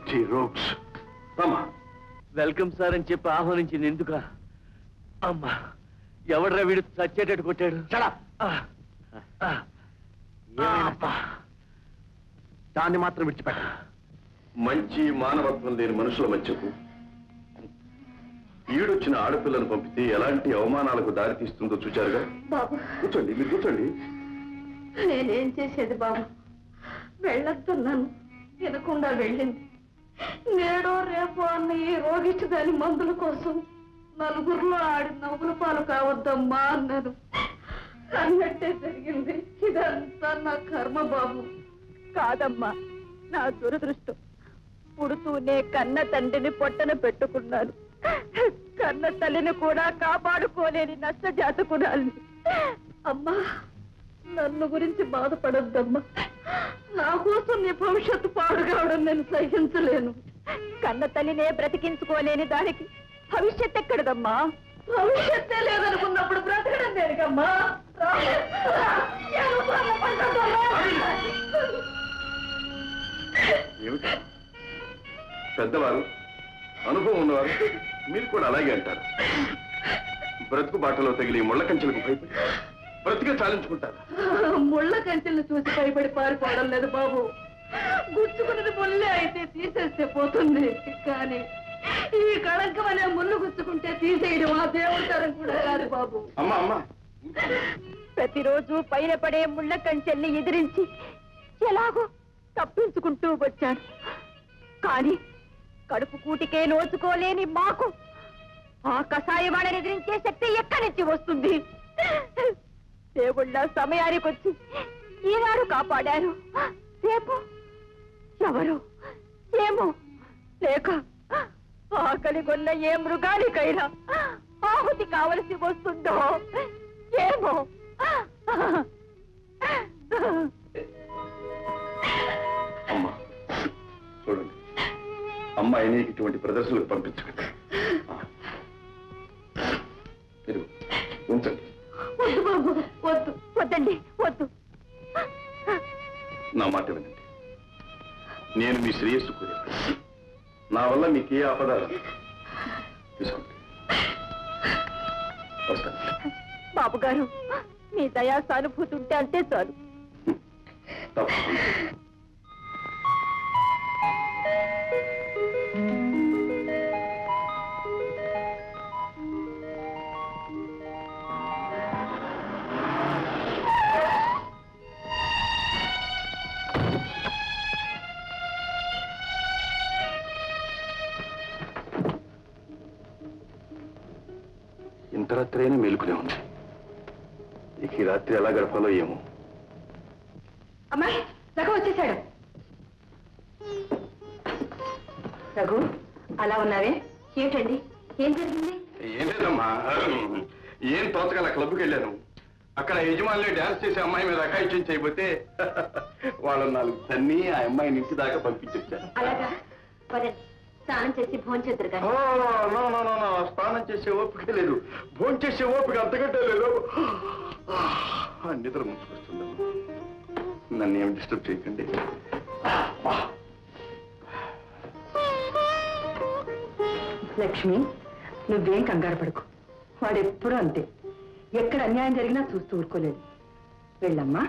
dirty rogues Rama welcome sir అని చెప్పి ఆహ్వానించింది ఎందుక అమ్మా ఎవడ్రా వీడు చచ్చేటట్టు కొట్టాడు ఆ, ఆ, ఏమైనా దాన్ని మాత్రం విడిచిపెట్ట మంచి మానవత్వం లేని మనుషుల మధ్యకు ఈడొచ్చిన ఆడపిల్లను పంపితే ఎలాంటి అవమానాలకు దారితీస్తుందో చూచారుగా బాబు కూర్చోండి మీరు కూర్చోండి నేనేం చేసేది బాబు వెళ్ళొద్దన్నాను వినకుండా వెళ్ళింది నేడో రేపో అన్న ఈ రోగిష్టి దాని మందుల కోసం నలుగురిలో ఆడి నవ్వుల పాలు కావద్దమ్మా అన్నాను అన్నట్టే జరిగింది ఇదంతా నా కర్మ బాబు కాదమ్మా నా దురదృష్టం పుడుతూనే కన్న తండ్రిని పొట్టన పెట్టుకున్నాను కన్న తల్లిని కూడా కాపాడుకోలేని నష్ట జాతకురాలి అమ్మా నన్ను గురించి బాధపడొద్దమ్మా నా కోసం నీ భవిష్యత్తు పాడు కావడం నేను సహించలేను కన్న తల్లినే బ్రతికించుకోలేని దానికి భవిష్యత్ ఎక్కడదమ్మా భవిష్యత్తే లేదనుకున్నప్పుడు బ్రతకడం దేనికమ్మా రా. రా. ఎవరు బాధపడ్డారో రా. ఏమిటి పెద్దవారు అనుభవం ఉన్నవారు మీరు కూడా అలాగే అంటారు బ్రతుకు బాటలో తగిలి ముళ్ళ కంచెలకు భయపడి బ్రతికే చాలించుకుంటారు ముళ్ళ కంచెలను చూసి భయపడి పారిపోవడం లేదు బాబు గుచ్చుకున్నది ముళ్ళే అయితే తీసేస్తే పోతుంది కానీ ఈ కళంకం అనే ముళ్ళు గుచ్చుకుంటే తీసేయడం ఆ దేవుడి తరం కూడా కాదు బాబు అమ్మా అమ్మా ప్రతిరోజు పైన పడే ముళ్ళ కంచెల్ని ఎదిరించి ఎలాగో తప్పించుకుంటూ వచ్చాను కానీ కడుపు కూటికే నోచుకోలేని మాకు ఆ కషాయ వాళ్ళని ఎదిరించే శక్తి ఎక్కడి నుంచి వస్తుంది దేవుళ్ళ సమయానికి వచ్చి ఈనాడు కాపాడారు రేపు ఎవరు ఏమో లేక ఆకలి కొన్న ఏ మృగానికైనా ఆహుతి కావలసి వస్తుందో ఏమో అమ్మా చూడండి అమ్మాయిని ఇటువంటి ప్రదర్శనలకు పంపించకండి మీరు ఉంచండి వద్దు బాబు వద్దు వద్దండి వద్దు నా మాట వినండి నేను మీ శ్రేయస్సు కోరేవాడిని నా వల్ల మీకు ఏ ఆపద రాదు. తీసుకోండి వస్తాను బాబు గారు మీ దయా సానుభూతి ఉంటే అంతే చాలు తప్పకుండా ఇంత రాత్రి అయినా మేలుకునే ఉంది ఇక ఈ రాత్రి ఎలా గడపాలో ఏమో అమ్మాయి రఘు వచ్చేసాడు రఘు అలా ఉన్నావే ఏమిటండి ఏం జరిగింది ఏం లేదమ్మా ఏం తోచగల క్లబ్కి వెళ్ళాను అక్కడ యజమానులు డాన్స్ చేసే అమ్మాయి మీద అకాయిత్యం చేయబోతే వాళ్ళు నాలుగు తన్ని ఆ అమ్మాయిని ఇంటి దాకా పంపించొచ్చాను అలాగా పదండి స్నానం చేసి భోంచేద్దరు oh, no, no, no, no, స్నానం చేసే ఓపిక లేదు భోజనం చేసే ఓపిక అంతకంటే లేదు ఆ, నిద్ర ముంచుకొస్తుందమ్మా నన్ను ఏం డిస్టర్బ్ చేయకండి లక్ష్మి నువ్వేం కంగారు పడకు వాడు ఎప్పుడూ అంతే ఎక్కడ అన్యాయం జరిగినా చూస్తూ ఊరుకోలేదు వెళ్ళమ్మా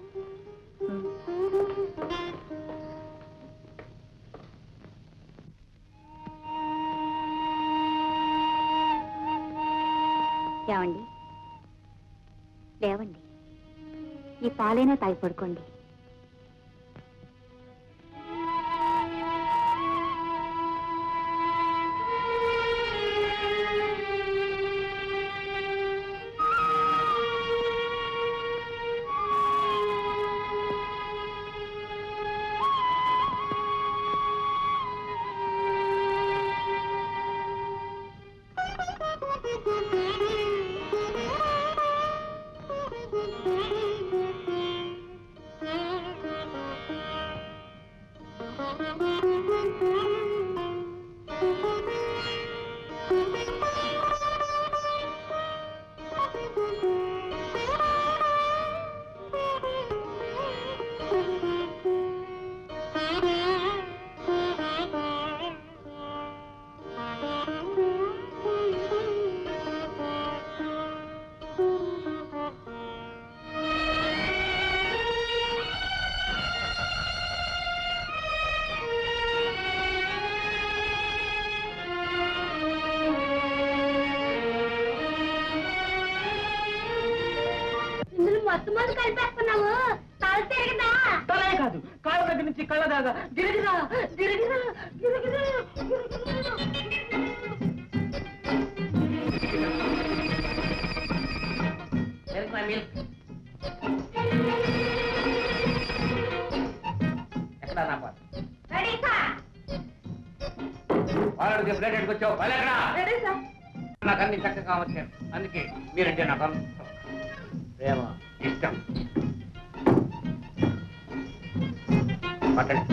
ఏమండి లేవండి ఈ పాలైనా తాగి పడుకోండి Thank you. ముందు కలిపేస్తున్నావు తల తిరగదా తలే కాదు కాళ్ళ దగ్గర నుంచి కళ్ళ దాకా గిరిగిరా గిరిగిరా గిరిగిరా Where's my milk? ఎక్కడ నా పాలు? రెడీ సార్ వాళ్ళకి ప్లేట్ ఎట్టుకొచ్చావు వాళ్ళు ఎక్కడ రెడీ సార్ నాకు అన్ని చక్కగా వచ్చాను అందుకే మీరంటే నాకు అంత ప్రేమ ఇష్టం పట్టండి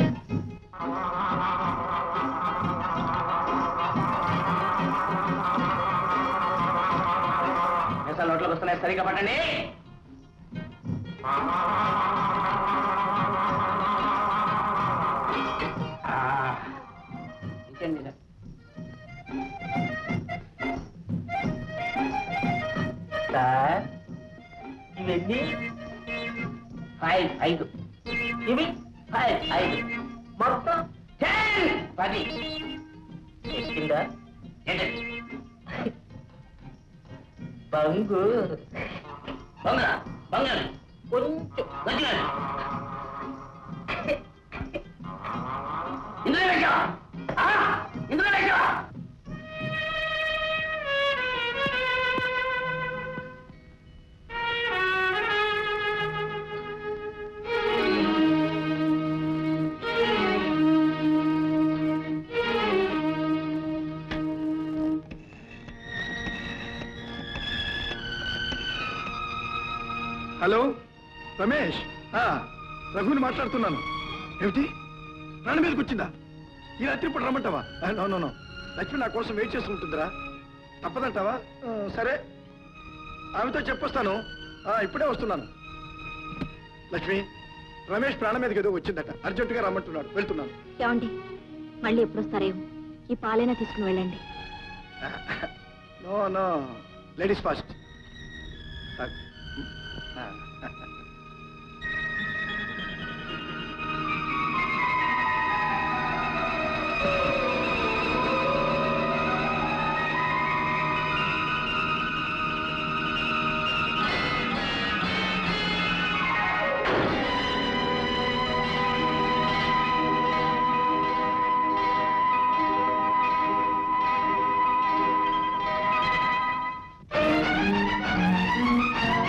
మీసాలు నోట్లోకి వస్తున్నాయి సరిగ్గా పట్టండి ఆ, ఇంకేంటి సార్ సార్ ఇవన్నీ ఫైవ్ ఐదు ఇవి ఫైవ్ ఐదు మొత్తం టెన్ పది వచ్చిందా ఏంటండి బంగు బంగా బంగారు కొంచెం గట్టిగా ఇందులో వేసావా ఆ? ఇందులో వేసావా హలో రమేష్ ఆ, రఘుని మాట్లాడుతున్నాను ఏమిటి ప్రాణం మీదకి వచ్చిందా ఈ రాత్రి ఇప్పుడు రమ్మంటావా ఆ, నో నో నో లక్ష్మి నా కోసం వెయిట్ చేస్తూ ఉంటుందిరా తప్పదంటావా ఆ, సరే ఆమెతో చెప్పొస్తాను ఆ, ఇప్పుడే వస్తున్నాను లక్ష్మి రమేష్ ప్రాణం మీదకి ఏదో వచ్చిందట అర్జెంటుగా రమ్మంటున్నాడు వెళ్తున్నాను ఏమండి మళ్ళీ ఎప్పుడు వస్తారేమో ఈ పాలైనా తీసుకుని వెళ్ళండి నో నో లేడీస్ ఫాస్ట్ ఆ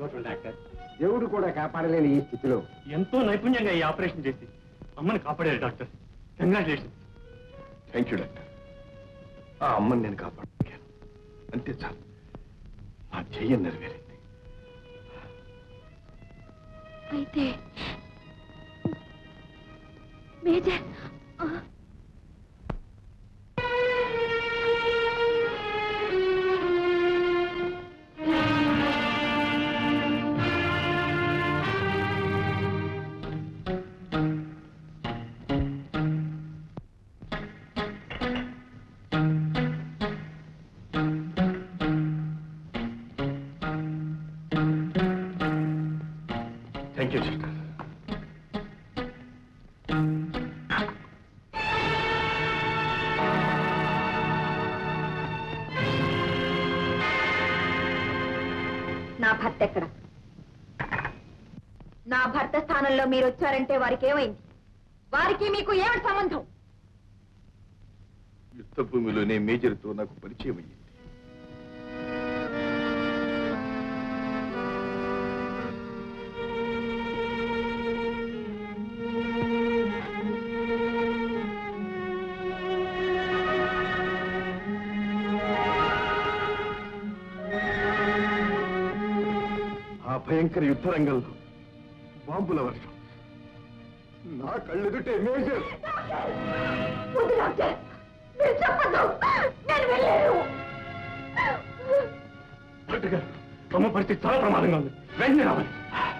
సంతోషం డాక్టర్ దేవుడు కూడా కాపాడలేని ఈ స్థితిలో ఎంతో నైపుణ్యంగా ఈ ఆపరేషన్ చేసి అమ్మని కాపాడారు doctor congratulation thank you doctor ఆ అమ్మని నేను కాపాడగలిగాను అంతే చాలు నా చెయ్యి నెరవేరింది అయితే మేజర్ ఆ, థ్యాంక్ యూ సిస్టర్ నా భర్త ఎక్కడ నా భర్త స్థానంలో మీరు వచ్చారంటే వారికి ఏమైంది వారికి మీకు ఏమిటి సంబంధం యుద్ధ భూమిలోనే మేజర్తో నాకు పరిచయం అయ్యింది ఆ భయంకర యుద్ధ రంగంలో బాంబుల వర్షం నా కళ్ళెదుటే మేజర్ వద్దు డాక్టర్ మీరు చెప్పద్దు నేను వెళ్ళలేను డాక్టర్ గారు అమ్మ పరిస్థితి చాలా ప్రమాదంగా ఉంది వెంటనే రావాలి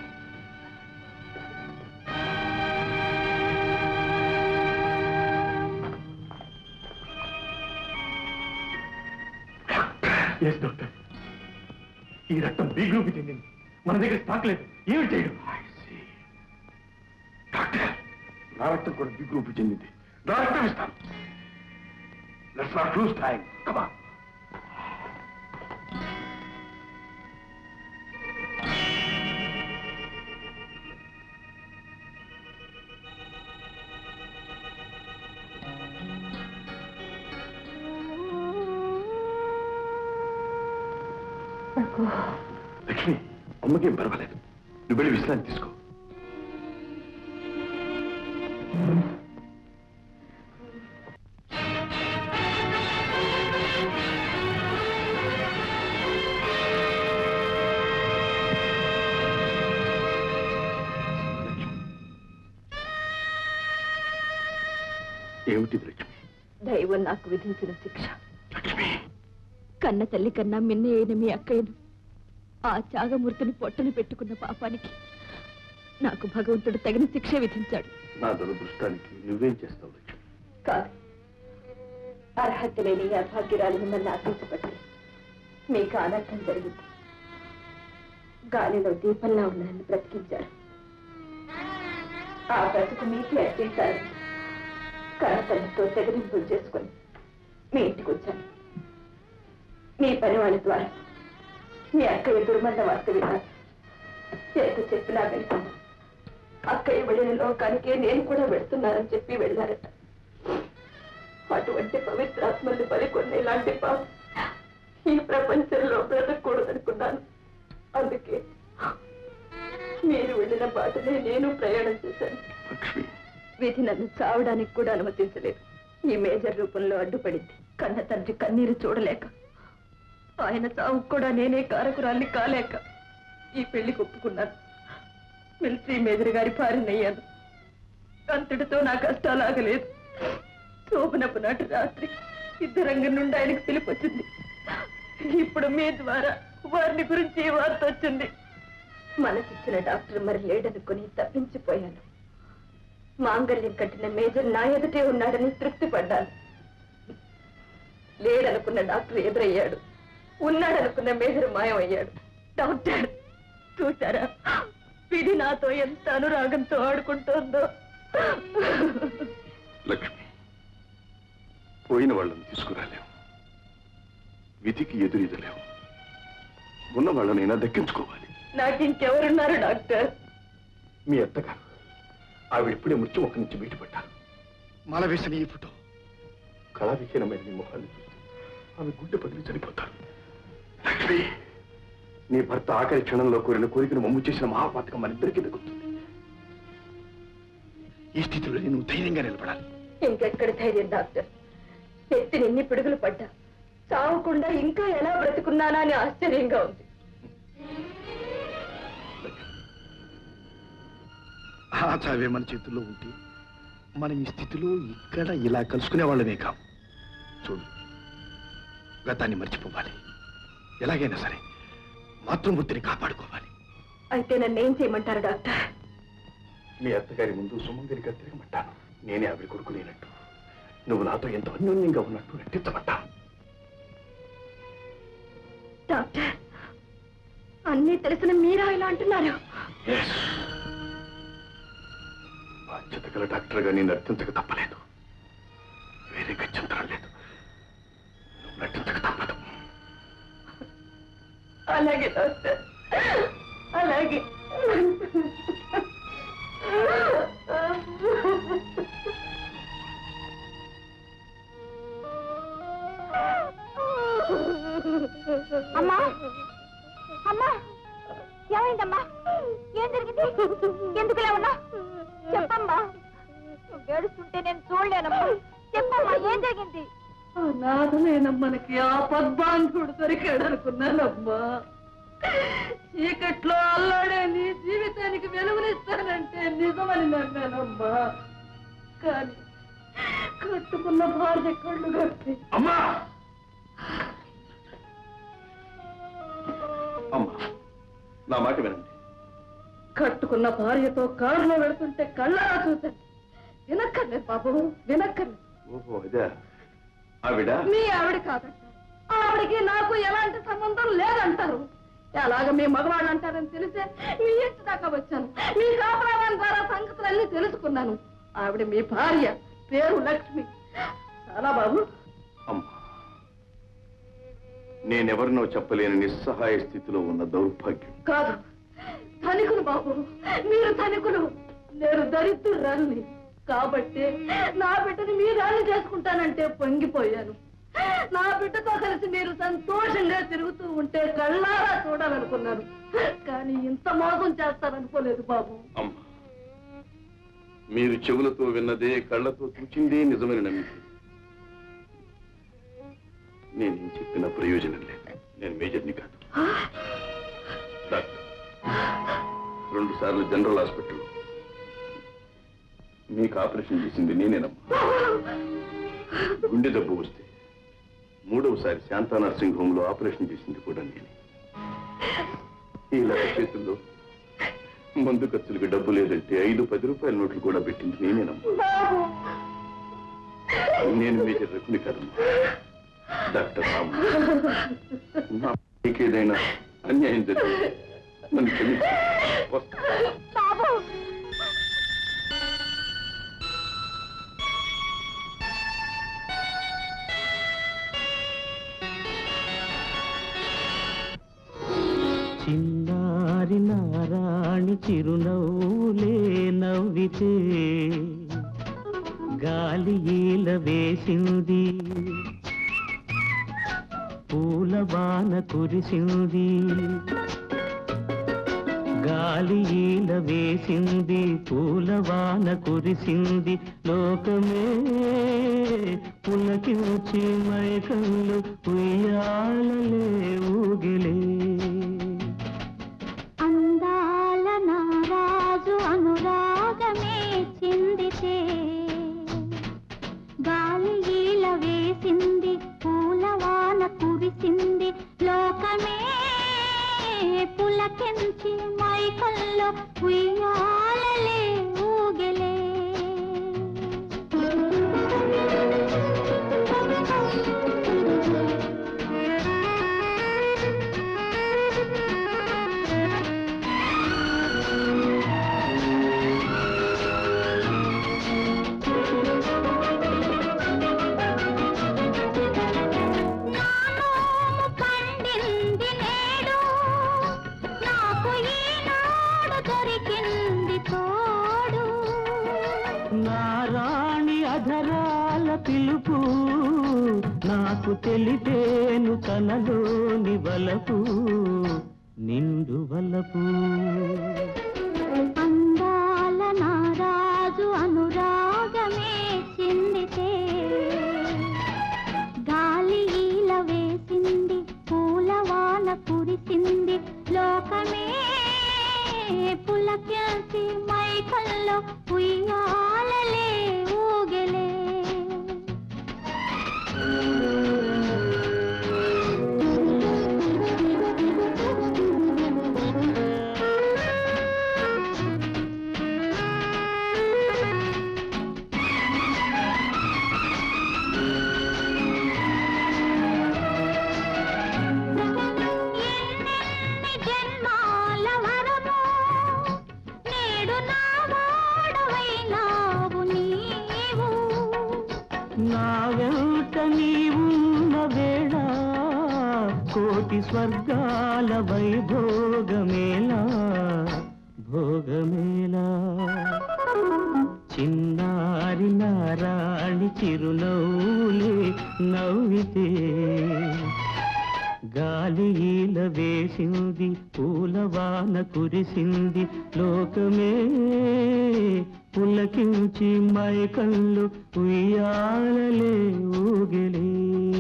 ఎస్ డాక్టర్ ఈ రక్తం బి గ్రూప్ చెందింది మన దగ్గర స్టాక్ లేదు ఏమి చేయడం డాక్టర్ నా రక్తం కూడా బి గ్రూప్ చెందింది నా రక్తం ఇస్తాను let's not lose time come Lakshmi అమ్మకేం పర్వాలేదు నువ్వు వెళ్ళి విశ్రాంతి తీసుకో ఏమిటి లక్ష్మి దైవం నాకు విధించిన శిక్ష కన్న తల్లి కన్నా మిన్న అయిన మీ అక్కయ్యను ఆ త్యాగమూర్తిని పొట్టను పెట్టుకున్న పాపానికి నాకు భగవంతుడు తగిన శిక్ష విధించాడు నా దురదృష్టానికి నువ్వేం చేస్తావు లక్ష్మి కాదు అర్హత లేని ఈ అభాగ్యురాలు మిమ్మల్ని ఆశించబట్టి మీకు అనర్థం జరిగింది గాలిలో దీపంలా ఉన్న నన్ను బ్రతికించారు ఆ బ్రతుకు మీకే అర్పించాలి కనతల్లితో తెగరింపులు చేసుకొని మీ ఇంటికి వచ్చాను మీ పని వాళ్ళ ద్వారా మీ అక్కయ్య దుర్మన్న వార్త విన్నాను చేత చెప్పినా వెళ్తాను అక్కయ్య వెళ్ళిన లోకానికే నేను కూడా వెళ్తున్నానని చెప్పి వెళ్ళారట అటువంటి పవిత్రాత్మల్ని బలికొన్న ఇలాంటి పాప ఈ ప్రపంచంలో బ్రతకూడదనుకున్నాను అందుకే మీరు వెళ్ళిన బాటనే నేను ప్రయాణం చేశాను విధి నన్ను చావడానికి కూడా అనుమతించలేదు ఈ మేజర్ రూపంలో అడ్డుపడింది కన్న తండ్రి కన్నీరు చూడలేక ఆయన చావుకు కూడా నేనే కారకురాల్ని కాలేక ఈ పెళ్లి ఒప్పుకున్నాను మిలిటరీ మేజర్ గారి భార్యనయ్యాను అంతటితో నా కష్టాలు ఆగలేదు శోభనపు నాటి రాత్రి యుద్ధరంగం నుండి ఆయనకు తెలిపొచ్చింది ఇప్పుడు మీ ద్వారా వారిని గురించి ఈ వార్త వచ్చింది మనసిచ్చిన డాక్టర్ మరి లేడనుకుని తప్పించిపోయాను మాంగళ్యం కట్టిన మేజర్ నా ఎదుటే ఉన్నాడని తృప్తి పడ్డాను లేడనుకున్న డాక్టర్ ఎదురయ్యాడు ఉన్నాడనుకున్న మేజర్ మాయమయ్యాడు డాక్టర్ చూసారా విధి నాతో ఎంత అనురాగంతో ఆడుకుంటోందో లక్ష్మి పోయిన వాళ్ళని తీసుకురాలేవు విధికి ఎదురీదలేవు ఉన్న వాళ్ళనైనా దక్కించుకోవాలి నాకు ఇంకెవరున్నారు డాక్టర్ మీ అత్తగారు ఆవిడిప్పుడే మృత్యు ముఖం నుంచి బయటపడ్డారు మాల వేసిన ఈ ఫోటో కళావిహీనమైన మీ ముఖాన్ని చూస్తే ఆమె గుండె పగిలి చనిపోతారు లక్ష్మి నీ భర్త ఆఖరి క్షణంలో కోరిన కోరికను మమ్ము చేసిన మహాపాతకం మన ఇద్దరికీ దక్కుతుంది ఈ స్థితిలో నేను ధైర్యంగా నిలబడాలి ఇంకెక్కడ ధైర్యం డాక్టర్ ఎత్తి నిన్ని పిడుగులు పడ్డా చావకుండా ఇంకా ఎలా బ్రతుకున్నానా అని ఆశ్చర్యంగా ఉంది ఆ చావే మన చేతుల్లో ఉంటే మనం ఈ స్థితిలో ఇక్కడ ఇలా కలుసుకునే వాళ్ళమే కాం చూడు గతాన్ని మర్చిపోవాలి ఎలాగైనా సరే మాతృమూర్తిని కాపాడుకోవాలి అయితే నన్ను ఏం చేయమంటారు డాక్టర్ మీ అత్తగారి ముందు సుమంగరిగా తిరగమంటాను నేనే ఆవిడ కొడుకునేనట్టు నువ్వు నాతో ఎంత అన్యోన్యంగా ఉన్నట్టు నటించమంటాను డాక్టర్ అన్నీ తెలిసిన మీరా ఇలా అంటున్నారు బాధ్యత గల డాక్టర్గా నేను నటించక తప్పలేదు వేరే గత్యంతరం లేదు నువ్వు నటించక తప్పదు అలాగే డాక్టర్ అలాగే అమ్మా అమ్మా ఏమైందమ్మా ఏం జరిగింది ఎందుకు లేవన్నా చెప్పమ్మా నువ్వు ఏడుస్తుంటే నేను చూడలేనమ్మా చెప్పమ్మా ఏం జరిగింది అనాథమైన మనకి ఆ పద్మాంధుడు దొరికాడు అనుకున్నానమ్మా చీకట్లో అల్లాడే నీ జీవితానికి వెలుగునిస్తానంటే నిజమని నమ్మానమ్మా కానీ కట్టుకున్న భార్య కళ్ళు కట్టి అమ్మా అమ్మా నా మాట వినండి కట్టుకున్న భార్యతో కారులో వెళుతుంటే కళ్ళారా చూశాను వినక్కర్లేదు బాబు వినక్కర్లేదు ఓహో ఇదే ఆవిడ మీ ఆవిడ కాదంటారు ఆవిడకి నాకు ఎలాంటి సంబంధం లేదంటారు ఎలాగ మీ మగవాడు అంటారని తెలిసే మీ ఇంటి దాకా వచ్చాను మీ కాపురాల ద్వారా సంగతులన్నీ తెలుసుకున్నాను ఆవిడ మీ భార్య పేరు లక్ష్మి చాలా బాబు అమ్మా నేనెవరినో చెప్పలేని నిస్సహాయ స్థితిలో ఉన్న దౌర్భాగ్యం కాదు ధనికులు బాబు మీరు ధనికులు నేను దరిద్రురాలిని కాబట్టి నా బిడ్డని మీ రాణి చేసుకుంటానంటే పొంగిపోయాను నా బిడ్డతో కలిసి మీరు సంతోషంగా తిరుగుతూ ఉంటే కళ్ళారా చూడాలనుకున్నాను కానీ ఇంత మోసం చేస్తారనుకోలేదు బాబు అమ్మా మీరు చెవులతో విన్నదే కళ్ళతో చూచిందే నిజమని నమ్మితే నేనేం చెప్పిన ప్రయోజనం లేదు నేను మేజర్ని కాదు డాక్టర్ రెండు సార్లు జనరల్ హాస్పిటల్ మీకు ఆపరేషన్ చేసింది నేనేనమ్మా గుండె దెబ్బ వస్తే మూడవసారి శాంతా నర్సింగ్ హోమ్ లో ఆపరేషన్ చేసింది కూడా నేనే ఇలా చేతుల్లో మందు ఖర్చులకు డబ్బు లేదంటే ఐదు పది రూపాయల నోట్లు కూడా పెట్టింది నేనేనమ్మా నేను మేజర్ రకుని కదమ్మా డాక్టర్ రాము నా నీకేదైనా అన్యాయం జరిగింది నన్ను క్షమించు వస్తా. బాబు చిన్నారి నారాణి చిరునవ్వులే నవ్వితే గాలి ఈల వేసింది పూల బాన కురిసింది గాలి ఈల వేసింది పూల వాన కురిసింది లోకమే పులకించి మైకంలో ఉయ్యాలలే ఊగిలే అందాల నారాజు అనురాగమే చిందితే గాలి ఈల వేసింది పూలవాన కురిసింది లోకమే పులకెంచి మైకల్లో ఉయ్యాలలే ఊగలే పండింది నేడు నాకు ఈనాడు దొరికింది తోడు నారాణి అధరాల పిలుపు నాకు తెలిపేను తనలోని వలపు నిండు వలపు అందాల నారాజు అనురాగమే చిందితే గాలి ఈల వేసింది పూలవాన కురిసింది లోకమే పులకెల్సి మైకల్లో ఉయ్యాలలే ఊగలే ఎన్నెన్ని జన్మాల వరమో నేడు నా వాడవైనావు నీవు నా వెంట నీవున్న వేళ కోటి స్వర్గాల వైభోగమేలా భోగమేలా చిన్నారి నారాణి చిరునవ్వులే నవ్వితే గాలి ఈల వేసింది పూలవాన కురిసింది లోకమే పులకించి మైకళ్ళు ఉయ్యాలలే ఊగిలే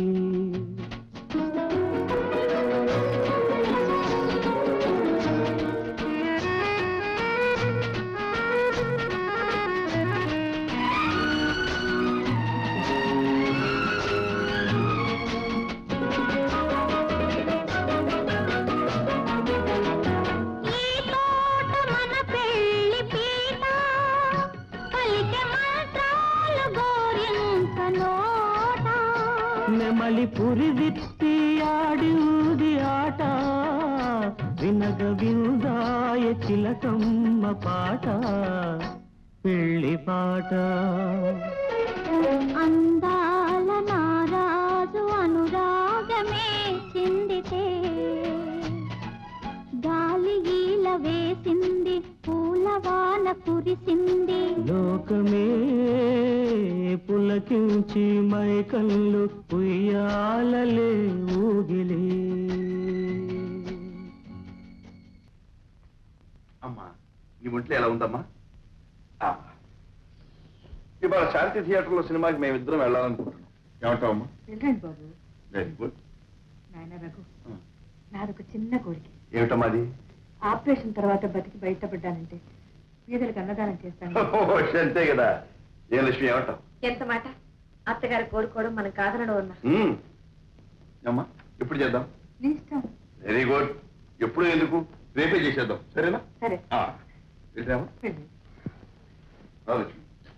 ఈ తోట మన పెళ్లి పీట పలికే మంత్రాలు గోరింక నోట నెమలి పురి విప్పి ఆడింది ఆట వినగ విందాయ చిలకమ్మ పాట పెళ్లి పాట అందాల నారాజు అనురాగమే చిందితే గాలి గీల వేసింది పూలవాన కురిసింది లోకమే పులకించి మైకళ్ళు ఉయ్యాలలే ఊగిలే అమ్మా నీ ఒంట్లో ఎలా ఉందమ్మా ఆ. ఇవాళ శాంతి థియేటర్లో సినిమాకి మేమిద్దరం వెళ్ళాలనుకుంటున్నాం ఏమంటావమ్మా వెళ్ళండి బాబు వెరీ గుడ్ నాయన రఘు నాదొక చిన్న కోరిక ఏమిటమ్మా అది ఆపరేషన్ తర్వాత బతికి బయటపడ్డానంటే పేదలకు అన్నదానం చేస్తాను ఓ, అంతే కదా ఏ లక్ష్మి ఏమంటావు ఎంత మాట అత్తగారు కోరుకోవడం మనం కాదనడం ఉన్నా ఉమ్. అమ్మా ఎప్పుడు చేద్దాం నీ ఇష్టం వెరీ గుడ్ ఎప్పుడు ఎందుకు రేపే చేసేద్దాం సరేనా సరే ఆ. వెళ్దామా వెళ్ళి రా లక్ష్మి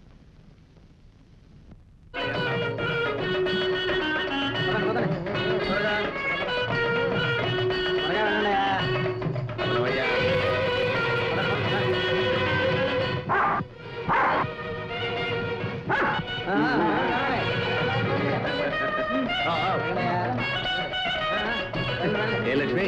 ఏ లక్ష్మి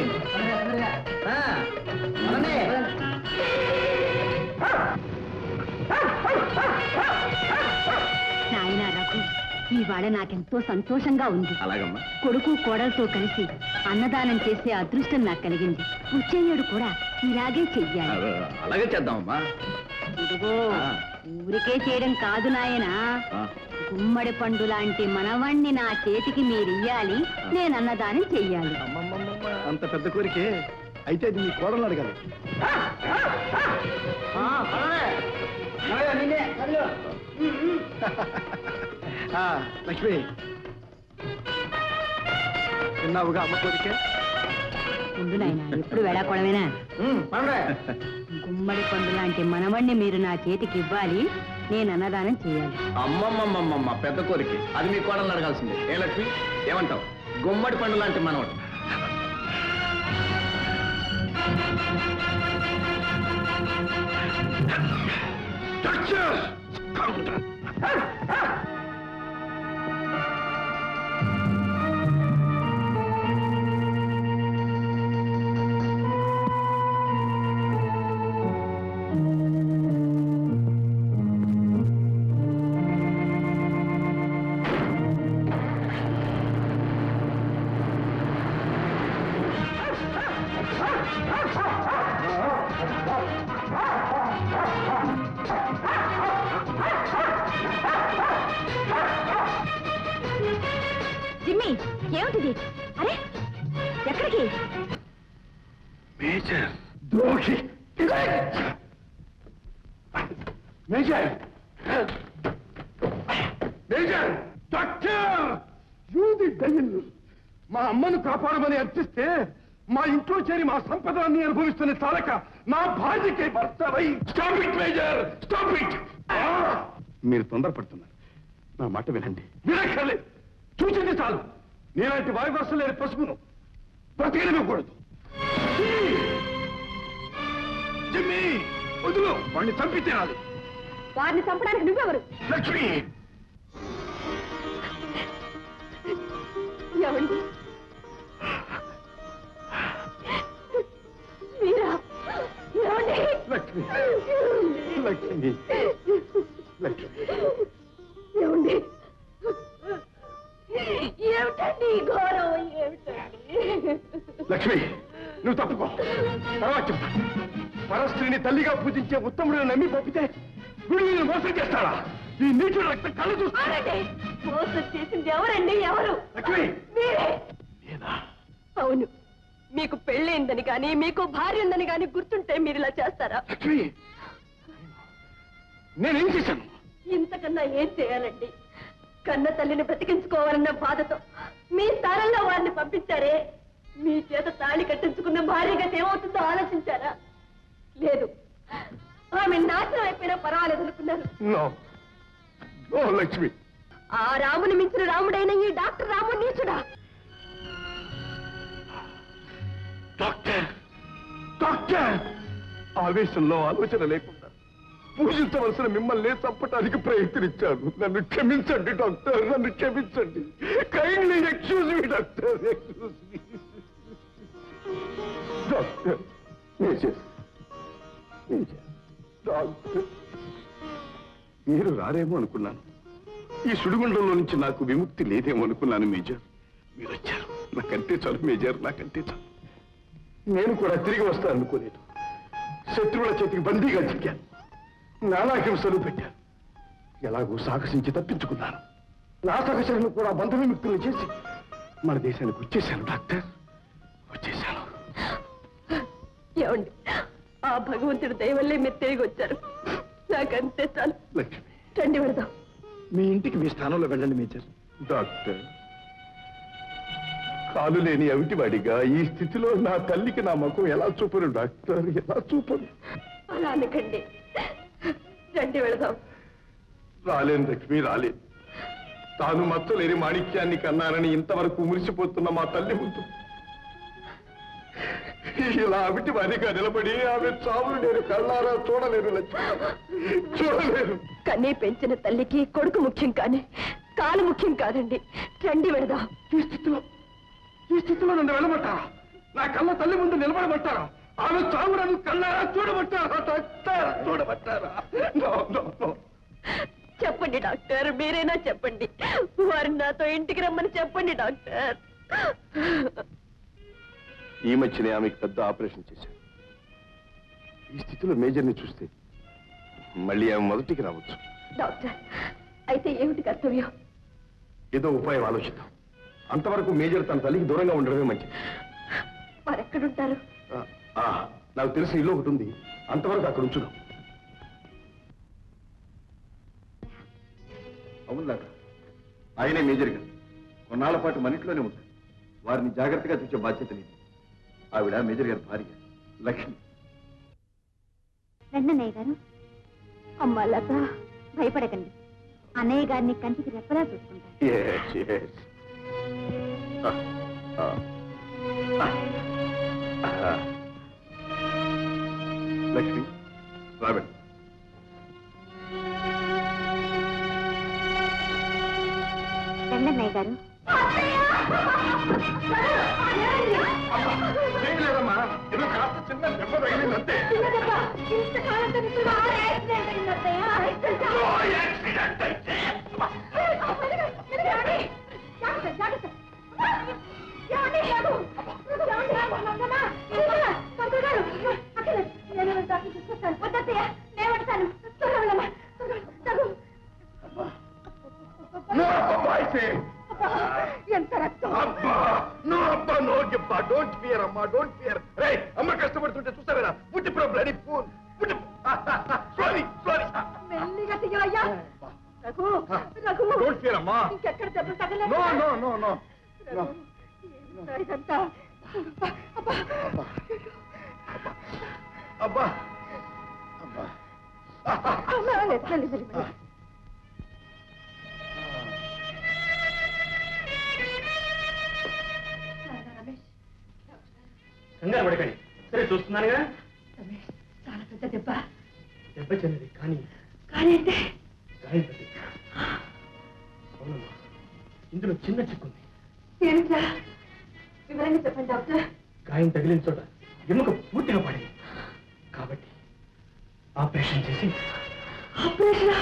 నాయన రఘు ఇవాళ నాకెంతో సంతోషంగా ఉంది అలాగమ్మా కొడుకు కోడలతో కలిసి అన్నదానం చేసే అదృష్టం నాకు కలిగింది వచ్చేయుడు కూడా ఇలాగే చెయ్యాలి అలాగే చేద్దామమ్మా ఇదిగో ఊరికే చేయడం కాదు నాయనా గుమ్మడి పండు లాంటి మనవణ్ణి నా చేతికి మీరియ్యాలి నేను అన్నదానం చెయ్యాలి అంత పెద్ద కోరికే అయితే అది మీ కోడలు అడగాలి ఆ, లక్ష్మి విన్నావుగా అమ్మ కోరికే ముందు నాయనా ఎప్పుడు వేళాకోళమేనా గుమ్మడి పండు లాంటి మనవణ్ణి మీరు నా చేతికి ఇవ్వాలి నేను అన్నదానం చేయాలి అమ్మమ్మమ్మమ్మ పెద్ద కోరిక అది మీ కోడలు అడగాల్సిందే ఏ లక్ష్మి ఏమంటావు గుమ్మడి పండు లాంటి మనవడు ఆ ఏమిటిది అరే ఎక్కడికి మేజర్ ద్రోహి మేజర్ మేజర్ డాక్టర్ యూది డైల్ మా అమ్మను కాపాడమని అర్థిస్తే మా ఇంట్లో చేరి మా సంపదాన్ని అనుభవిస్తున్న చాలక నా భార్యకి భర్తవై stop it major stop it మీరు తొందరపడుతున్నారు నా మాట వినండి వినక్కర్లేదు చూసింది చాలు నేలాంటి వాయువర్షం లేని పసుపును బ్రతికనివ్వకూడదు జిమ్మి వదులు వాడిని చంపితే రాదు వారిని చంపడానికి నువ్వెవరు లక్ష్మి ఏమండి మీరా ఏమండి లక్ష్మి లక్ష్మి లక్ష్మి ఏమండి ఏమిటండి ఈ ఘోరం ఏమిటండి లక్ష్మి నువ్వు తప్పుకో తర్వాత చెప్తా పరస్త్రీని తల్లిగా పూజించే ఉత్తముడిని నమ్మి పంపితే వీడు నిన్ను మోసం చేస్తాడా ఈ నీచుడు రక్త కళ్ళు చూస్తా ఆగండి. మోసం చేసింది ఎవరండి ఎవరు లక్ష్మి మీరే అవును మీకు పెళ్ళైందని కానీ మీకు భార్య ఉందని కానీ గుర్తుంటే మీరు ఇలా చేస్తారా లక్ష్మి నేనేం చేశాను ఇంతకన్నా ఏం చేయాలండి కన్న తల్లిని బ్రతికించుకోవాలన్న బాధతో మీ స్థానంలో వారిని పంపించారే మీ చేత తాళి కట్టించుకున్న భార్య గతి ఏమవుతుందో ఆలోచించారా లేదు ఆమె నాశనం అయిపోయినా పర్వాలేదు అనుకున్నారు నో నో లక్ష్మి ఆ రాముని మించిన రాముడైన ఈ డాక్టర్ రాము నీచుడా డాక్టర్ డాక్టర్ ఆవేశంలో ఆలోచన లేకుండా పూజించవలసిన మిమ్మల్ని చంపటానికి ప్రయత్నించాను నన్ను క్షమించండి డాక్టర్ నన్ను క్షమించండి kindly excuse me doctor excuse me doctor major major doctor మీరు రారేమో అనుకున్నాను ఈ సుడిగుండంలో నుంచి నాకు విముక్తి లేదేమో అనుకున్నాను మేజర్ మీరు వచ్చారు నాకంటే చాలు మేజర్ నాకంటే చాలు నేను కూడా తిరిగి వస్తాను అనుకోలేదు శత్రువుల చేతికి బందీగా చిక్కాను నానా హింసలు పెట్టాను ఎలాగో సాహసించి తప్పించుకున్నాను నా సహచరులను కూడా బంధ విముక్తులు చేసి మన దేశానికి వచ్చేసాను డాక్టర్ వచ్చేసాను ఏమండి ఆ భగవంతుడి దయ వల్లే మీరు తిరిగి వచ్చారు నాకంతే చాలు లక్ష్మి రండి వెళదాం మీ ఇంటికి మీ స్థానంలో వెళ్ళండి మేజర్ డాక్టర్ కాలు లేని అవిటివాడిగా ఈ స్థితిలో నా తల్లికి నా ముఖం ఎలా చూపను డాక్టర్ ఎలా చూపను అలా అనకండి రండి వెళదాం రాలేను లక్ష్మి రాలేదు తాను మచ్చలేని మాణిక్యాన్ని కన్నానని ఇంతవరకు మురిసిపోతున్న మా తల్లి ముందు ఇలా అవిటి వారిగా నిలబడి ఆమె చావులు నేను కళ్ళారా చూడలేను లక్ష్మి చూడలేను కన్నీ పెంచిన తల్లికి కొడుకు ముఖ్యం కానీ కాలు ముఖ్యం కాదండి రండి వెళదాం ఈ స్థితిలో ఈ స్థితిలో నన్ను వెళ్ళమంటారా నా కళ్ళ తల్లి ముందు నిలబడమంటారా ఆమె చావు నన్ను కళ్ళారా చూడమంటారా డాక్టర్ చూడమంటారా నో, నో, నో. చెప్పండి డాక్టర్ మీరైనా చెప్పండి వారిని నాతో ఇంటికి రమ్మని చెప్పండి డాక్టర్ ఈ మధ్యనే ఆమెకి పెద్ద ఆపరేషన్ చేశాను ఈ స్థితిలో మేజర్ని చూస్తే మళ్ళీ ఆమె మొదటికి రావచ్చు డాక్టర్ అయితే ఏమిటి కర్తవ్యం ఏదో ఉపాయం ఆలోచిద్దాం అంతవరకు మేజర్ తన తల్లికి దూరంగా ఉండడమే మంచిది వారెక్కడుంటారు ఆ, ఆ, నాకు తెలిసిన ఇల్లు ఒకటి ఉంది అంతవరకు అక్కడ ఉంచుదాం అవును దాకా ఆయనే మేజర్ గారు కొన్నాళ్ల పాటు మన ఇంట్లోనే ఉంటారు వారిని జాగ్రత్తగా చూసే బాధ్యత నీది ఆవిడ మేజర్ గారి భార్య లక్ష్మి రండన్నయ్య గారు అమ్మ లత భయపడకండి అన్నయ్య గారిని కంటికి రెప్పలా చూసుకుంటారు Yes, yes. Ah, ah. Ah. Ah. Lakshmi రావండి రండన్నయ్య గారు లేదమ్మా ఏదో కాస్త చిన్న దెబ్బ తగిలిందంతే ఎంత రక్తం అబ్బా అమ్మా డోంట్ ఫియర్ అమ్మా డోంట్ ఫియర్ రే అమ్మ కష్టపడుతుంటే చూస్తారా పుట్టి బ్లడీ ఫూల్ పుట్టి సారీ సారీ మెల్లిగా తీయవయ్యా రఘు రఘు డోంట్ ఫియర్ అమ్మా ఇంకెక్కడ దెబ్బలు తగలేదు నో నో నో నో ఏమిటో ఇదంతా అబ్బా, అబ్బా. అబ్బా అమ్మా, లేదు, మెల్లి, మెల్లి, మెల్లి. రమేష్ కంగారు పడకండి సరే చూస్తున్నాను కదా రమేష్ చాలా పెద్ద దెబ్బ దెబ్బ చెందింది కానీ కానీ అంటే గాయం పెట్టి అవునమ్మా ఇందులో చిన్న చిక్కుంది ఏమిటా వివరంగా చెప్పండి డాక్టర్ గాయం తగిలిన చోట ఎముక పూర్తిగా పడింది కాబట్టి ఆపరేషన్ చేసి ఆపరేషన్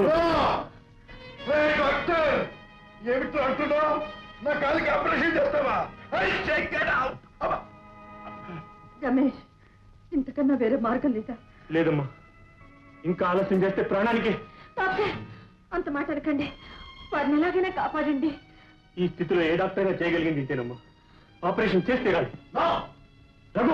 డాక్టర్ ఏమిటో అంటున్నావు నా కాలికి ఆపరేషన్ చేస్తావా I take it out Ramesh ఇంతకన్నా వేరే మార్గం లేదా లేదమ్మా ఇంకా ఆలస్యం చేస్తే ప్రాణానికి డాక్టర్ అంత మాట అనకండి వారిని ఎలాగైనా కాపాడండి ఈ స్థితిలో ఏ డాక్టర్ అయినా చేయగలిగింది ఇంతేనమ్మా ఆపరేషన్ చేస్తే కాదు రఘు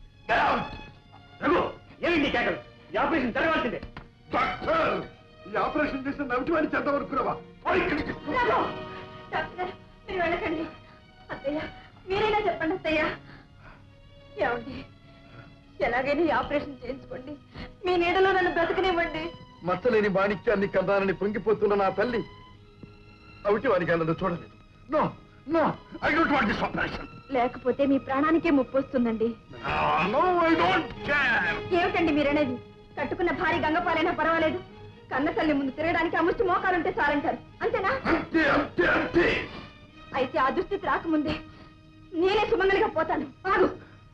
రఘు ఏమిటి కేకలు ఈ ఆపరేషన్ జరగాల్సిందే డాక్టర్ ఈ ఆపరేషన్ చేసిన నవ్వుటి చెత్త వరకురావా రాము! డాక్టర్ మీరు వెళ్ళకండి అత్తయ్య మీరైనా చెప్పండి అత్తయ్య ఏమండి ఎలాగైనా ఈ ఆపరేషన్ చేయించుకోండి మీ నీడలో నన్ను బ్రతకనివ్వండి మచ్చలేని మాణిక్యాన్ని కందానని పొంగిపోతున్న నా తల్లి అవిటి వారికి నన్ను చూడలేదు no no I don't want this operation లేకపోతే మీ ప్రాణానికే ముప్పు వస్తుందండి నో ఐ డోంట్ కేర్ ఏమిటండి మీరనేది కట్టుకున్న భారీ గంగపాలైనా పర్వాలేదు కన్న తల్లి ముందు తిరగడానికి అముష్టి మోకాలుంటే చాలంటారు అంతేనా అంతే అంతే అంతే అయితే ఆ దుస్థితి రాకముందే నేనే సుమంగలిగా పోతాను ఆగు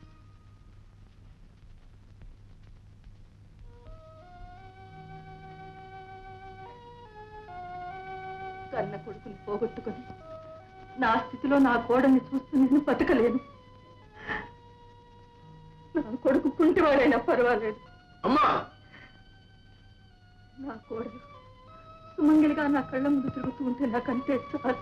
కన్న కొడుకుని పోగొట్టుకొని నా స్థితిలో నా కోడల్ని చూస్తూ నేను బతకలేను నా కొడుకు కుంటివాడైనా పర్వాలేదు అమ్మా నా కోడలు సుమంగలిగా నా కళ్ళ ముందు తిరుగుతూ ఉంటే నాకు అంతే చాలు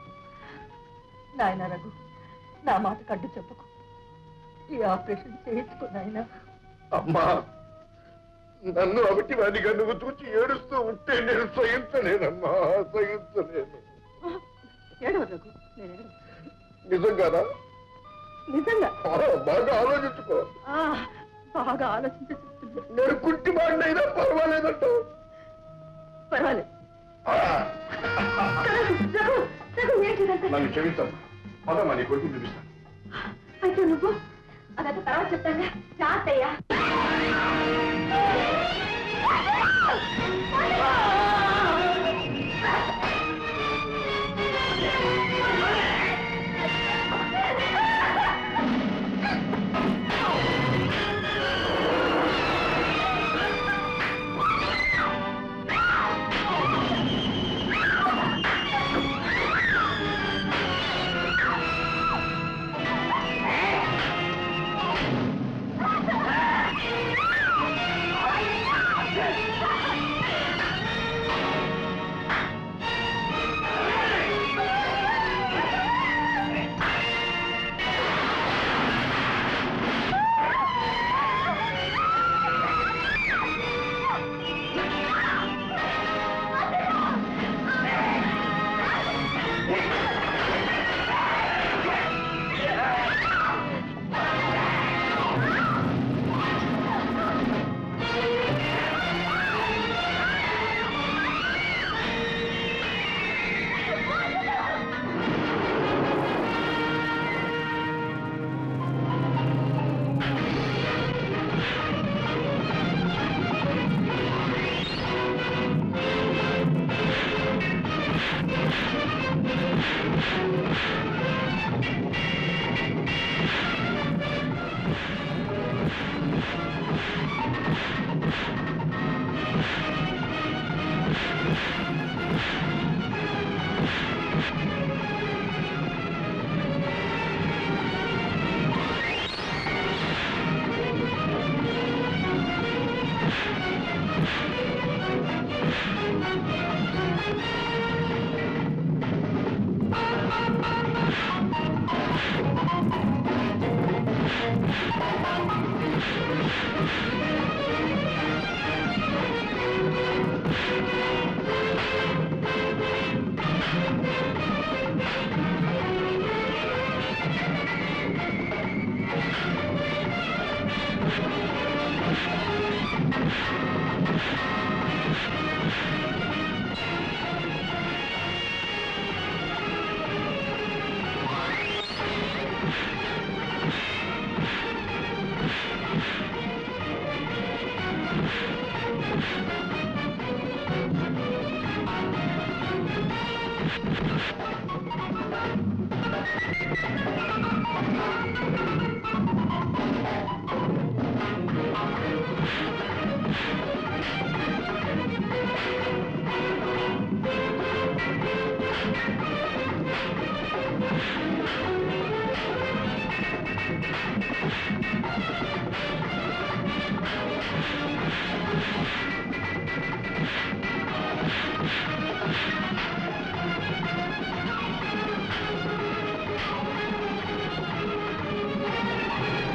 నాయన రఘు నా మాట కడ్డు చెప్పకు ఈ ఆపరేషన్ చేయించుకో నాయన అమ్మా నన్ను అవిటి వాడిగా నువ్వు చూసి ఏడుస్తూ ఉంటే నేను సహించలేనమ్మా సహించలేను ఏడవ రఘు నేను ఏడవ. నిజంగానా నిజంగా ఆ, బాగా ఆలోచించుకో ఆ, బాగా ఆలోచించి చెప్తున్నా నేను కుంటి వాడినైనా పర్వాలేదంటావు పర్వాలేదు రఘు, రఘు, రఘు, ఏంటి ఇదంతా? నన్ను క్షమించమ్మా పదమ్మా నీ కొడుకు చూపిస్తాను అయితే నువ్వు అదంతా తర్వాత చెప్తాను జాతయ్యా ఆ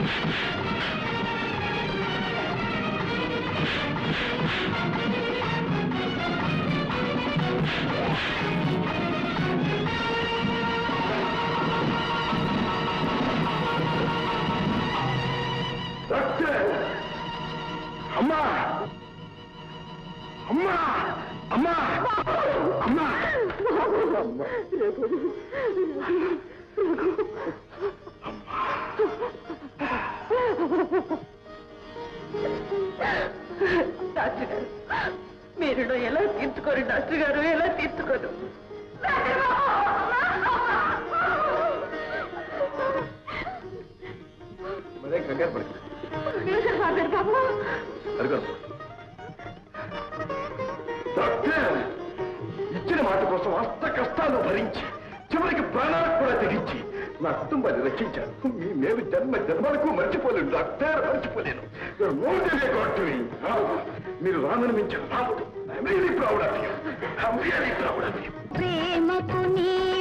డాక్టర్ అమ్మా అమ్మా అమ్మా అమ్మా అమ్మా డాక్టర్ గారు మీరు ఎలా తీర్చుకోరు డాక్టర్ గారు ఎలా తీర్చుకోరు మరే కంగారు పడకండి బాబు అదిగో డాక్టర్ ఇచ్చిన మాట కోసం అస్త కష్టాలు భరించి చివరికి ప్రాణాలకు కూడా తెగించి నా కుటుంబాన్ని రక్షించారు మీ మేము జన్మ జన్మలకు మర్చిపోలేను డాక్టర్ మర్చిపోలేను నోటివే కొట్టువి మీరు రామని మించిన రాముడు I'm really proud of you I'm really proud of you ప్రేమకు నీ